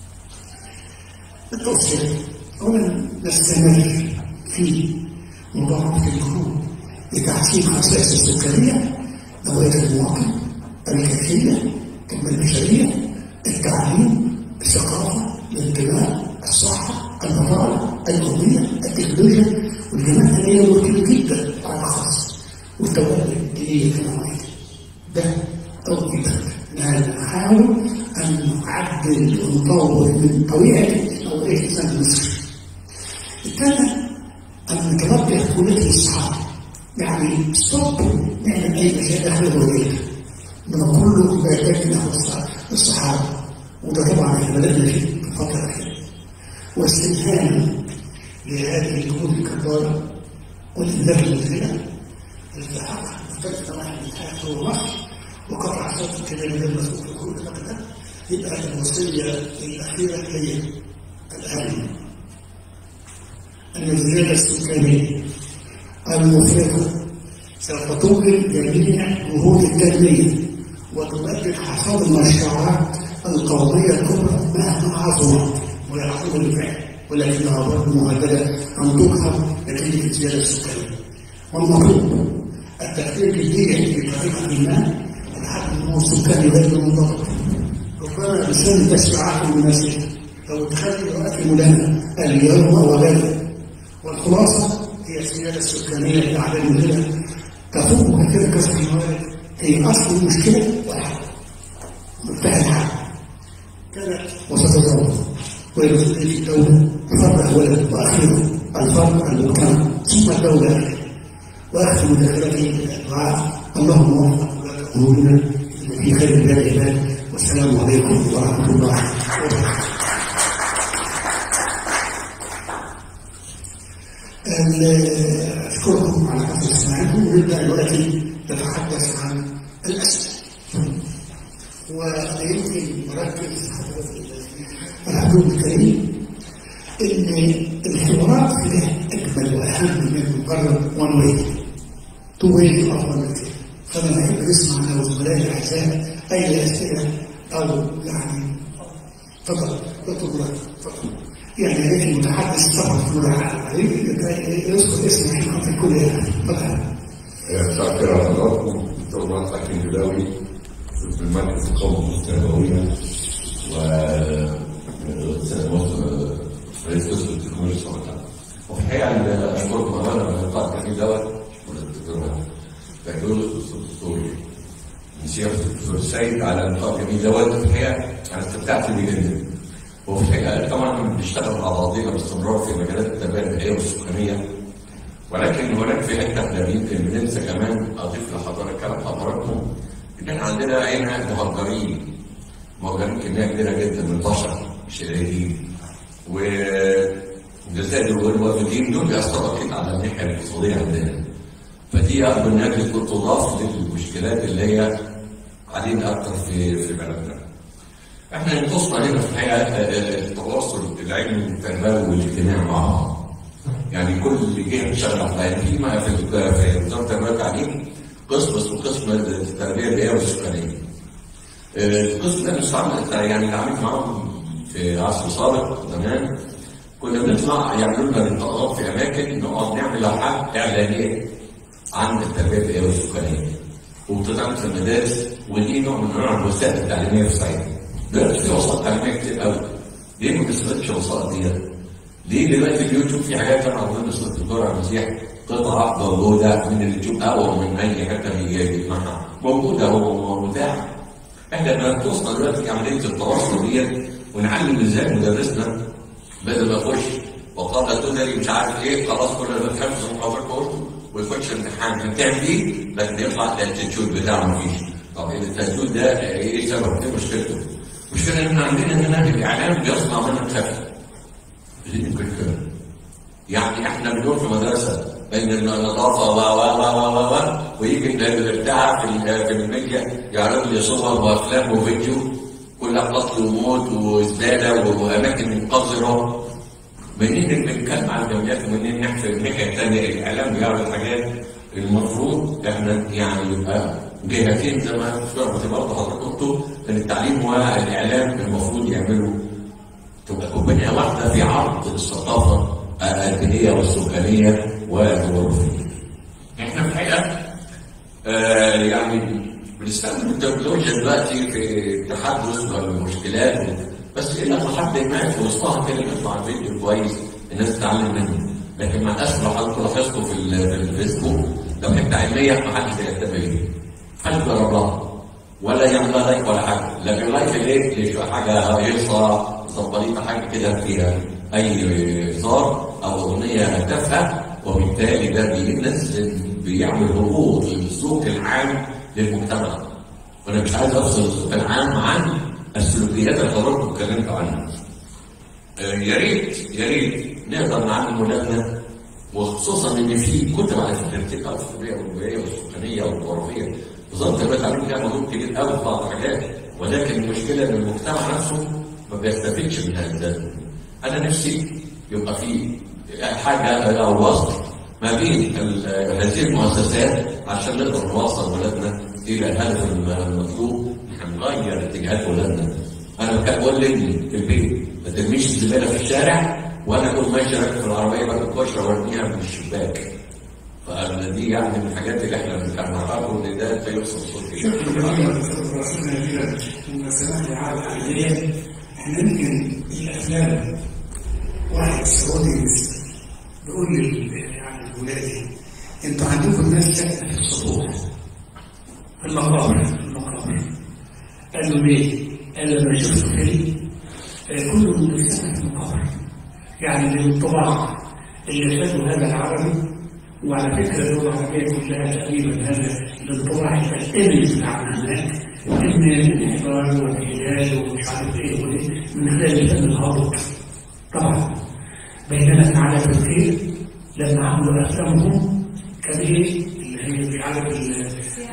التوصيل اولا نستمر في مضاعفه الجهود لتحسين خصائص السكانيه نوعيه المواطن الكيفيه التنميه البشريه التعليم الثقافه الانتماء الصحه البطاله القوميه التكنولوجيا والجماعه اللي هي مهمه جدا على الخاص والتوالي اللي هي في المواعيد ده أول كتاب نحاول أن نعدل ونطور من طبيعة أو إيه إنسان مصر. الثاني أن نتوجه كلية الإصحاب يعني ستوب نعمل أي أشياء داخل الولايات نقول له إذا كان نحو الصحابة وده طبعا احنا بدأنا فيه في الفترة الأخيرة واستنهاما لهذه الجهود الكبارة والإملاك المذهلة الالتحاق مختلف نواحي من حياة مصر وقطع صوت الكلام غير مسؤول في كل ده يبقى الوصية الأخيرة هي الأهم أن الزيادة السكانية المفرطة سوف توجد جميع جهود التنمية وتؤدي حصاد المشروعات القومية الكبرى مهما عظمت ويحصل بالفعل ولكنها برضه مهددة أن تقهر نتيجة الزيادة السكانية والمطلوب التفكير جديا بطريقة ما الحد النمو السكاني غير منضبط ربما الإنسان تسمعات المناسبة لو تخلي رؤية المدانة اليوم وغيره والخلاصة هي الزيادة السكانية الأعلى المذهلة تفوق كثير كسر الموارد هي أصل المشكلة واحد مفتاح الحل كانت وستظل ويرسل في الدولة فرع أولا وأخيرا الفرد المجتمع ثم الدولة واختم داخلته بالدعاء اللهم وفق ولاة امورنا في خير بلاد العباد والسلام عليكم ورحمه الله وبركاته. اشكركم على حسن استماعكم ونبدا دلوقتي نتحدث عن الاسئله. ويمكن نركز الحدود الكريم ان الحوارات فيها اجمل واهم من مجرد وان واي تو واي افضل من كده فانا بحب اسمع لو زملائي الاعزاء اي اسئله او يعني تفضل تفضل تفضل يعني يا ريت المتحدث طبعا في ملاحظه عليه يذكر اسم عشان خاطر الكل تفضل
مساء الخير على حضراتكم دكتور مرات حكيم جلاوي في المركز القومي للتربويه و مصر رئيس قسم التكنولوجيا الصغيرة وفي الحقيقة أنا أشكركم أولا على اللقاء الجميل دوت والدكتور بكالوريوس الدكتور نسيب الدكتور السيد على اللقاء الجميل دوت في الحقيقة أنا استمتعت بيه جدا وفي الحقيقة طبعا بنشتغل مع بعضينا باستمرار في مجالات التنمية البيئية والسكانية ولكن هناك في حتة احنا يمكن بننسى كمان أضيف لحضرتك كلام حضراتكم إن احنا عندنا هنا مهجرين مهجرين كمية كبيرة جدا من البشر شريرين والجزائر والوافدين دول بيأثروا أكيد على الناحية الاقتصادية عندنا فدي أرجو إنها تضاف للمشكلات اللي هي علينا أكتر في في بلدنا. إحنا ينقصنا هنا في الحقيقة التواصل العلمي والتربوي والاجتماعي مع بعض. يعني كل جهة بتشتغل على فيما في في وزارة التربية والتعليم قسم اسمه قسم التربيه البيئيه والسكانيه. القسم ده مستعمل يعني اتعاملت معاهم في عصر سابق زمان كنا بنطلع يعملوا لنا لقاءات في اماكن نقعد نعمل لوحات اعلانيه عن التربيه البيئيه والسكانيه وبتتعمل في المدارس ودي نوع من انواع الوسائل التعليميه في الصعيد. دلوقتي في وسائل تعليميه كتير قوي ليه ما بنستخدمش الوسائل دي؟ ليه دلوقتي في اليوتيوب في حاجات انا اظن استاذ الدكتور عبد المسيح قطعه موجوده من اليوتيوب او من اي حته بيجمعها موجوده ومتاحه احنا لما توصل دلوقتي في عمليه التواصل ديت ونعلم ازاي مدرسنا بدل ما يخش وقال تدري مش عارف ايه خلاص كل اللي بتحفظ المحاضرات قلته ويخش امتحان بتعمل ايه لكن يطلع الاتيتيود بتاعه مفيش طب الاتيتيود ده ايه سبب ايه مشكلته؟ المشكله ان احنا عندنا هنا الاعلام بيصنع منها خفه دي الكركره يعني احنا بنقول في مدرسه ان النظافه و و و و و و ويجي بتاع في ال- في الميديا يعرض لي صور وافلام وفيديو كلها قتل وموت وزباله واماكن قذره منين بنتكلم عن الجمعيات ومنين نحفل الناحيه الثانيه الاعلام بيعرض حاجات المفروض احنا يعني يبقى جهتين زي ما شرحت برضه حضرتك قلتوا ان التعليم والاعلام المفروض يعملوا تبقى كوبايه واحده في عرض الثقافه الدينيه والسكانيه والجغرافيه. احنا في الحقيقه آه يعني بنستخدم التكنولوجيا دلوقتي في التحدث والمشكلات بس الى حد ما في وسطها كده بيطلع فيديو كويس الناس تتعلم منه لكن مع الاسف لو حضرتك لاحظتوا في ال- في الفيسبوك لو حته علميه ما حدش بيهتم بيها. محدش بيجرب لها ولا يعمل لها لايك ولا حاجه لكن لايك ليه؟ ليش حاجه هيصه زباليطه حاجه كده فيها اي هزار او اغنيه تافهه وبالتالي ده بينزل بيعمل هبوط للسلوك العام للمجتمع وانا مش عايز افصل السلوك العام عن السلوكيات اللي حضراتكم اتكلمتوا عنها آه، يا ريت يا ريت نقدر نعلم ولادنا وخصوصا ان في كتب على فكره كتير قوي في التربيه والبيئيه والسكانيه والجغرافيه وزاره التربيه والتعليم فيها مجهود كبير قوي في بعض الحاجات ولكن المشكله ان المجتمع نفسه ما بيستفيدش من هذا انا نفسي يبقى في حاجه او وسط ما بين ال- هذه المؤسسات عشان نقدر نوصل ولادنا الى الهدف المطلوب احنا نغير اتجاهات ولادنا انا كان بقول لابني في البيت ما ترميش الزباله في الشارع وانا اكون ماشي راكب في العربيه باخد كشره وارميها من الشباك فدي يعني من الحاجات اللي احنا كان نعرفه ان ده سيحصل صوت
المناسبات العالم العالمية احنا يمكن الافلام واحد سعودي بيقول لي يعني ولادي انتوا عندكم ناس ساكنه في السطوح في المقابر في المقابر قال له ليه؟ قال له انا شفت فيلم آه، كله اللي ساكن في المقابر يعني من الطباع اللي خدوا هذا العربي وعلى فكره اللغه العربيه كلها تقريبا هذا الانطباع الثاني بتاعنا هناك ان الانحدار والانحلال ومش عارف ايه وايه من خلال الفن الهابط طبعا بينما تعالى بالخير لما عملوا افلامهم كان ايه اللي هي مش عارف ال-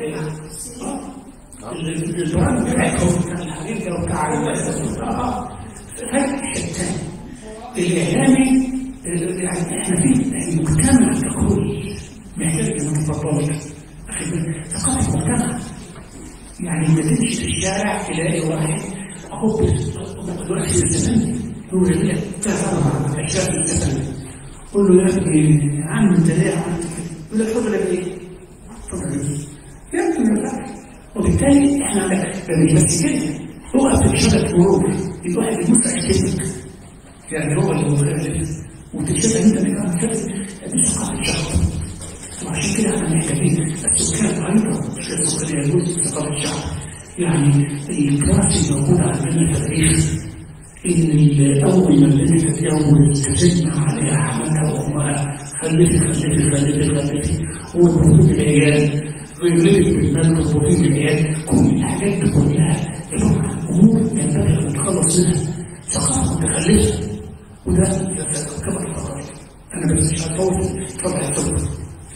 آه، ال- البراند بتاعتهم كان الحقيقه وبتاع ال- اه فرق شتان الاعلامي يعني احنا في المجتمع ككل محتاج ان تتطور ثقافه المجتمع يعني انت تمشي في الشارع تلاقي واحد اهو دلوقتي الزمان يقول لك ثلاث اربع اشياء في الزمان قول له يا ابني يا عم انت ليه عملت كده؟ يقول لك اتفضل يا ابني اتفضل يا ابني يا ابني ما ينفعش وبالتالي احنا مش بس كده وقف في شبكه مرور الواحد يبص يشتمك يعني هو اللي مخالف وتشبه انت من مخالف دي ثقافه الشعب وعشان كده احنا محتاجين السكان ايضا مش السكان يجوز ثقافه الشعب يعني الكراسي الموجوده عندنا في التاريخ ان اول ما البنت تتجوز تجمع عليها حماتها وامها خلفي خلفي خلفي خلفي والمفروض العيال غيرتك بالمال والبروتين العيال كل الحاجات دي كلها طبعا امور ينبغي ان نتخلص منها ثقافه متخلفه وده كما تفضلت انا بس مش هطول طبعا الصبر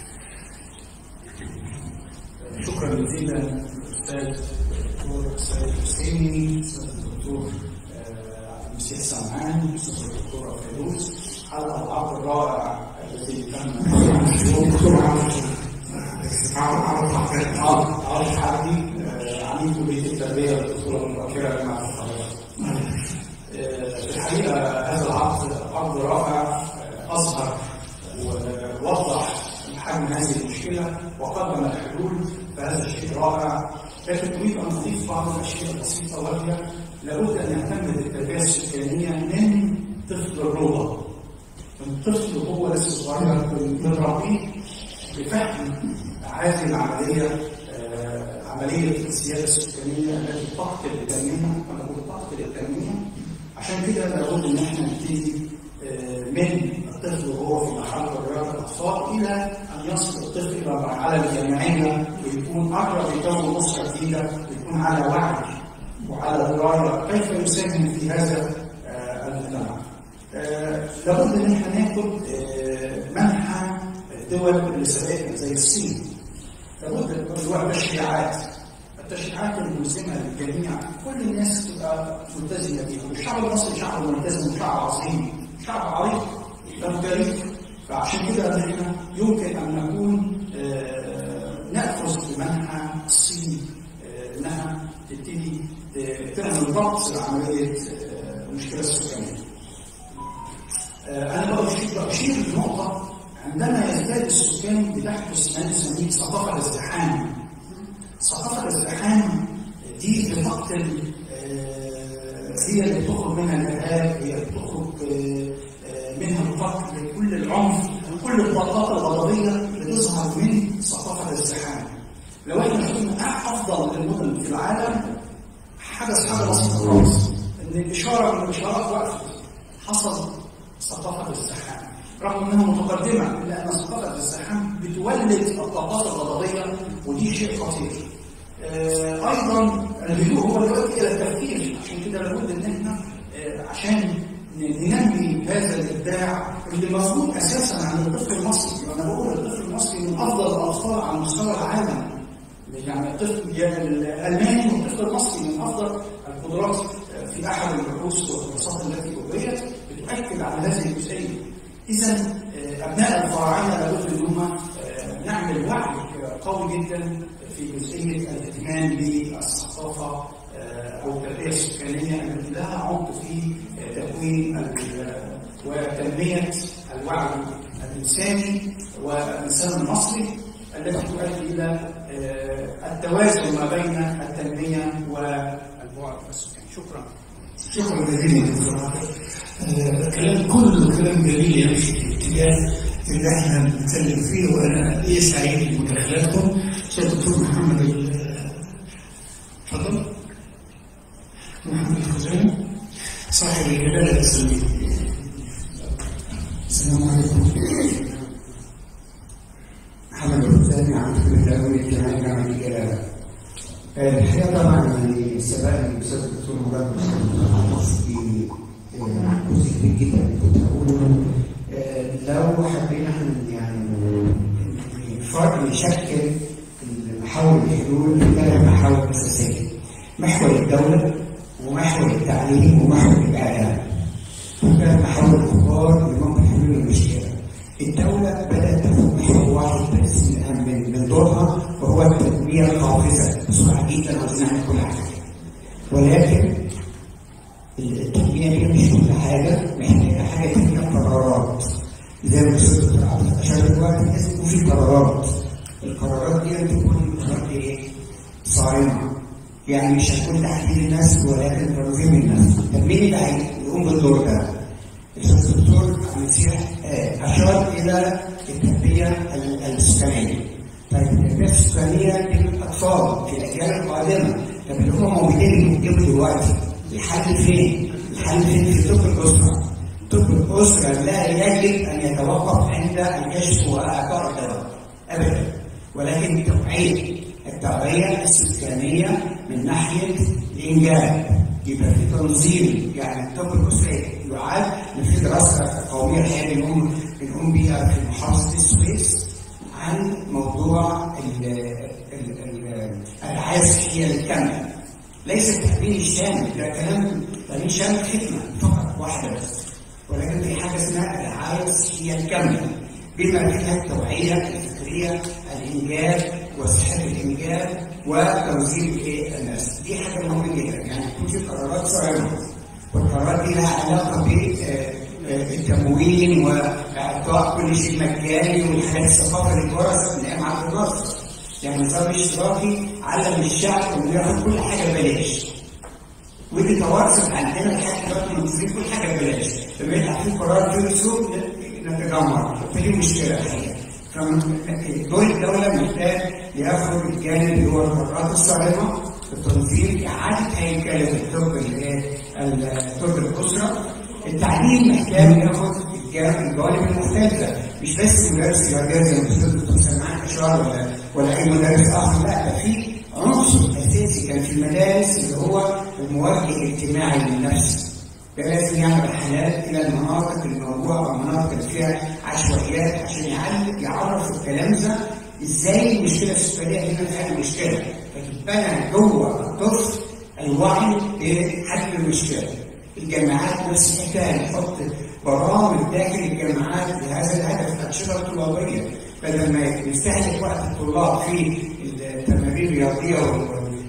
شكرا جزيلا للاستاذ الدكتور سيد حسيني استاذ الدكتور آه، عبد المسيح سمعان استاذ الدكتوره فيروز على العرض الرائع الذي تم
دكتور عرف عرف حضرتك
عاطف عاطف حمدي آه، عميد كليه التربيه والطفوله المبكره جامعه القاهره. آه، في الحقيقه هذا العقد عقد رائع آه، اظهر ووضح حجم هذه المشكله وقدم الحلول فهذا شيء رائع لكن اريد ان اضيف بعض الاشياء البسيطه وهي لابد ان نهتم بالتربيه السكانيه من طفل الروضه الطفل وهو لسه صغير بنربيه بفهم هذه العمليه آه، عمليه الزياده السكانيه التي تقتل التنميه وانا بقول تقتل التنميه عشان كده لابد ان احنا نبتدي آه، من الطفل وهو في مرحله رياضه الاطفال الى ان يصل الطفل الى المرحله الجامعيه ويكون قرب يكون اسره جديده ويكون على وعي وعلى درايه كيف يساهم في هذا آه، المجتمع. آه، لابد ان احنا ناخد آه، منحى الدول اللي سبقتنا زي الصين لابد من التشريعات التشريعات الملزمه للجميع كل الناس تبقى ملتزمه بيها والشعب المصري شعب ملتزم وشعب عظيم شعب عريق له تاريخ فعشان كده احنا يمكن ان نكون آه، ناخذ بمنحى الصين آه، انها تبتدي ت- تعمل ضبط لعمليه آه، المشكله السكانيه. آه، انا بشير بشير لنقطه عندما يزداد السكان بتحدث ما نسميه ثقافه الازدحام. ثقافه الازدحام دي بتقتل آه، هي اللي بتخرج منها الارهاب هي اللي بتخرج آه، آه، منها القتل كل العنف كل الطاقات الغضبيه اللي تظهر من ثقافه الازدحام. لو احنا شفنا افضل المدن في العالم حدث حاجه بسيطه خالص ان اشاره من الاشارات وقفت حصل ثقافه الازدحام رغم انها متقدمه الا ان ثقافه الازدحام بتولد الطاقات الغضبيه ودي شيء خطير. آه، ايضا الهدوء هو دلوقتي الى التفكير عشان كده لابد ان احنا آه، عشان ننمي هذا الابداع اللي موجود اساسا عند الطفل المصري وانا بقول الطفل المصري من افضل الاطفال على مستوى العالم يعني الطفل يعني الالماني والطفل المصري من افضل القدرات في احد البحوث والدراسات التي اجريت بتؤكد على هذه الجزئيه. اذا ابناء الفراعنه لابد ان هم نعمل وعي قوي جدا في جزئيه الاهتمام بالثقافه او التربيه السكانيه التي لها عمق في تكوين ال- وتنميه الوعي الانساني والانسان المصري التي تؤدي الى آه، التوازن ما بين التنميه والبعد السكاني شكرا
شكرا جزيلا يا دكتور عاطف. آه، كلام كله كلام جميل يمشي في الاتجاه اللي احنا بنتكلم فيه وانا لي سعيد بمداخلاتكم استاذ الدكتور محمد ال- اتفضل محمد الخزامي صاحب الجلاله الاسلاميه السلام عليكم
محمد الثاني عن كل التأمين الاجتماعي جامعة الجلالة. الحقيقة طبعا يعني سبق الأستاذ الدكتور مراد مصطفى في آه، جزء كبير جدا اللي كنت هقوله آه، لو حبينا إحنا يعني الفرق يشكل محاور الحلول في ثلاث محاور أساسية. محور الدولة ومحور التعليم ومحور الإعلام. ثلاث محاور الكبار اللي ممكن حلول المشكلة. الدولة بدأت تاخد محور واحد بس من أهم- من من دورها وهو التنمية القافزة بسرعة جدا عاوزين نعمل كل حاجة. ولكن التنمية دي مش كل حاجة محتاجة حاجة تانية قرارات. زي ما الأستاذ دكتور عبد أشار دلوقتي لازم يكون في قرارات. القرارات دي تكون قرارات إيه؟ صارمة. يعني مش هتكون تحديد الناس ولكن تنظيم الناس. طب مين اللي هيقوم بالدور ده؟ الاستاذ الدكتور مسيح آه، اشار الى التربيه ال- السكانيه. طيب التربيه السكانيه دي للاطفال في الاجيال القادمه، طب اللي هم موجودين يجيبوا دلوقتي الحل فين؟ الحل فين في طب الاسره. طب الاسره لا يجب ان يتوقف عند الكشف واعطاء الدواء ابدا ولكن التوعيه التوعيه السكانيه من ناحيه الانجاب يبقى في تنظيم يعني الطب الاسري يعاد في دراسه قوميه الحقيقه بنقوم بنقوم بيها في محافظه السويس عن موضوع ال- ال- ال- الرعايه الصحيه للكامله ليس التامين الشامل ده كلام تامين شامل خدمه فقط واحده بس ولكن في حاجه اسمها الرعايه الصحيه الكامله بما فيها التوعيه الفكريه هي الانجاب وصحه الانجاب وتوزيع إيه الناس دي حاجه مهمه جدا يعني يكون في قرارات صارمه والقرارات دي لها علاقه بالتموين واعطاء كل شيء مجاني والحاجات الثقافه اللي اتورثت من ايام عبد الناصر يعني النظام الاشتراكي علم الشعب انه ياخد كل حاجه ببلاش ودي توارثت عندنا لحد دلوقتي بنصير كل حاجه ببلاش لما يطلع في قرار في رسوم نتجمع فدي مشكله الحقيقه فدور الدوله محتاج ياخد الجانب اللي هو القرارات الصارمه التنظيم اعاده هيكله الطب اللي هي طب الاسره التعليم محتاج ياخد الجوانب المختلفه مش بس مدرس رياضيات زي ما الاستاذ الدكتور سماح اشار ولا ولا اي مدرس اخر لا ده في عنصر اساسي كان في المدارس اللي هو الموجه الاجتماعي للنفس ده لازم يعمل رحلات الى المناطق الموجوده او المناطق اللي فيها عشوائيات عشان يعلم يعرف التلامذه ازاي المشكله السكانيه هنا فعلا مشكله فتتبنى جوه الطفل الوعي بحل المشكله الجامعات نفس الحكايه نحط برامج داخل الجامعات لهذا الهدف الانشطه الطلابيه بدل ما يستهلك وقت الطلاب في التمارين الرياضيه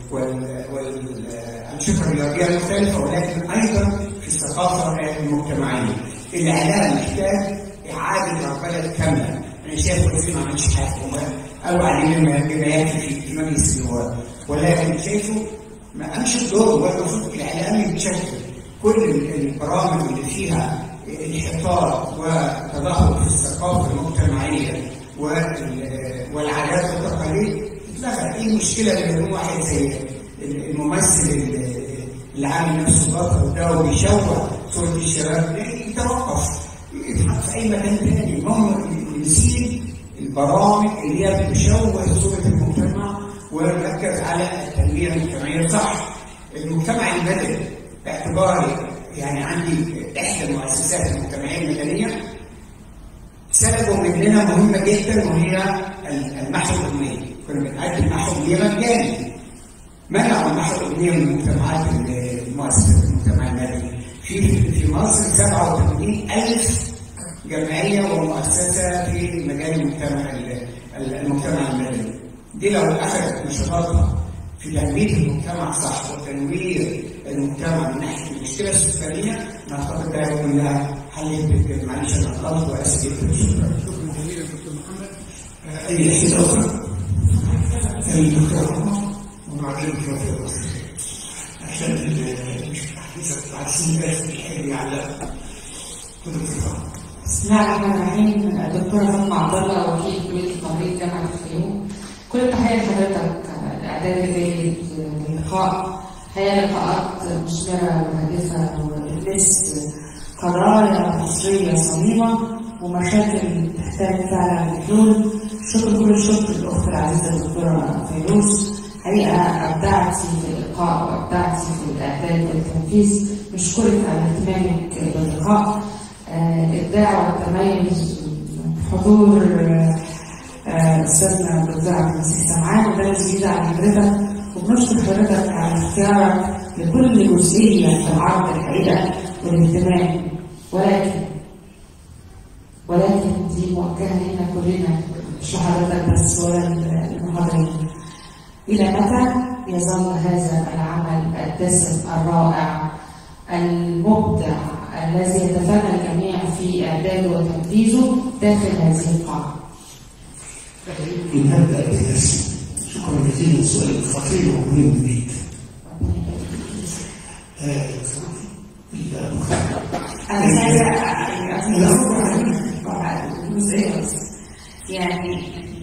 والانشطه الرياضيه المختلفه ولكن ايضا في الثقافه المجتمعيه. الاعلام محتاج اعاده رقابه كامله. انا شايف وزير ما عملش حاجه قالوا عليه بما يكفي في مجلس النواب ولكن شايفه ما قامش الدور هو المفروض الاعلام يتشكل كل البرامج اللي فيها انحطاط وتدهور في الثقافه المجتمعيه والعادات والتقاليد اتلغى ايه المشكله اللي يكون واحد زي الممثل اللي عامل نفسه بطل ده وبيشوه صوره الشباب يتوقف يتحط في اي مكان تاني المهم نسيب البرامج اللي هي بتشوه صوره المجتمع ونركز على التنميه المجتمعيه صح المجتمع المدني باعتباري يعني عندي احدى المؤسسات المجتمعيه المدنيه سلبوا مننا مهمه جدا وهي المحو الامنيه كنا بنقدم محو امنيه مجاني منعوا المحو الامنيه من المجتمعات المؤسسات المجتمع المدني في في مصر 87000 جمعيه ومؤسسه في مجال المجتمع المجتمع المدني دي لو اخذت نشاطاتها في تنميه المجتمع صح وتنوير المجتمع من ناحيه المشكله السكانيه نعتقد ده يكون لها حل جدا معلش انا غلط واسف جدا شكرا
شكرا جزيلا دكتور محمد اي اسئله اخرى؟ الدكتور عمر وبعدين الدكتور عشان مش تحديثك عايزين بس الحاجه يعلق
بسم الله الرحمن الرحيم الدكتورة فاطمة عبد الله وكيل كلية التمريض جامعة الفيوم كل التحية لحضرتك الإعداد الجيد للقاء هي لقاءات مثمرة وهادفة وبتلمس قضايا مصرية صميمة ومشاكل تحتاج فعلا لحلول شكر كل الشكر للأخت العزيزة الدكتورة فيروز حقيقة أبدعتي في الإلقاء وأبدعتي في الإعداد والتنفيذ نشكرك على اهتمامك باللقاء الإبداع والتميز حضور أستاذنا الدكتور عبد المسيح سمعان وده جديد على حضرتك وبنشكر حضرتك على اختيارك لكل جزئية في العرض الحقيقة والاهتمام ولكن ولكن دي موجهة لنا كلنا مش لحضرتك بس ولا المحاضرين إلى متى يظل هذا العمل الدسم الرائع المبدع الذي يتفانى الجميع في إعداده وتنفيذه داخل هذه القاعة؟
نبدأ بالاسم شكرا جزيلا السؤال خطير ومهم جدا
أنا عايزة جزئية بس يعني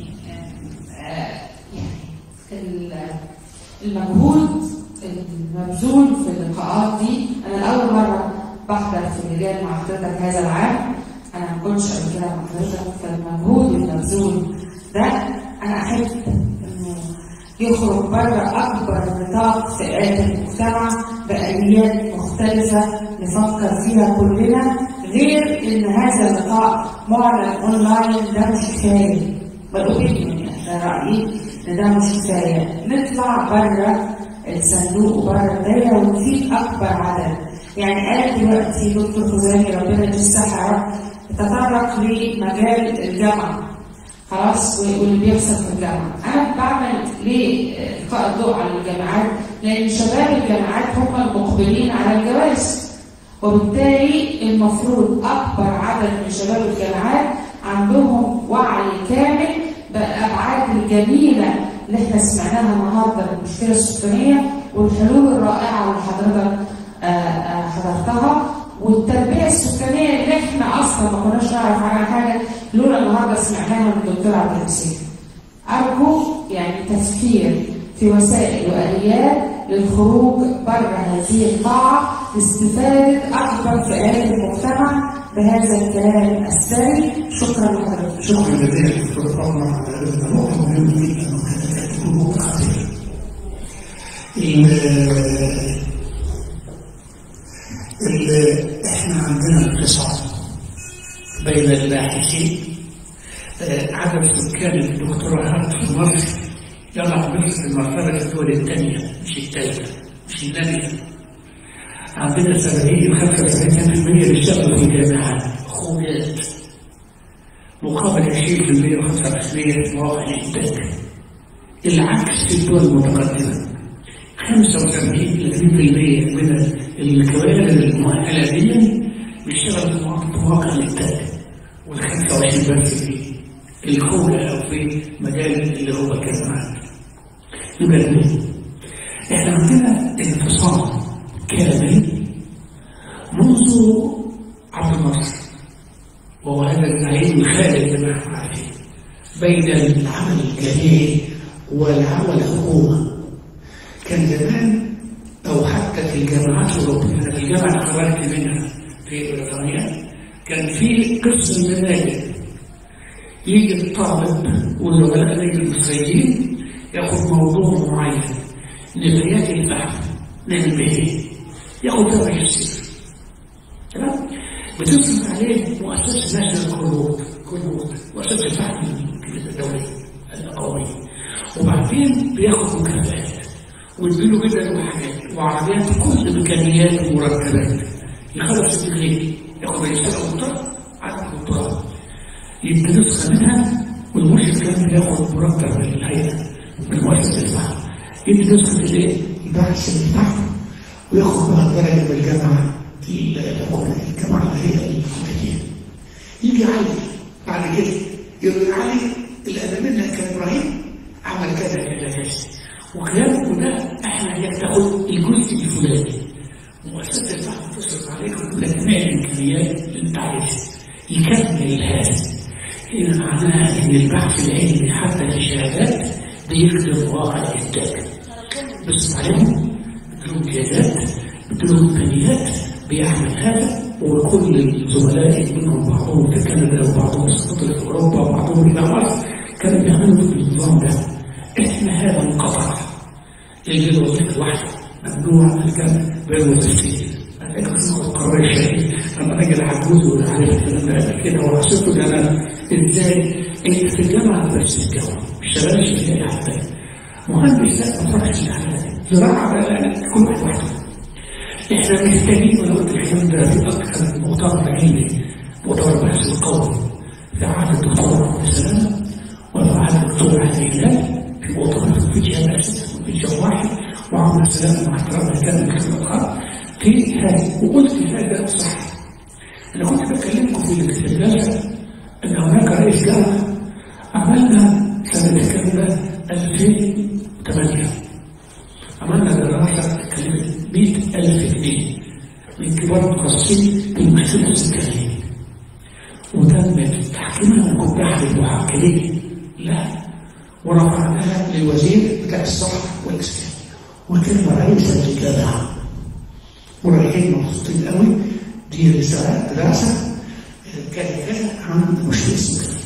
يعني المجهود المبذول في اللقاءات دي أنا لأول مرة بحضر في اللجان مع حضرتك هذا العام أنا ما كنتش قبل كده مع حضرتك فالمجهود المبذول ده أنا أحب إنه يخرج بره أكبر نطاق فئات المجتمع بآليات مختلفة نفكر فيها كلنا غير إن هذا اللقاء معلن أونلاين ده مش كفاية بالأوبينيون يعني ده رأيي إن ده مش كفاية نطلع بره الصندوق وبره الدايرة ونفيد أكبر عدد يعني قال دلوقتي دكتور خزامي ربنا يديه الصحة يا رب تطرق لمجال الجامعة خلاص و- واللي بيحصل في الجامعه انا بعمل ليه القاء الضوء على الجامعات لان شباب الجامعات هم المقبلين على الجواز وبالتالي المفروض اكبر عدد من شباب الجامعات عندهم وعي كامل بالابعاد الجميله اللي احنا سمعناها النهارده للمشكله السكانيه والحلول الرائعه اللي حضرتك آه، آه، حضرتها والتربيه السكانيه اللي احنا اصلا ما كناش نعرف عنها حاجه لولا النهارده سمعناها من الدكتور عبد الحسين. ارجو يعني تفكير في وسائل واليات للخروج بره هذه القاعه لاستفاده اكبر فئات المجتمع بهذا الكلام السري شكرا لحضرتك.
شكرا جزيلا دكتور فاطمه على هذه النقطه مهمه جدا وكانت تكون نقطه خطيره. ال- ال- احنا عندنا انفصام بين الباحثين آه، عدد سكان الدكتوراه في مصر يضع مصر في المرتبه الدول الثانيه مش الثالثه مش الثانيه عندنا 70 75% بيشتغلوا في الجامعات خوجات مقابل 20% و25% في مواقع الإنتاج العكس في الدول المتقدمة 75 ل 30% من الكوادر المؤهلة دي بيشتغل في مواقع- في مواقع الإنتاج وال 25 بس في الخولة أو في مجال اللي هو الجامعات يبقى ليه؟ احنا عندنا انفصام كامل منذ عبد الناصر وهو هذا التعيين الخالد كما نحن عارفين بين العمل الجماعي والعمل الحكومة كان زمان أو حتى في الجامعات الأوروبية أنا في الجامعة اللي خرجت منها في بريطانيا كان في قسم مناجم يجي الطالب والزملاء المصريين ياخد موضوع معين نبريات الفهم ننبهي ياخد ده ماجستير تمام بتصرف عليه مؤسسة نشر القروض قروض مؤسسة الفهم الدولية القومية وبعدين بياخد مكافآت ويديله بدل وحاجات وعربيات كل إمكانيات ومرتبات يخلص الدجري ياخد رسالة دكتور عدد دكتوراه يدي نسخة منها والمرشد كمان ياخد مرتب من الهيئة من مؤسسة الفهم يدي نسخة الايه؟ البحث الفهم وياخد بقى درجة من الجامعة الحكومية الجامعة اللي هي الحكومية يجي علي بعد كده يقول علي اللي أنا منها كان إبراهيم عمل كذا كذا كذا وكلام وده احنا هيك تاخد الجزء الفلاني مؤسسة الفهم تصرف عليك وتقول لك ما الإمكانيات اللي أنت عايزها يكمل هذا هنا معناها إن البحث العلمي حتى في الشهادات بيخدم واقع الإنتاج بس عليهم بدون امتيازات بدون إمكانيات بيعمل هذا وكل الزملاء منهم بعضهم في كندا وبعضهم استقر في أوروبا وبعضهم إلى مصر كانوا بيعملوا بالنظام ده إحنا هذا انقطع يجي له وظيفة واحدة ممنوع الجمع بين وظيفتين أنا القرار الشهيد لما أجي العجوز ولا عارف الكلام ده قبل كده وحسيته ده أنا إزاي أنت في الجامعة نفس الجو الشباب في أي حاجة مهندس لا ما فرقش الحاجة زراعة بقى كل واحد وحده احنا محتاجين وانا قلت الكلام ده في اكثر من مؤتمر علمي مؤتمر البحث القومي في عهد الدكتور عبد السلام وفي عهد الدكتور علي هلال في مؤتمر في فيديو اسف فيديو واحد وعبد السلام مع احترامي كان كلمه الخط في هذا وقلت هذا صح انا كنت بكلمكم في الاستدلال ان هناك رئيس جامعه عملنا سنه الكلام ده 2008 عملنا دراسة كلمة 100000 جنيه من كبار المتخصصين في المشكلة السكانية وتم تحكيمها من كبار المحكمين لا ورفعناها للوزير بتاع الصحة والإسكان وكان رئيسا للجامعة ورايحين مبسوطين قوي دي رسالة دراسة كان كذا عن مشكلة السكانية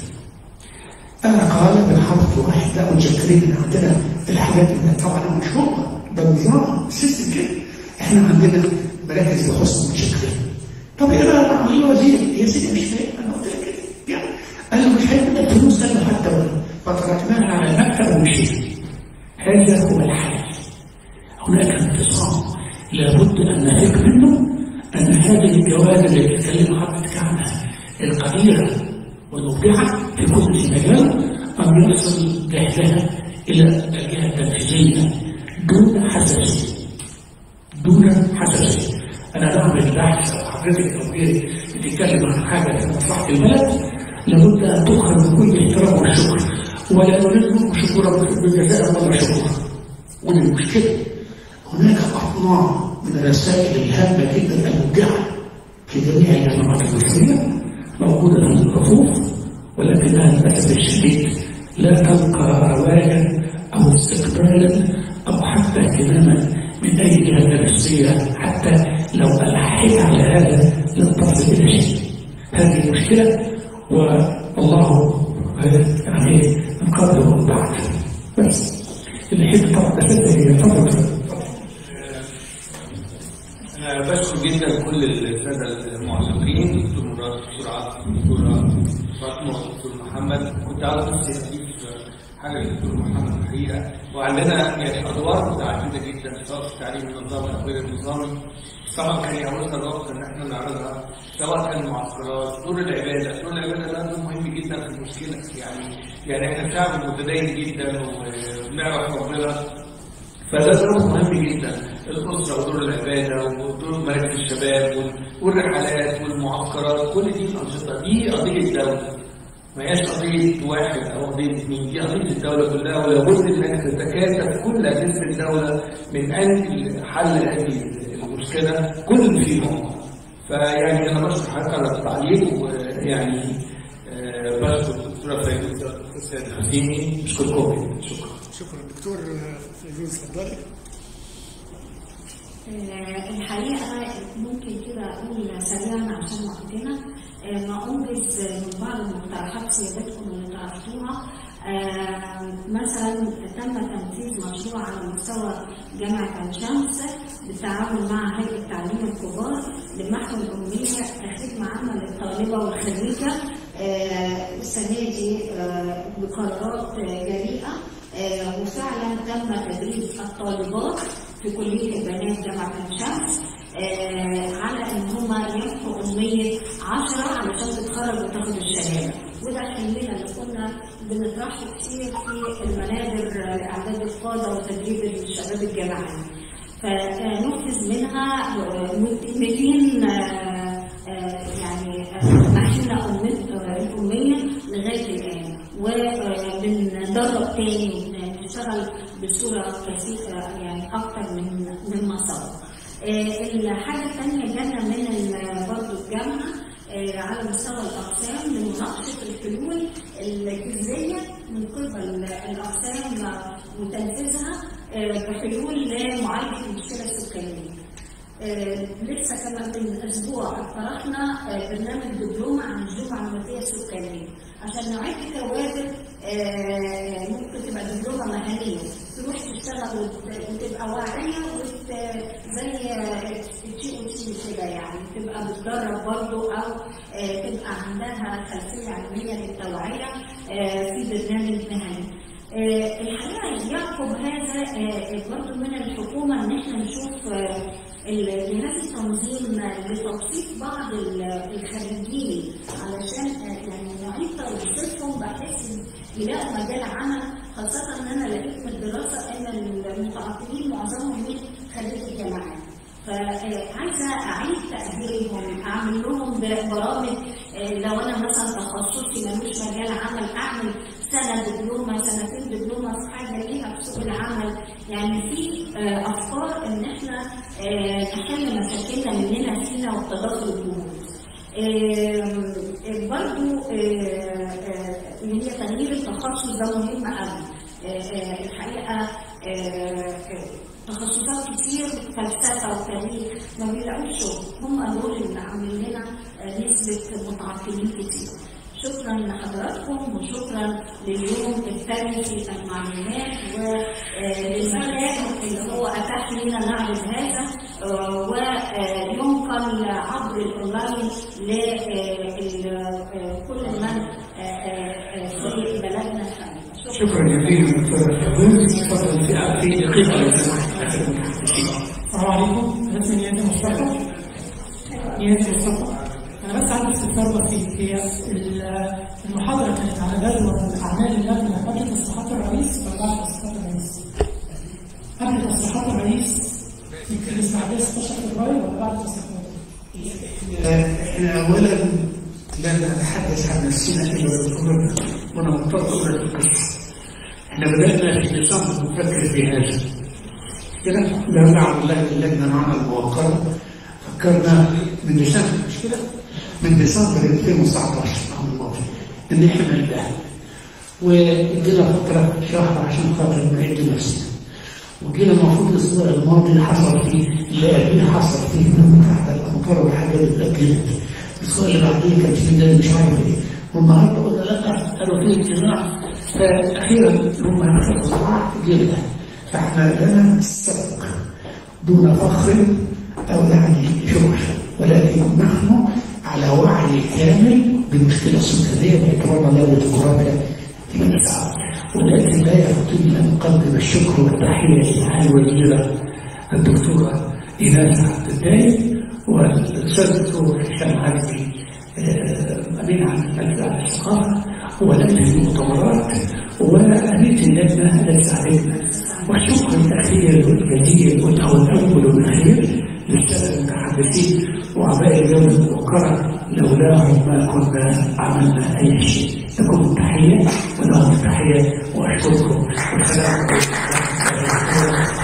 أنا قال بالحرف واحد لا متشكرين عندنا الحاجات اللي طبعا مش هو ده نظام سيستم كده احنا عندنا مراكز بحسن متشكرين طب ايه بقى مع وزير يا سيدي مش فاهم انا قلت لك كده يعني قال له مش هيبقى الفلوس قال له حتى ولا فتركناها على المكتب ومشينا هذا هو الحل هناك انفصام لابد ان نفك منه ان هذه الجوانب اللي بتتكلم حضرتك عنها القديره والمبدعه في كل مجال أو يصل جهدها إلى الجهة التنفيذية دون حساسية دون حساسية أنا بعمل بحث أو حضرتك أو غيرك بتتكلم عن حاجة في مصلحة البلد لابد أن تؤخذ بكل احترام والشكر ولا نريد منكم شكرا بجزاء ولا شكرا ودي المشكلة هناك أطماع من الرسائل الهامة جدا الموجعة في جميع الجامعات المصرية موجودة في الرفوف ولكنها للأسف الشديد لا تلقى رواجا أو استقبالا أو حتى اهتماما من أي جهة دراسية حتى لو ألحيت على هذا لن تصل إلى شيء هذه مشكلة والله يعني نقدم من بعد بس اللي يحب طبعا أساسا هي تفضل
أنا بشكر جدا كل السادة المعلقين دكتور مراد دكتور عاطف دكتورة فاطمة دكتور محمد كنت عاوز بس أضيف حاجة للدكتور محمد الحقيقة وعندنا يعني أدوار متعددة جدا سواء في التعليم النظامي أو غير النظامي طبعا كان يعوزنا الوقت ان احنا نعرضها سواء كان معسكرات دور العباده، دور العباده ده دور مهم جدا في المشكله يعني يعني احنا شعب متدين جدا وبنعرف ربنا فده دور مهم جدا الاسره ودور العباده ودور مراكز الشباب وال- والرحلات والمعسكرات كل دي الانشطه دي قضيه دوله ما هياش قضيه واحد او قضيه اثنين دي قضيه الدوله كلها ولابد انها تتكاتف كل اجهزه الدوله من اجل حل هذه المشكله كل فيهم فيعني انا بشكر حضرتك على التعليق ويعني آه، بشكر الدكتوره فايزه السيد الحسيني بشكركم شكرا
شكرا دكتور فيروز اتفضلي
آه، الحقيقة ممكن كده أقول سريعا عشان وقتنا آه، ما أنجز من بعض المقترحات سيادتكم اللي طرحتوها آه، مثلا تم تنفيذ مشروع على مستوى جامعة عين شمس بالتعاون مع هيئة التعليم الكبار لمحو الأمية كخدمة عامة للطالبة والخريجة آه، السنة دي آه، بقرارات آه، جريئة آه، وفعلا تم تدريب الطالبات في كلية البنات جامعة عين شمس آه، على ان هم يمحوا امنية 10 علشان تتخرج وتاخد الشهادة وده حلمنا اللي كنا بنطرحه كتير في المنابر لاعداد القادة وتدريب الشباب الجامعي فنفذ منها آه، 200 آه، آه، يعني آه، محينا أمي- آه، الأمية لغاية الآن وبندرب تاني بنشتغل بصورة كثيرة يعني أكتر من مما سبق. آه، الحاجة الثانية جانا من ال- برضه الجامعة آه، على مستوى الأقسام لمناقشة الحلول الجزئية من قبل الأقسام وتنفيذها آه، كحلول لمعالجة المشكلة السكانية. آه، لسه كمان من اسبوع اقترحنا آه، برنامج دبلوم عن الجمعه الماديه السكانيه عشان نوعيه كوادر آه، ممكن تبقى دبلومه مهنيه تروح تشتغل وت- وتبقى واعيه وت زي تي او تي كده يعني تبقى بتدرب برضه او آه، تبقى عندها خلفيه علميه للتوعيه آه، في برنامج مهني. آه، الحقيقه يعقب هذا آه، برضه من الحكومه ان احنا نشوف آه، الجهاز التنظيم لتوظيف بعض ال- الخريجين علشان آه، يعني نعيد توظيفهم بحيث يلاقوا مجال عمل خاصة إن أنا لقيت من الدراسة إن المتعاقدين معظمهم من خريج الجامعات. فعايزه اعيد تاهيلهم اعمل لهم برامج آه، لو انا مثلا تخصصي ملوش مجال عمل اعمل سنه دبلومه سنتين دبلومه في حاجه ليها في سوق العمل يعني في آه، افكار ان احنا آه، نحل مشاكلنا مننا فينا وتداخل الجهود. آم، آه، برضو آه، آه، اللي هي تغيير التخصص ده مهم قوي آه، آه، الحقيقه آه، آه، تخصصات كتير فلسفه وتاريخ ما بيلاقوش شغل هم دول اللي عاملين لنا آه، نسبه متعطلين كتير شكرا لحضراتكم وشكرا لليوم الثاني في المعلومات وللمكان اللي هو اتاح لنا نعرض هذا آه، وينقل عبر الاونلاين لكل من آه، آه، آه، في بلدنا الحبيبه
شكرا جزيلا دكتور فيروز تفضل في في دقيقه لو سمحت
السلام عليكم انا اسمي نيازي مصطفى نيازي مصطفى انا بس عندي استفسار بسيط هي ال- المحاضره كانت على جدول اعمال اللجنه تصريحات الرئيس في الاستعداد 16 فبراير ولا بعد تصريحاته؟
احنا اولا لا نتحدث عن نفسنا الا بالقرب وننتظر القصه. احنا بدانا في ديسمبر نفكر في هذا. كده لا نعم الله اللجنه العمل الموقره فكرنا من ديسمبر مش كده؟ من ديسمبر 2019 العام الماضي ان احنا نبدا وادينا فتره شهر عشان خاطر نعد نفسنا. وجينا المفروض الاسبوع الماضي حصل فيه اللي قبليه حصل فيه من تحت الامطار والحاجات اللي اتاجلت الاسبوع اللي بعديه كان فيه ده مش عارف ايه والنهارده قلنا لا قالوا فيه اجتماع فاخيرا هم اخذوا القرار جدا فاحنا لنا السبق دون فخر او يعني شكر ولكن نحن على وعي كامل بالمشكله السكانيه باعتبارنا دوله القرى في مسعى والتي لا يفوتني ان اقدم الشكر والتحيه لمعالي الوزيره الدكتوره ايناس عبد الدايم والاستاذ الدكتور هشام عبدي امين عن المجلس على الثقافه ولجنه المؤتمرات وامينه اللجنه التي ساعدتنا والشكر الاخير والجزيل والاول والاخير للساده المتحدثين واعضاء الجوله الموقره لولاهم ما كنا عملنا اي شيء لكم التحيه ولهم التحيه واشكركم والسلام عليكم ورحمه الله وبركاته